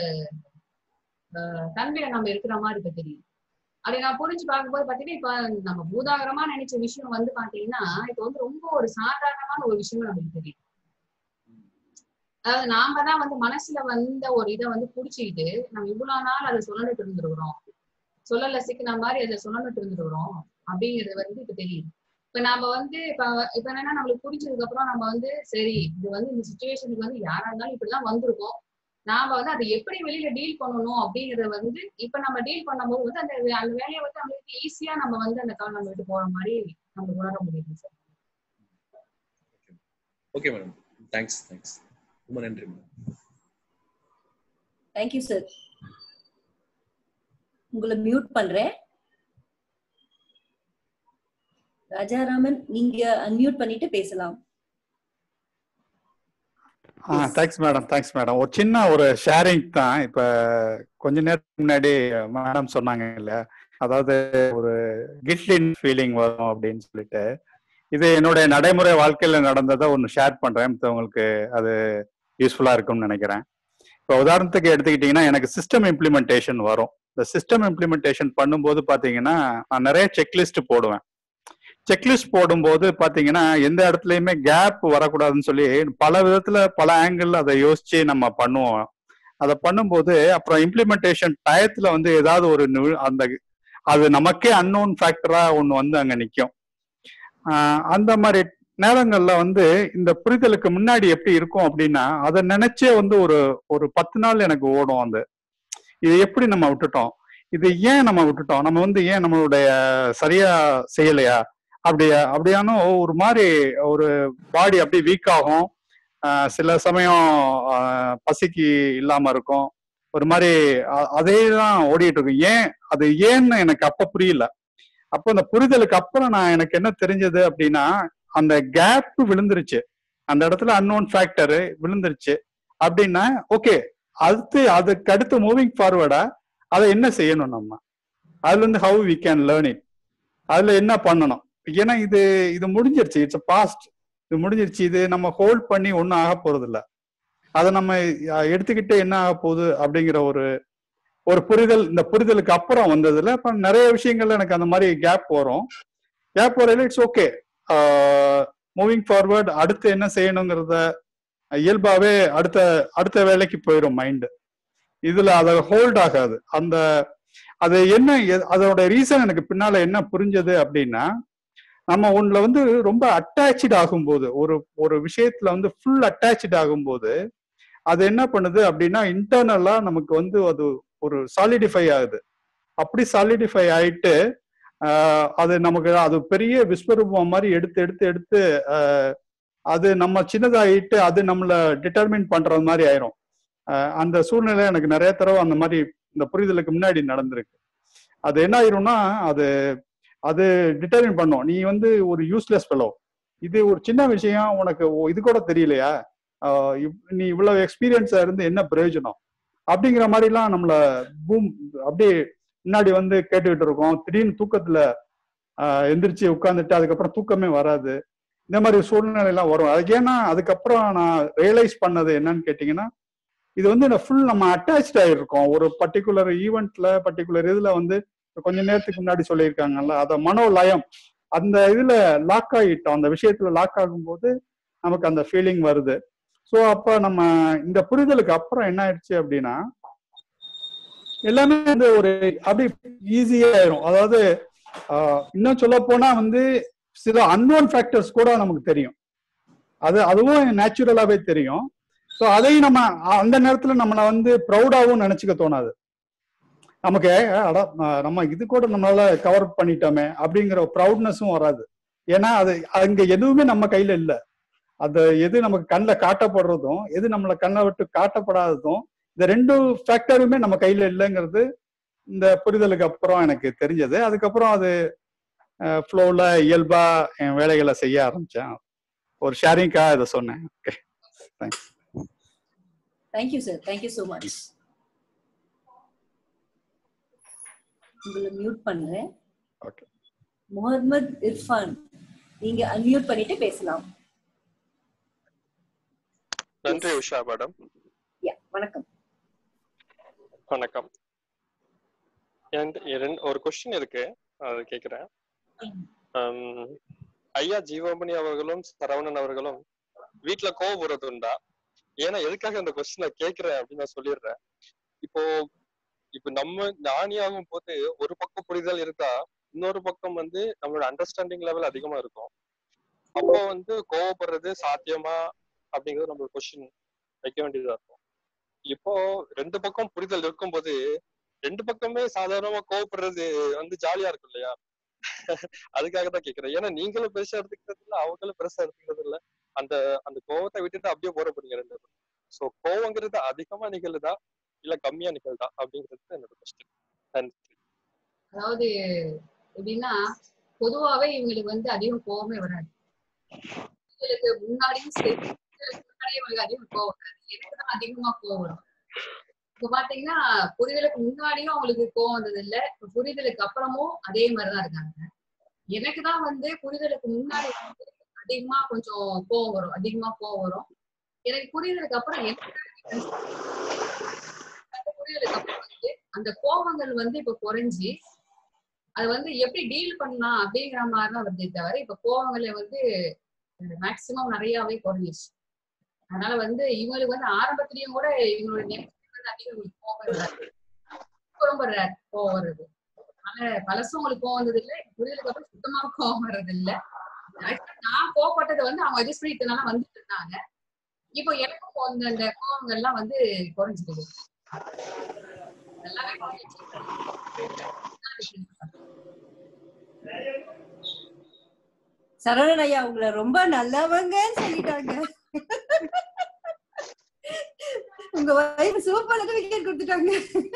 அஹ், தன்மையில நம்ம இருக்கிற மாதிரி இப்ப தெரியும் அதை நான் புரிஞ்சு பார்க்கும்போது பாத்தீங்கன்னா இப்ப நம்ம பூதாகரமா நினைச்ச விஷயம் வந்து பாத்தீங்கன்னா இப்ப வந்து ரொம்ப ஒரு சாதாரணமான ஒரு விஷயமா நமக்கு தெரியும் அதாவது நாம தான் வந்து மனசுல வந்த ஒரு இதை வந்து புடிச்சுக்கிட்டு நம்ம இவ்வளவு நாள் அதை சொல்லணுட்டு இருந்துருக்கிறோம் சொல்லல சிக்கின மாதிரி அதை சொல்லணுட்டு இருந்துருக்கிறோம் அப்படிங்கிறது வந்து இப்ப தெரியுது இப்ப நாம வந்து இப்ப இப்ப என்னன்னா நம்மளுக்கு புரிஞ்சதுக்கு அப்புறம் நம்ம வந்து சரி இது வந்து இந்த சுச்சுவேஷனுக்கு வந்து யாரா இருந்தாலும் இப்படிதான் வந்திருக்கோம் நாம வந்து அதை எப்படி வெளியில டீல் பண்ணணும் அப்படிங்கறத வந்து இப்ப நம்ம டீல் பண்ணும்போது வந்து அந்த வே- அந்த வேலையை வந்து நம்மளுக்கு ஈஸியா நம்ம வந்து அந்த கால் நம்ம விட்டு போற மாதிரி நம்ம உணர முடியுது sir okay madam thanks thanks ரொம்ப நன்றி மேடம் தேங்க்யூ சார் உங்களை மியூட் பண்றேன் ராஜாராமன் நீங்க அன்மியூட் பண்ணிட்டு பேசலாம் ஆ தேங்க்ஸ் மேடம் தேங்க்ஸ் மேடம் ஒரு சின்ன ஒரு ஷேரிங் தான் இப்ப கொஞ்ச நேரத்துக்கு முன்னாடி மேடம் சொன்னாங்க இல்ல அதாவது ஒரு கில்டின் ஃபீலிங் வரும் அப்படின்னு சொல்லிட்டு இது என்னுடைய நடைமுறை வாழ்க்கையில நடந்ததை ஒன்று ஷேர் பண்றேன் உங்களுக்கு அது யூஸ்ஃபுல்லா இருக்கும்னு நினைக்கிறேன் இப்போ உதாரணத்துக்கு எடுத்துக்கிட்டீங்கன்னா எனக்கு சிஸ்டம் இம்ப்ளிமெண்டேஷன் வரும் இந்த சிஸ்டம் இம்ப்ளிமெண்டேஷன் பண்ணும்போது பாத்தீங்கன்னா நான் நிறைய செக்லிஸ்ட் போடுவேன் செக்லிஸ்ட் போடும்போது பாத்தீங்கன்னா எந்த இடத்துலயுமே கேப் வரக்கூடாதுன்னு சொல்லி பல விதத்துல பல ஆங்கிள் அதை யோசிச்சு நம்ம பண்ணுவோம் அதை பண்ணும்போது அப்புறம் இம்ப்ளிமெண்டேஷன் டயத்துல வந்து ஏதாவது ஒரு நு- அந்த அது நமக்கே அன்னோன் ஃபேக்டரா ஒண்ணு வந்து அங்க நிக்கும் ஆஹ் அந்த மாதிரி நேரங்கள்ல வந்து இந்த புரிதலுக்கு முன்னாடி எப்படி இருக்கும் அப்படின்னா அதை நினைச்சே வந்து ஒரு ஒரு பத்து நாள் எனக்கு ஓடும் அந்த இது எப்படி நம்ம விட்டுட்டோம் இது ஏன் நம்ம விட்டுட்டோம் நம்ம வந்து ஏன் நம்மளுடைய சரியா செய்யலையா அப்படியா அப்படியான ஒரு மாதிரி ஒரு பாடி அப்படியே வீக் ஆகும் ஆஹ் சில சமயம் ஆஹ் பசிக்கு இல்லாம இருக்கும் ஒரு மாதிரி அ- அதே தான் ஓடிட்டு இருக்கும் ஏன் அது ஏன்னு எனக்கு அப்ப புரியல அப்போ அந்த புரிதலுக்கு அப்புறம் நான் எனக்கு என்ன தெரிஞ்சது அப்படின்னா அந்த கேப் விழுந்துருச்சு அந்த இடத்துல அன்னோன் ஃபேக்டர் விழுந்துருச்சு அப்படின்னா ஓகே அடுத்து அதுக்கு அடுத்து மூவிங் ஃபார்வர்டா அதை என்ன செய்யணும் நம்ம அதுல இருந்து how we can learn it அதுல என்ன பண்ணணும் ஏன்னா இது இது முடிஞ்சிருச்சு இட்ஸ் பாஸ்ட் இது முடிஞ்சிருச்சு இது நம்ம ஹோல்ட் பண்ணி ஒன்றும் ஆக போறது இல்ல அதை நம்ம அஹ், எடுத்துக்கிட்டு என்ன ஆக போகுது அப்படிங்கிற ஒரு ஒரு புரிதல் இந்த புரிதலுக்கு அப்புறம் வந்ததுல இப்ப நிறைய விஷயங்கள்ல எனக்கு அந்த மாதிரி கேப் வரும் கேப் வரையில இட்ஸ் ஓகே மூவிங் ஃபார்வர்ட் அடுத்து என்ன செய்யணுங்கிறத இயல்பாவே அடுத்த அடுத்த வேலைக்கு போயிடும் மைண்டு இதுல அதை ஹோல்ட் ஆகாது அந்த அது என்ன எ- அதோட ரீசன் எனக்கு பின்னால என்ன புரிஞ்சது அப்படின்னா நம்ம ஒண்ணுல வந்து ரொம்ப அட்டாச்சு ஆகும்போது ஒரு ஒரு விஷயத்துல வந்து ஃபுல் அட்டாச்சு ஆகும்போது அது என்ன பண்ணுது அப்படின்னா இன்டர்னலா நமக்கு வந்து அது ஒரு சாலிடிஃபை ஆகுது அப்படி சாலிடிஃபை ஆயிட்டு ஆஹ் அது நமக்கு அது பெரிய விஸ்வரூபம் மாதிரி எடுத்து எடுத்து எடுத்து ஆஹ் அது நம்ம சின்னதாயிட்டு அது நம்மள டிட்டர்மின் பண்றது மாதிரி ஆயிரும் ஆஹ் அந்த சூழ்நிலை எனக்கு நிறைய தடவை அந்த மாதிரி இந்த புரிதலுக்கு முன்னாடி நடந்திருக்கு அது என்ன ஆயிரும்னா அது அது டிட்டர்மின் பண்ணும் நீ வந்து ஒரு யூஸ்லெஸ் ஃபெலோ இது ஒரு சின்ன விஷயம் உனக்கு ஓ, இது கூட தெரியலையா ஆஹ் இவ்- நீ இவ்வளவு எக்ஸ்பீரியன்ஸா இருந்து என்ன பிரயோஜனம் அப்படிங்கிற மாதிரிலாம் நம்மள பூம் அப்படியே முன்னாடி வந்து கேட்டுக்கிட்டு இருக்கோம் திடீர்னு தூக்கத்துல ஆஹ் எந்திரிச்சு உட்காந்துட்டு அதுக்கப்புறம் தூக்கமே வராது இந்த மாதிரி சூழ்நிலை எல்லாம் வரும் அதுக்கு ஏன்னா அதுக்கப்புறம் நான் ரியலைஸ் பண்ணது என்னன்னு கேட்டீங்கன்னா இது வந்து ஃபுல் நம்ம அட்டாச் ஆயிருக்கோம் ஒரு பர்டிகுலர் ஈவெண்ட்ல பர்டிகுலர் இதுல வந்து இப்ப கொஞ்ச நேரத்துக்கு முன்னாடி சொல்லியிருக்காங்கல்ல அத மனோலயம் அந்த இதுல லாக் ஆகிட்டோம் அந்த விஷயத்துல லாக் ஆகும்போது நமக்கு அந்த ஃபீலிங் வருது ஸோ அப்ப நம்ம இந்த புரிதலுக்கு அப்புறம் என்ன ஆயிடுச்சு அப்படின்னா எல்லாமே வந்து ஒரு அப்படி ஈஸியா ஆயிரும் அதாவது ஆஹ், இன்னும் சொல்ல போனா வந்து சில அன்னோன் ஃபேக்டர்ஸ் கூட நமக்கு தெரியும் அது அதுவும் நேச்சுரலாவே தெரியும் ஸோ அதையும் நம்ம அ- அந்த நேரத்துல நம்மளை வந்து ப்ரௌடாவும் நினைச்சுக்க தோணாது நமக்கு அட அஹ் நம்ம இது கூட நம்மளால கவர் பண்ணிட்டோமே அப்படிங்கிற ப்ரௌட்னஸும் வராது ஏன்னா அது அங்க எதுவுமே நம்ம கையில இல்ல அது எது நமக்கு கண்ணில் காட்டப்படுறதும் எது நம்மளை கண்ணை விட்டு காட்டப்படாததும் இந்த ரெண்டு ஃபேக்டருமே நம்ம கையில இல்லைங்கிறது இந்த புரிதலுக்கு அப்புறம் எனக்கு தெரிஞ்சது அதுக்கப்புறம் அது ஃப்ளோவில் இயல்பா என் வேலைகளை செய்ய ஆரம்பிச்சேன் ஒரு ஷேரிங்காக இதை சொன்னேன் okay thanks thank you sir thank you so much உங்களை மியூட் பண்றேன் ஓகே முகமது இர்ஃபான் நீங்க அன்மியூட் பண்ணிட்டு பேசலாம் நன்றி உஷா மேடம் யா வணக்கம் வணக்கம் என்கிட்ட இரண்டு- ஒரு கொஸ்டின் இருக்கு அது கேக்குறேன் ஆம், ஐயா ஜீவாமணி அவர்களும் சரவணன் அவர்களும் வீட்டுல கோவப்படுறது உண்டா ஏன்னா எதுக்காக இந்த கொஸ்டினை கேக்குறேன் அப்படின்னு நான் சொல்லிடுறேன் இப்போ இப்ப நம்ம ஞானியாகும் போது ஒரு பக்கம் புரிதல் இருக்கா இன்னொரு பக்கம் வந்து நம்மளோட அண்டர்ஸ்டாண்டிங் லெவல் அதிகமா இருக்கும் அப்போ வந்து கோவப்படுறது சாத்தியமா அப்படிங்கிறது நம்மளோட கொஸ்டின் வைக்க வேண்டியதா இருக்கும் இப்போ ரெண்டு பக்கம் புரிதல் இருக்கும்போது ரெண்டு பக்கமே சாதாரணமா கோவப்படுறது வந்து ஜாலியா இருக்கும் இல்லையா அதுக்காக தான் கேக்குறேன் ஏன்னா நீங்களும் பெருசா எடுத்துக்கிறது இல்ல அவங்களும் பெருசா எடுத்துக்கிறது இல்ல அந்த அந்த கோவத்தை விட்டுட்டு அப்படியே போற போறீங்க ரெண்டு பேரும் சோ கோவங்கிறது அதிகமா நிகழுதா இல்ல கம்மியா நிகழுதா அப்படிங்கிறது என்னோட கொஸ்டின் நன்றி அதாவது எப்படின்னா பொதுவாவே இவங்களுக்கு வந்து அதிகம் கோவமே வராது இவங்களுக்கு முன்னாடியும் சரி இவங்களுக்கு முன்னாடியே இவங்களுக்கு அதிகம் கோவம் வராது எனக்கு தான் அதிகமா கோவம் வரும் இப்ப பாத்தீங்கன்னா புரிதலுக்கு முன்னாடியும் அவங்களுக்கு கோவம் வந்தது இல்ல இப்ப புரிதலுக்கு அப்புறமும் அதே மாதிரிதான் இருக்காங்க எனக்கு தான் வந்து புரிதலுக்கு முன்னாடி வந்து அதிகமா கொஞ்சம் கோவம் வரும் அதிகமா கோவம் வரும் எனக்கு புரிதலுக்கு அப்புறம் என்ன அந்த புரிதலுக்கு அப்புறம் வந்து அந்த கோபங்கள் வந்து இப்ப குறைஞ்சி அது வந்து எப்படி டீல் பண்ணலாம் அப்படிங்கிற மாதிரி தான் வருதே தவிர இப்ப கோபங்களை வந்து மேக்சிமம் நிறையவே குறைஞ்சிச்சு அதனால வந்து இவங்களுக்கு வந்து ஆரம்பத்திலயும் கூட இவங்களோட நெகட்டிவ் வந்து அதிகம் இவங்களுக்கு கோபம் வராது ரொம்ப ரொம்ப ரேர் கோவம் வருது அதனால பழசும் உங்களுக்கு கோவம் வந்தது இல்லை புரிதலுக்கு அப்புறம் சுத்தமா கோவம் வர்றது இல்ல Actually நான் கோவப்பட்டது வந்து அவங்க அட்ஜஸ்ட் பண்ணி இத்தனை நாளா வந்துட்டு இருந்தாங்க இப்போ எனக்கும் அந்த அந்த கோவங்கள்லாம் வந்து குறைஞ்சிட்டு நல்லாவே குறைஞ்சிச்சு சரவணன் ஐயா உங்களை ரொம்ப நல்லவங்கன்னு சொல்லிட்டாங்க உங்க வைஃப் சூப்பர் சர்டிபிகேட் கொடுத்துட்டாங்க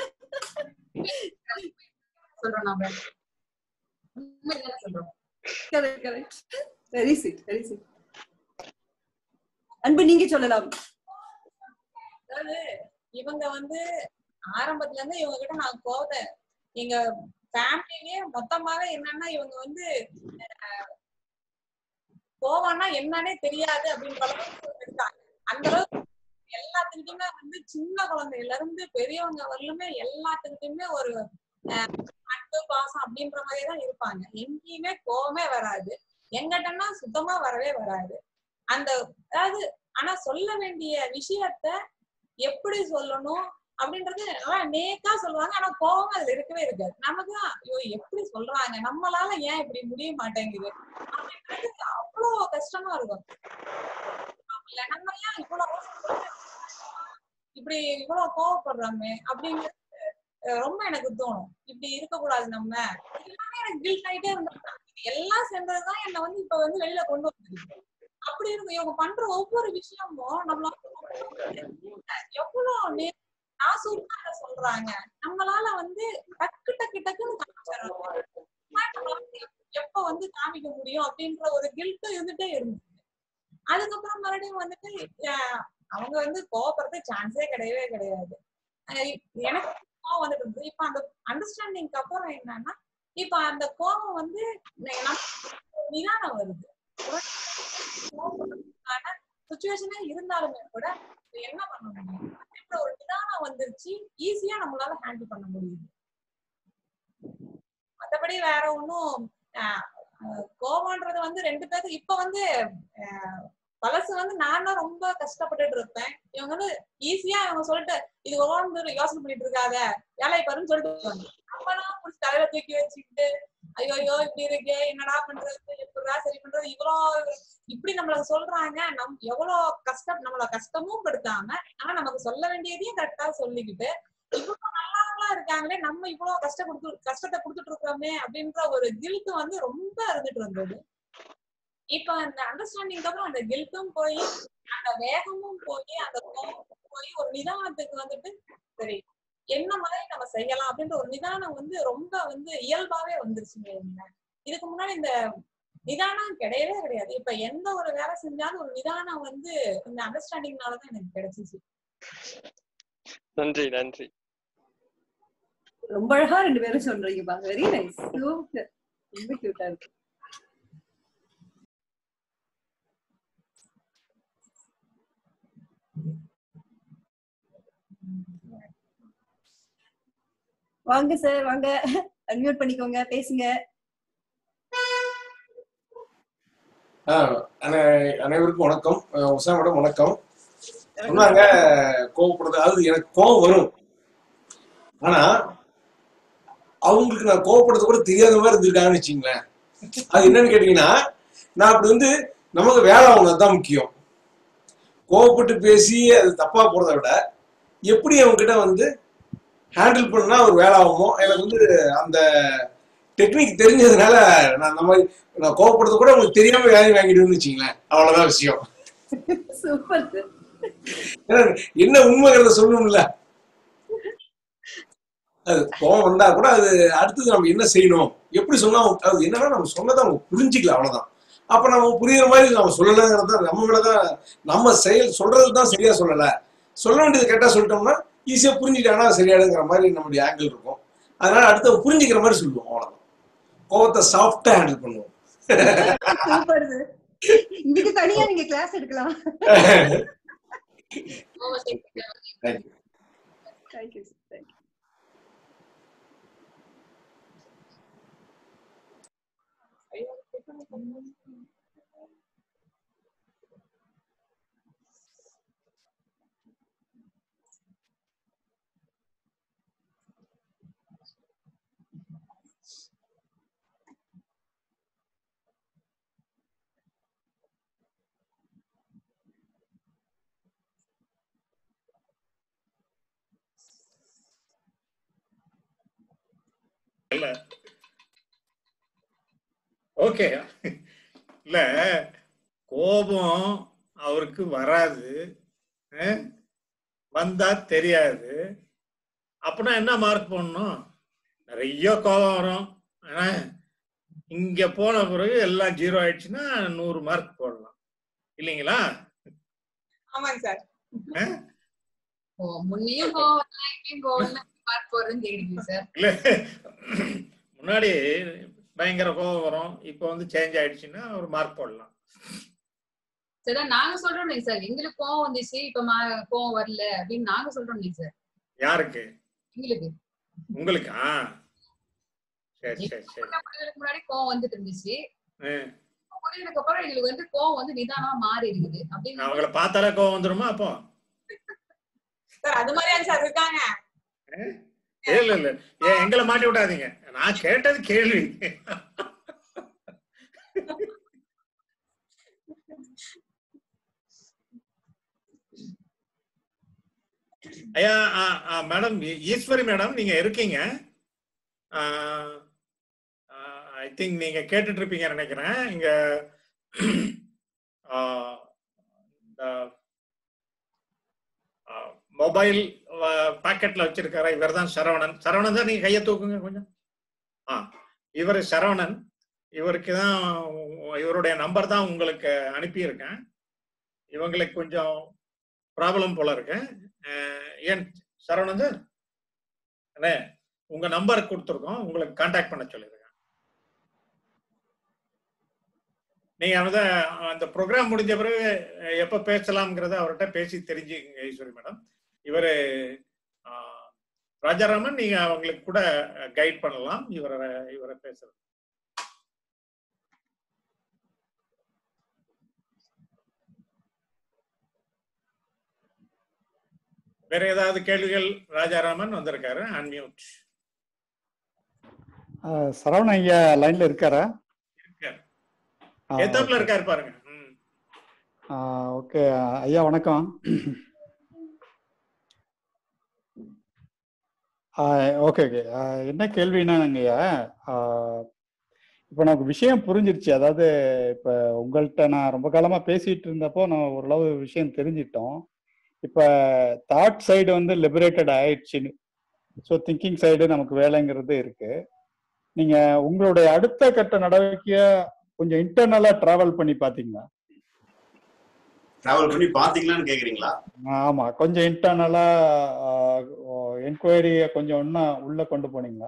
சொல்றோம் நாம உண்மையிலே சொல்றோம் correct correct very sweet very sweet அன்பு நீங்க சொல்லலாம் அதாவது இவங்க வந்து ஆரம்பத்துல இருந்து இவங்க கிட்ட நான் கோவத்தை எங்க ஃபேமிலியே மொத்தமாவே என்னன்னா இவங்க வந்து அஹ், கோவம்னா என்னன்னே தெரியாது அப்படின்ற அளவுக்கு இருக்காங்க அந்த அளவுக்கு எல்லாத்துக்கிட்டுமே வந்து சின்ன குழந்தையில இருந்து பெரியவங்க வரலுமே எல்லாத்துக்கிட்டுமே ஒரு அஹ், அன்பு பாசம் அப்படின்ற மாதிரி தான் இருப்பாங்க எங்கேயுமே கோவமே வராது எங்கிட்டன்னா சுத்தமா வரவே வராது அந்த அதாவது ஆனா சொல்ல வேண்டிய விஷயத்த எப்படி சொல்லணும் அப்படின்றது நல்லா நேக்கா சொல்லுவாங்க ஆனா கோவம் அதுல இருக்கவே இருக்காது நமக்கு தான் ஐயோ எப்படி சொல்றாங்க நம்மளால ஏன் இப்படி முடிய மாட்டேங்குது அப்படின்றது அவ்வளவு கஷ்டமா இருக்கும் இல்ல நம்ம ஏன் இவ்வளவு அவசரப்பட்டு இப்படி இவ்வளவு கோவப்படுறோமே அப்படிங்கிறது அஹ், ரொம்ப எனக்கு தோணும் இப்படி இருக்கக்கூடாது நம்ம எல்லாமே எனக்கு கில்ட் ஆயிட்டே இருந்தாங்க இது எல்லாம் சேர்ந்ததுதான் என்ன வந்து இப்ப வந்து வெளியில கொண்டு வந்துருக்கு அப்படி இருக்கும் இவங்க பண்ற ஒவ்வொரு விஷயமும் நம்மளால எவ்வளவு நே- நாசூக்கா சொல்றாங்க நம்மளால வந்து டக்கு டக்கு டக்குன்னு காமிச்சிடறோம் நம்மளால எப்ப வந்து காமிக்க முடியும் அப்படின்ற ஒரு கில்ட் இருந்துட்டே இருந்துச்சு அதுக்கப்புறம் மறுபடியும் வந்துட்டு அஹ், அவங்க வந்து கோவப்படுறது சான்ஸே கிடையவே கிடையாது அஹ் இப்- எனக்கு கோவம் வந்துட்டு இருந்தது இப்ப அந்த அண்டர்ஸ்டாண்டிங்க்கு அப்புறம் என்னன்னா இப்ப அந்த கோவம் வந்து நெ- நமக்கு நிதானம் வருது சுச்சுவேஷனே இருந்தாலுமே கூட இப்ப என்ன பண்ண முடியும் அப்படின்ற ஒரு நிதானம் வந்துருச்சு ஈஸியா நம்மளால ஹேண்டில் பண்ண முடியுது மத்தபடி வேற ஒன்றும் கோவம்ன்றது வந்து ரெண்டு பேருக்கு இப்ப வந்து அஹ், பழசு வந்து நான் தான் ரொம்ப கஷ்டப்பட்டுட்டு இருப்பேன் இவங்க வந்து ஈஸியா இவங்க சொல்லிட்டு இது ஓன்னு யோசனை பண்ணிட்டு இருக்காத வேலையை பாருன்னு சொல்லிட்டு போவாங்க. நம்மலாம் புடிச்சு தலையில தூக்கி வச்சுக்கிட்டு ஐயோ ஐயோ இப்படி இருக்கே என்னடா பண்றது எப்படிடா சரி பண்றது இவ்வளோ இப்படி நம்மளுக்கு சொல்றாங்க நம் எவ்வளவு கஷ்டம் நம்மள கஷ்டமும் படுத்தாம ஆனா நமக்கு சொல்ல வேண்டியதையும் கரெக்டா சொல்லிக்கிட்டு இவ்வளவு நல்லவங்களா இருக்காங்களே நம்ம இவ்வளவு கஷ்டம் கொடுத்து கஷ்டத்தை கொடுத்துட்டு இருக்கோமே அப்படின்ற ஒரு கில்ட் வந்து ரொம்ப இருந்துட்டு இருந்தது இப்ப அந்த அண்டர்ஸ்டாண்டிங் அப்புறம் அந்த கில்ட்டும் போய் அந்த வேகமும் போய் அந்த கோபமும் போய் ஒரு நிதானத்துக்கு வந்துட்டு சரி என்ன மாதிரி நம்ம செய்யலாம் அப்படின்ற ஒரு நிதானம் வந்து ரொம்ப வந்து இயல்பாவே வந்துருச்சுங்க இந்த இதுக்கு முன்னாடி இந்த நிதானம் கிடையவே கிடையாது இப்ப எந்த ஒரு வேலை செஞ்சாலும் ஒரு நிதானம் வந்து இந்த அண்டர்ஸ்டாண்டிங்னாலதான் எனக்கு கிடைச்சிச்சு நன்றி நன்றி ரொம்ப அழகா ரெண்டு பேரும் சொல்றீங்கப்பா வெரி நைஸ் சூப்பர் ரொம்ப கியூட்டா இருக்கு வாங்க சார் வாங்க அன்மியூட் பண்ணிக்கோங்க பேசுங்க ஆஹ் அனை- அனைவருக்கும் வணக்கம் அஹ் உஷா மேடம் வணக்கம் சொன்னாங்க கோவப்படுறது அது எனக்கு கோவம் வரும் ஆனா அவங்களுக்கு நான் கோவப்படுறது கூட தெரியாத மாதிரி இருந்திருக்காங்கன்னு வச்சுங்களேன் அது என்னன்னு கேட்டீங்கன்னா நான் அப்படி வந்து நமக்கு வேலை ஆகணும் தான் முக்கியம் கோவப்பட்டு பேசி அது தப்பா போறதை விட எப்படி அவங்க கிட்ட வந்து ஹேண்டில் பண்ணா ஒரு வேலை ஆகுமோ எனக்கு வந்து அந்த டெக்னிக் தெரிஞ்சதுனால நான் அந்த மாதிரி நான் கோவப்படுறது கூட உங்களுக்கு தெரியாம வேலையை வாங்கிடுவேன்னு வச்சுங்களேன் அவ்வளவுதான் விஷயம் சூப்பர் சார் ஏன்னா, என்ன உண்மைங்கிறத சொல்லணும்ல அது கோவம் வந்தா கூட அது அடுத்தது நம்ம என்ன செய்யணும் எப்படி சொன்னா அவங்க- அது என்னன்னா நம்ம சொன்னதை அவங்க புரிஞ்சுக்கல அவ்வளவுதான் அப்ப நம்ம புரியுற மாதிரி நம்ம சொல்லலைங்கிறது தான் நம்ம மேலதான் நம்ம செயல் சொல்றது தான் சரியா சொல்லல சொல்ல வேண்டியது கேட்டா சொல்லிட்டோம்னா ஈஸியா புரிஞ்சுட்டானா சரியாடுங்கிற மாதிரி நம்மளுடைய ஆங்கிள் இருக்கும் அதனால அடுத்து புரிஞ்சுக்கிற மாதிரி சொல்லுவோம் அவ்வளவுதான் கோவத்தை சாஃப்டா ஹேண்டில் பண்ணுவோம் சூப்பர் சார் இதுக்கு தனியா நீங்க கிளாஸ் எடுக்கலாம் தேங்க்யூ தேங்க்யூ சார் தேங்க்யூ இல்ல ஓகே இல்ல கோபம் அவருக்கு வராது அஹ், வந்தா தெரியாது அப்படின்னா என்ன மார்க் போடணும் நிறைய கோபம் வரும் ஆனா, இங்க போன பிறகு எல்லாம் ஜீரோ ஆயிடுச்சுன்னா நூறு மார்க் போடலாம் இல்லைங்களா ஆமாங்க சார் அஹ்? ஓ, முன்னையும் கோவம் வரலாம், இப்பயும் கோவம் வரலாம், மார்க் போடுறேன்னு கேக்குறீங்க சார் இல்ல முன்னாடி பயங்கர கோபம் வரும் இப்போ வந்து சேஞ்ச் ஆயிடுச்சுன்னா ஒரு மார்க் போடலாம் சார் நாங்க சொல்றோம் இல்லைங்க சார் எங்களுக்கு கோவம் வந்துச்சு இப்ப மா- கோவம் வரல அப்படின்னு நாங்க சொல்றோம் இல்லைங்க சார் யாருக்கு எங்களுக்கு உங்களுக்கா சரி சரி சரி புரிதலுக்கு முன்னாடி கோவம் வந்துட்டு இருந்துச்சு அஹ், புரிதலுக்கு அப்புறம் எங்களுக்கு வந்து கோவம் வந்து நிதானமா மாறி இருக்குது அப்படின்னு அவங்கள பார்த்தாலே கோவம் வந்துருமா அப்போ சார் அது மாதிரியா சார் இருக்காங்க இல்ல இல்ல ஏன் எங்களை மாட்டி விடாதீங்க நான் கேட்டது கேள்வி ஐயா மேடம் ஈஸ்வரி மேடம் நீங்க இருக்கீங்க ஐ திங்க் நீங்க கேட்டுட்டு இருப்பீங்க நினைக்கிறேன் இங்க ஆ, இந்த மொபைல் பாக்கெட்ல வச்சிருக்காரு இவர் தான் சரவணன் சரவணன் தான் நீங்க கையை தூக்குங்க கொஞ்சம் ஆ இவர் சரவணன் இவருக்கு தான் இவருடைய நம்பர் தான் உங்களுக்கு அனுப்பியிருக்கேன் இவங்களுக்கு கொஞ்சம் ப்ராப்ளம் போல இருக்கு அஹ், ஏன் சரவணன் சார் அண்ணே உங்க நம்பர் கொடுத்துருக்கோம் உங்களுக்கு கான்டாக்ட் பண்ண சொல்லிருக்கேன் நீங்க வந்து அந்த ப்ரோக்ராம் முடிஞ்ச பிறகு அஹ், எப்ப பேசலாம்ங்கிறத அவர்கிட்ட பேசி தெரிஞ்சுக்கங்க ஈஸ்வரி மேடம் இவரு ஆஹ், ராஜாராமன் நீங்க அவங்களுக்கு கூட கைட் பண்ணலாம் இவரை இவரை பேசுறது வேற ஏதாவது கேள்விகள் ராஜாராமன் வந்திருக்காரு அன்மியூட் ஆஹ் சரவண ஐயா லைன்ல இருக்காரா இருக்காரு ஆ, எத்தாப்புல ஓகே இருக்காரு பாருங்க ம். ஓகே ஐயா வணக்கம் ஓகே ஓகே என்ன கேள்வினாங்க ஐயா இப்போ நமக்கு விஷயம் புரிஞ்சிருச்சு அதாவது இப்போ உங்கள்கிட்ட நான் ரொம்ப காலமா பேசிட்டு இருந்தப்போ நான் ஓரளவு விஷயம் தெரிஞ்சிட்டோம் இப்போ தாட் சைடு வந்து லிபரேட்டட் ஆயிடுச்சுன்னு ஸோ திங்கிங் சைடு நமக்கு வேலைங்கிறது இருக்கு நீங்க உங்களுடைய அடுத்த கட்ட நடவடிக்கைய கொஞ்சம் இன்டர்னலா டிராவல் பண்ணி பாத்தீங்களா டிராவல் பண்ணி பாத்தீங்களான்னு கேக்குறீங்களா ஆமா கொஞ்சம் இன்டர்னலா என்கொயரிய கொஞ்சம் இன்னும் உள்ள கொண்டு போனீங்களா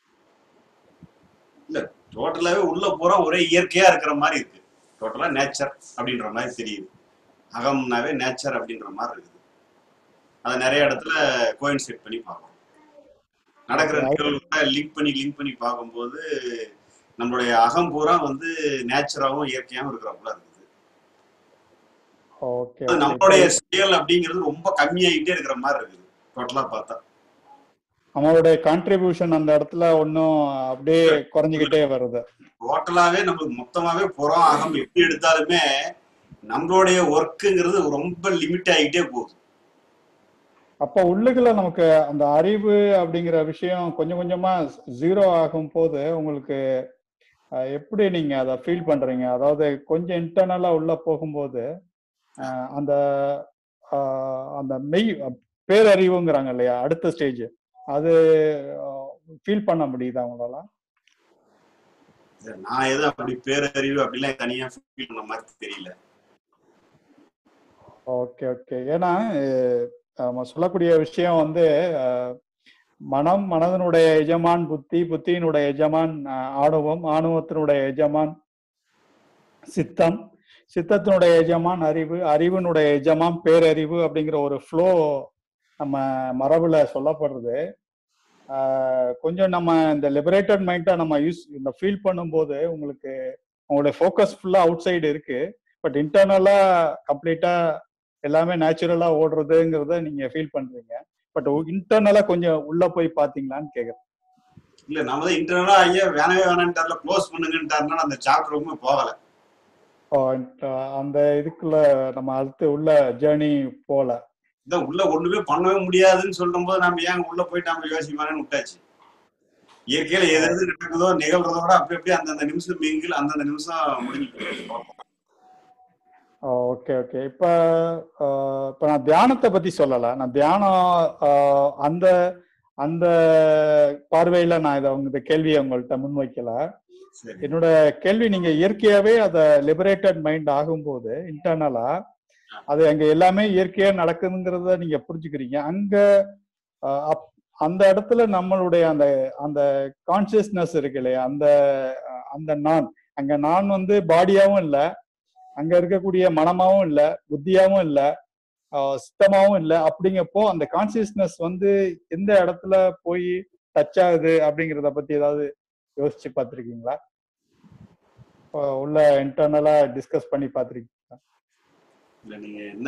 இல்ல டோட்டலாவே உள்ள போறா ஒரே இயற்கையா இருக்கிற மாதிரி இருக்கு டோட்டலா நேச்சர் அப்படின்ற மாதிரி தெரியுது அகம்னாவே நேச்சர் அப்படின்ற மாதிரி இருக்குது அதை நிறைய இடத்துல கோயின்சைட் பண்ணி பார்க்கணும் நடக்கிற நிகழ்வுகளை லிங்க் பண்ணி லிங்க் பண்ணி பார்க்கும்போது நம்மளுடைய அகம் பூரா வந்து நேச்சராகவும் இயற்கையாகவும் இருக்கிறப்பல இருக்குது ஓகே அது நம்மளுடைய செயல் அப்படிங்கிறது ரொம்ப கம்மியாயிட்டே இருக்கிற மாதிரி இருக்குது டோட்டலா பார்த்தா நம்மளுடைய கான்ட்ரிபியூஷன் அந்த இடத்துல ஒன்றும் அப்படியே குறைஞ்சிக்கிட்டே வருது டோட்டலாவே நமக்கு மொத்தமாவே புறம் அகம் எப்படி எடுத்தாலுமே நம்மளுடைய ஒர்க்குங்கிறது ரொம்ப லிமிட் ஆகிட்டே போகுது அப்போ உள்ளுக்குள்ள நமக்கு அந்த அறிவு அப்படிங்கிற விஷயம் கொஞ்சம் கொஞ்சமா ஜீரோ ஆகும் போது உங்களுக்கு அஹ், எப்படி நீங்க அதை ஃபீல் பண்றீங்க அதாவது கொஞ்சம் இன்டர்னலா உள்ள போகும்போது அஹ், அந்த அஹ், அந்த மெய் பேரறிவுங்கிறாங்க இல்லையா அடுத்த ஸ்டேஜ் அது ஃபீல் பண்ண முடியுதா உங்களால சரி, நான் எதுவும் அப்படி பேரறிவு அப்படிலாம் தனியா ஃபீல் பண்ண மாதிரி தெரியல ஓகே ஓகே ஏன்னா அஹ், நம்ம சொல்லக்கூடிய விஷயம் வந்து அஹ், மனம் மனதனுடைய எஜமான் புத்தி புத்தியினுடைய எஜமான் அஹ், ஆணவம் ஆணவத்தினுடைய எஜமான் சித்தம் சித்தத்தினுடைய எஜமான் அறிவு அறிவினுடைய எஜமான் பேரறிவு அப்படிங்கிற ஒரு ஃப்ளோ நம்ம மரபுல சொல்லப்படுறது ஆஹ் கொஞ்சம் நம்ம இந்த லிபரேட்டட் மைண்டா நம்ம யூஸ் இந்த ஃபீல் பண்ணும்போது உங்களுக்கு உங்களுடைய ஃபோக்கஸ் ஃபுல்லா அவுட் சைடு இருக்கு பட் இன்டர்னலா கம்ப்ளீட்டா எல்லாமே நேச்சுரலா ஓடுறதுங்கிறத நீங்க ஃபீல் பண்றீங்க பட் இன்டர்னலா கொஞ்சம் உள்ள போய் பாத்தீங்களான்னு கேக்குறேன் இல்ல நம்ம தான் இன்டர்னலா ஐயா வேணவே வேணான்ட்டார்ல க்ளோஸ் பண்ணுங்கன்ட்டாருன்னா அந்த சாப்டருக்குமே போகல ஓ, இந்த- அந்த இதுக்குள்ள நம்ம அடுத்து உள்ள ஜேர்னி போல இதான் உள்ள ஒண்ணுமே பண்ணவே முடியாதுன்னு சொல்லும் போது நம்ம ஏன் உள்ள போயிட்டு நம்ம யோசிப்பானு விட்டாச்சு இயற்கையில எது எது நடக்குதோ நிகழ்றதோட அப்படி அப்படியே அந்தந்த நிமிஷம் மிங்கில் அந்தந்த நிமிஷம் முடிஞ்சு ஓகே ஓகே இப்ப ஆஹ், இப்ப நான் தியானத்தை பத்தி சொல்லல நான் தியானம் ஆஹ், அந்த அந்த பார்வையில நான் இதை உங்க இந்த கேள்வியை உங்கள்கிட்ட முன்வைக்கல சரி என்னோட கேள்வி நீங்க இயற்கையாவே அதை லிபரேட்டட் மைண்ட் ஆகும்போது இன்டர்னலா அது அங்க எல்லாமே இயற்கையா நடக்குதுங்கிறத நீங்க புரிஞ்சுக்கிறீங்க அங்க ஆஹ், அப்- அந்த இடத்துல நம்மளுடைய அந்த அந்த கான்சியஸ்னஸ் இருக்கு இல்லையா அந்த அஹ், அந்த நான் அங்க நான் வந்து பாடியாவும் இல்ல அங்க இருக்கக்கூடிய மனமாவும் இல்ல புத்தியாவும் இல்ல ஆஹ், சித்தமாவும் இல்ல அப்படிங்கப்போ அந்த கான்சியஸ்னஸ் வந்து எந்த இடத்துல போய் டச் ஆகுது அப்படிங்கிறத பத்தி ஏதாவது யோசிச்சு பார்த்திருக்கீங்களா ஆஹ், உள்ள இன்டர்னலா டிஸ்கஸ் பண்ணி பார்த்திருக்கீங்களா இல்ல நீங்க என்ன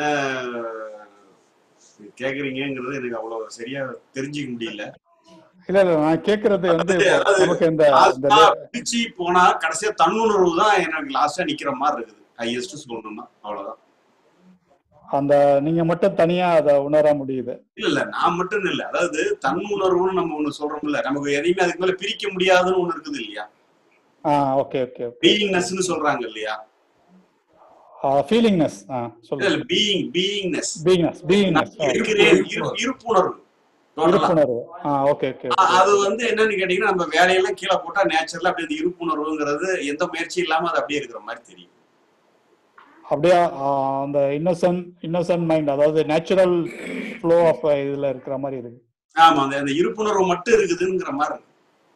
கேக்குறீங்கங்கிறது எனக்கு அவ்வளவு சரியா தெரிஞ்சுக்க முடியல இல்ல இல்ல நான் கேக்குறது வந்து அதாவது இப்போ அதாவது நமக்கு இந்த இந்த லாஸ்டா li- பிரிச்சு போனா கடைசியா தன்னுணர்வு தான் எனக்கு லாஸ்டா நிக்கிற மாதிரி இருக்குது ஹையஸ்ட் சொல்லணும்னா அவ்வளவுதான் அந்த நீங்க மட்டும் தனியா அதை உணர முடியுது இல்ல இல்ல நான் மட்டும் இல்ல அதாவது தன்னுணர்வுன்னு நம்ம ஒண்ணு சொல்றோம்ல நமக்கு எதையுமே அதுக்கு மேல பிரிக்க முடியாதுன்னு ஒண்ணு இருக்குது இல்லையா ஆ ஓகே ஓகே ஓகே பீயிங்னஸ்னு சொல்றாங்க இல்லையா ஃபீலிங்னஸ் ஆ இல்ல சொல்லுங்க இல்ல பீயிங் பீயிங்னஸ் பீங்னஸ் பீங்னஸ் இருக்கிறேன் இரு- இருப்புணர்வு டோட்டலா இருப்புணர்வு ஆ ஓகே ஓகே அ- அது வந்து என்னன்னு கேட்டீங்கன்னா நம்ம வேலையெல்லாம் கீழே போட்டா நேச்சுரலா அப்படியே அந்த இருப்புணர்வுங்கிறது எந்த முயற்சி இல்லாம அது அப்படியே இருக்கிற மாதிரி தெரியும் அப்படியே ஆ, அந்த இன்னோசன்ட் இன்னோசன்ட் மைண்ட் அதாவது நேச்சுரல் ஃப்ளோ ஆஃப் இதுல இருக்கிற மாதிரி இருக்கு ஆமா அந்த அந்த இருப்புணர்வு மட்டும் இருக்குதுங்கிற மாதிரி இருக்கு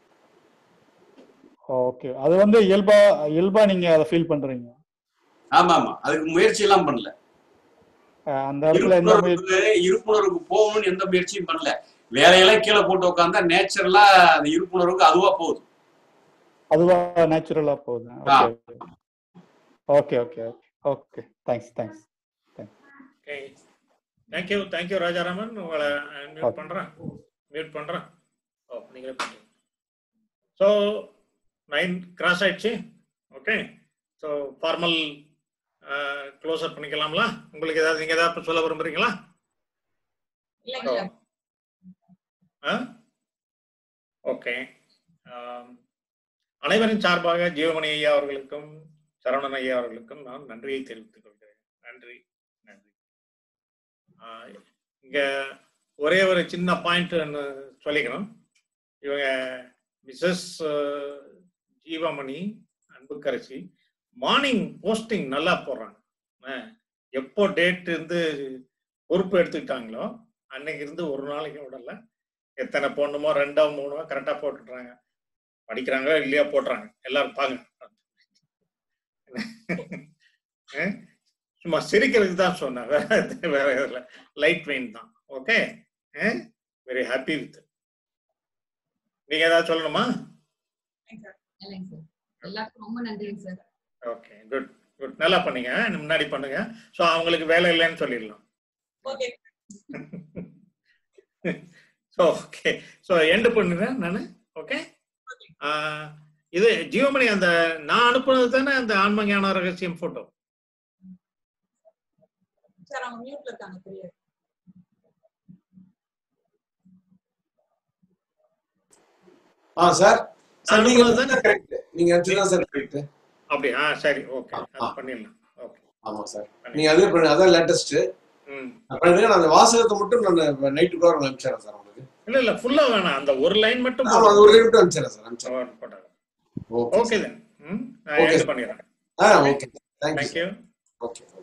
ஓகே அது வந்து இயல்பா இயல்பா நீங்க அதை ஃபீல் பண்றீங்க ஆமா ஆமா அதுக்கு முயற்சி எல்லாம் பண்ணல ஆ, அந்த இடத்துல எந்த முயற்சி இருப்புணர்வுக்கு இருப்புணர்வுக்கு போகணும்னு எந்த முயற்சியும் பண்ணல வேலையெல்லாம் கீழே போட்டு உட்காந்தா நேச்சுரலா அந்த இருப்புணர்வுக்கு அதுவா போகுது அதுவா நேச்சுரலா போகுது ஆ. Okay okay okay okay thanks thanks okay thank you thank you Rajaraman உங்களை மியூட் Okay. பண்றேன் மியூட் பண்றேன் ஓ நீங்களே பண்ணுங்க ஸோ நைன் கிராஸ் ஆயிடுச்சு okay so formal close up பண்ணிக்கலாம்ல உங்களுக்கு ஏதாவது நீங்க ஏதாவது சொல்ல விரும்புறீங்களா இல்லைங்க சார் ஆ ஓகே அனைவரின் சார்பாக ஜீவமணி ஐயா அவர்களுக்கும் சரவணன் ஐயா அவர்களுக்கும் நான் நன்றியை தெரிவித்துக் கொள்கிறேன் நன்றி நன்றி ஆ, இங்க ஒரே ஒரு சின்ன பாயிண்ட் சொல்லிக்கணும் இவங்க Mrs Jeevamani Anbukkarasi morning posting நல்லா போடுறாங்க ஆ, எப்போ டேட் இருந்து பொறுப்பு எடுத்துக்கிட்டாங்களோ அன்னைக்கு இருந்து ஒரு நாளைக்கு விடல எத்தனை போடணுமோ ரெண்டோ மூணோ கரெக்டா போட்டுடுறாங்க படிக்கிறாங்களோ இல்லையா போட்டுறாங்க எல்லாரும் பாங்க அஹ் சும்மா சிரிக்கிறதுக்கு தான் சொன்னேன் வேற எது- வேற எதுல லைட் வெயின் தான் ஓகே வெரி ஹாப்பி வித் நீங்க ஏதாவது சொல்லணுமா இல்லைங்க சார் எல்லாருக்கும் ரொம்ப நன்றிங்க சார் ஓகே குட் குட் நல்லா பண்ணீங்க முன்னாடி பண்ணுங்க ஸோ அவங்களுக்கு வேலை இல்லைன்னு சொல்லிடலாம் okay so okay so end பண்ணுறேன் நான் ஓகே இது ஜீவமணி அந்த நான் அனுப்புனது தானே அந்த ஆன்மஞான ரகசியம் போட்டோ சார் அவங்க மியூட்ல இருக்காங்க தெரியாது ஆ சார் சார் நீங்க அனுப்புனது தானே கரெக்ட் நீங்க அனுப்பிச்சது சார் கரெக்ட் அப்படி ஆ சரி ஓகே அது பண்ணிடலாம் ஓகே ஆமா சார் நீங்க அதே பண்ணுங்க அதான் லேட்டஸ்ட் ம் பண்ணுங்க நான் அந்த வாசகத்தை மட்டும் நான் நைட்டுக்குள்ள அனுப்பிச்சிடறேன் சார் உங்களுக்கு இல்ல இல்ல ஃபுல்லா வேணாம் அந்த ஒரு லைன் மட்டும் ஆமா அது ஒரு லைன் மட்டும் அனுப்பிச்சிடறேன் சார் அனுப்பிச்சிடறேன் ஓகே தென் ம் நான் Okay, எண்ட் sir. பண்ணிடுறேன் ஆ ஓகே தேங்க்யூ தேங்க்யூ ஓகே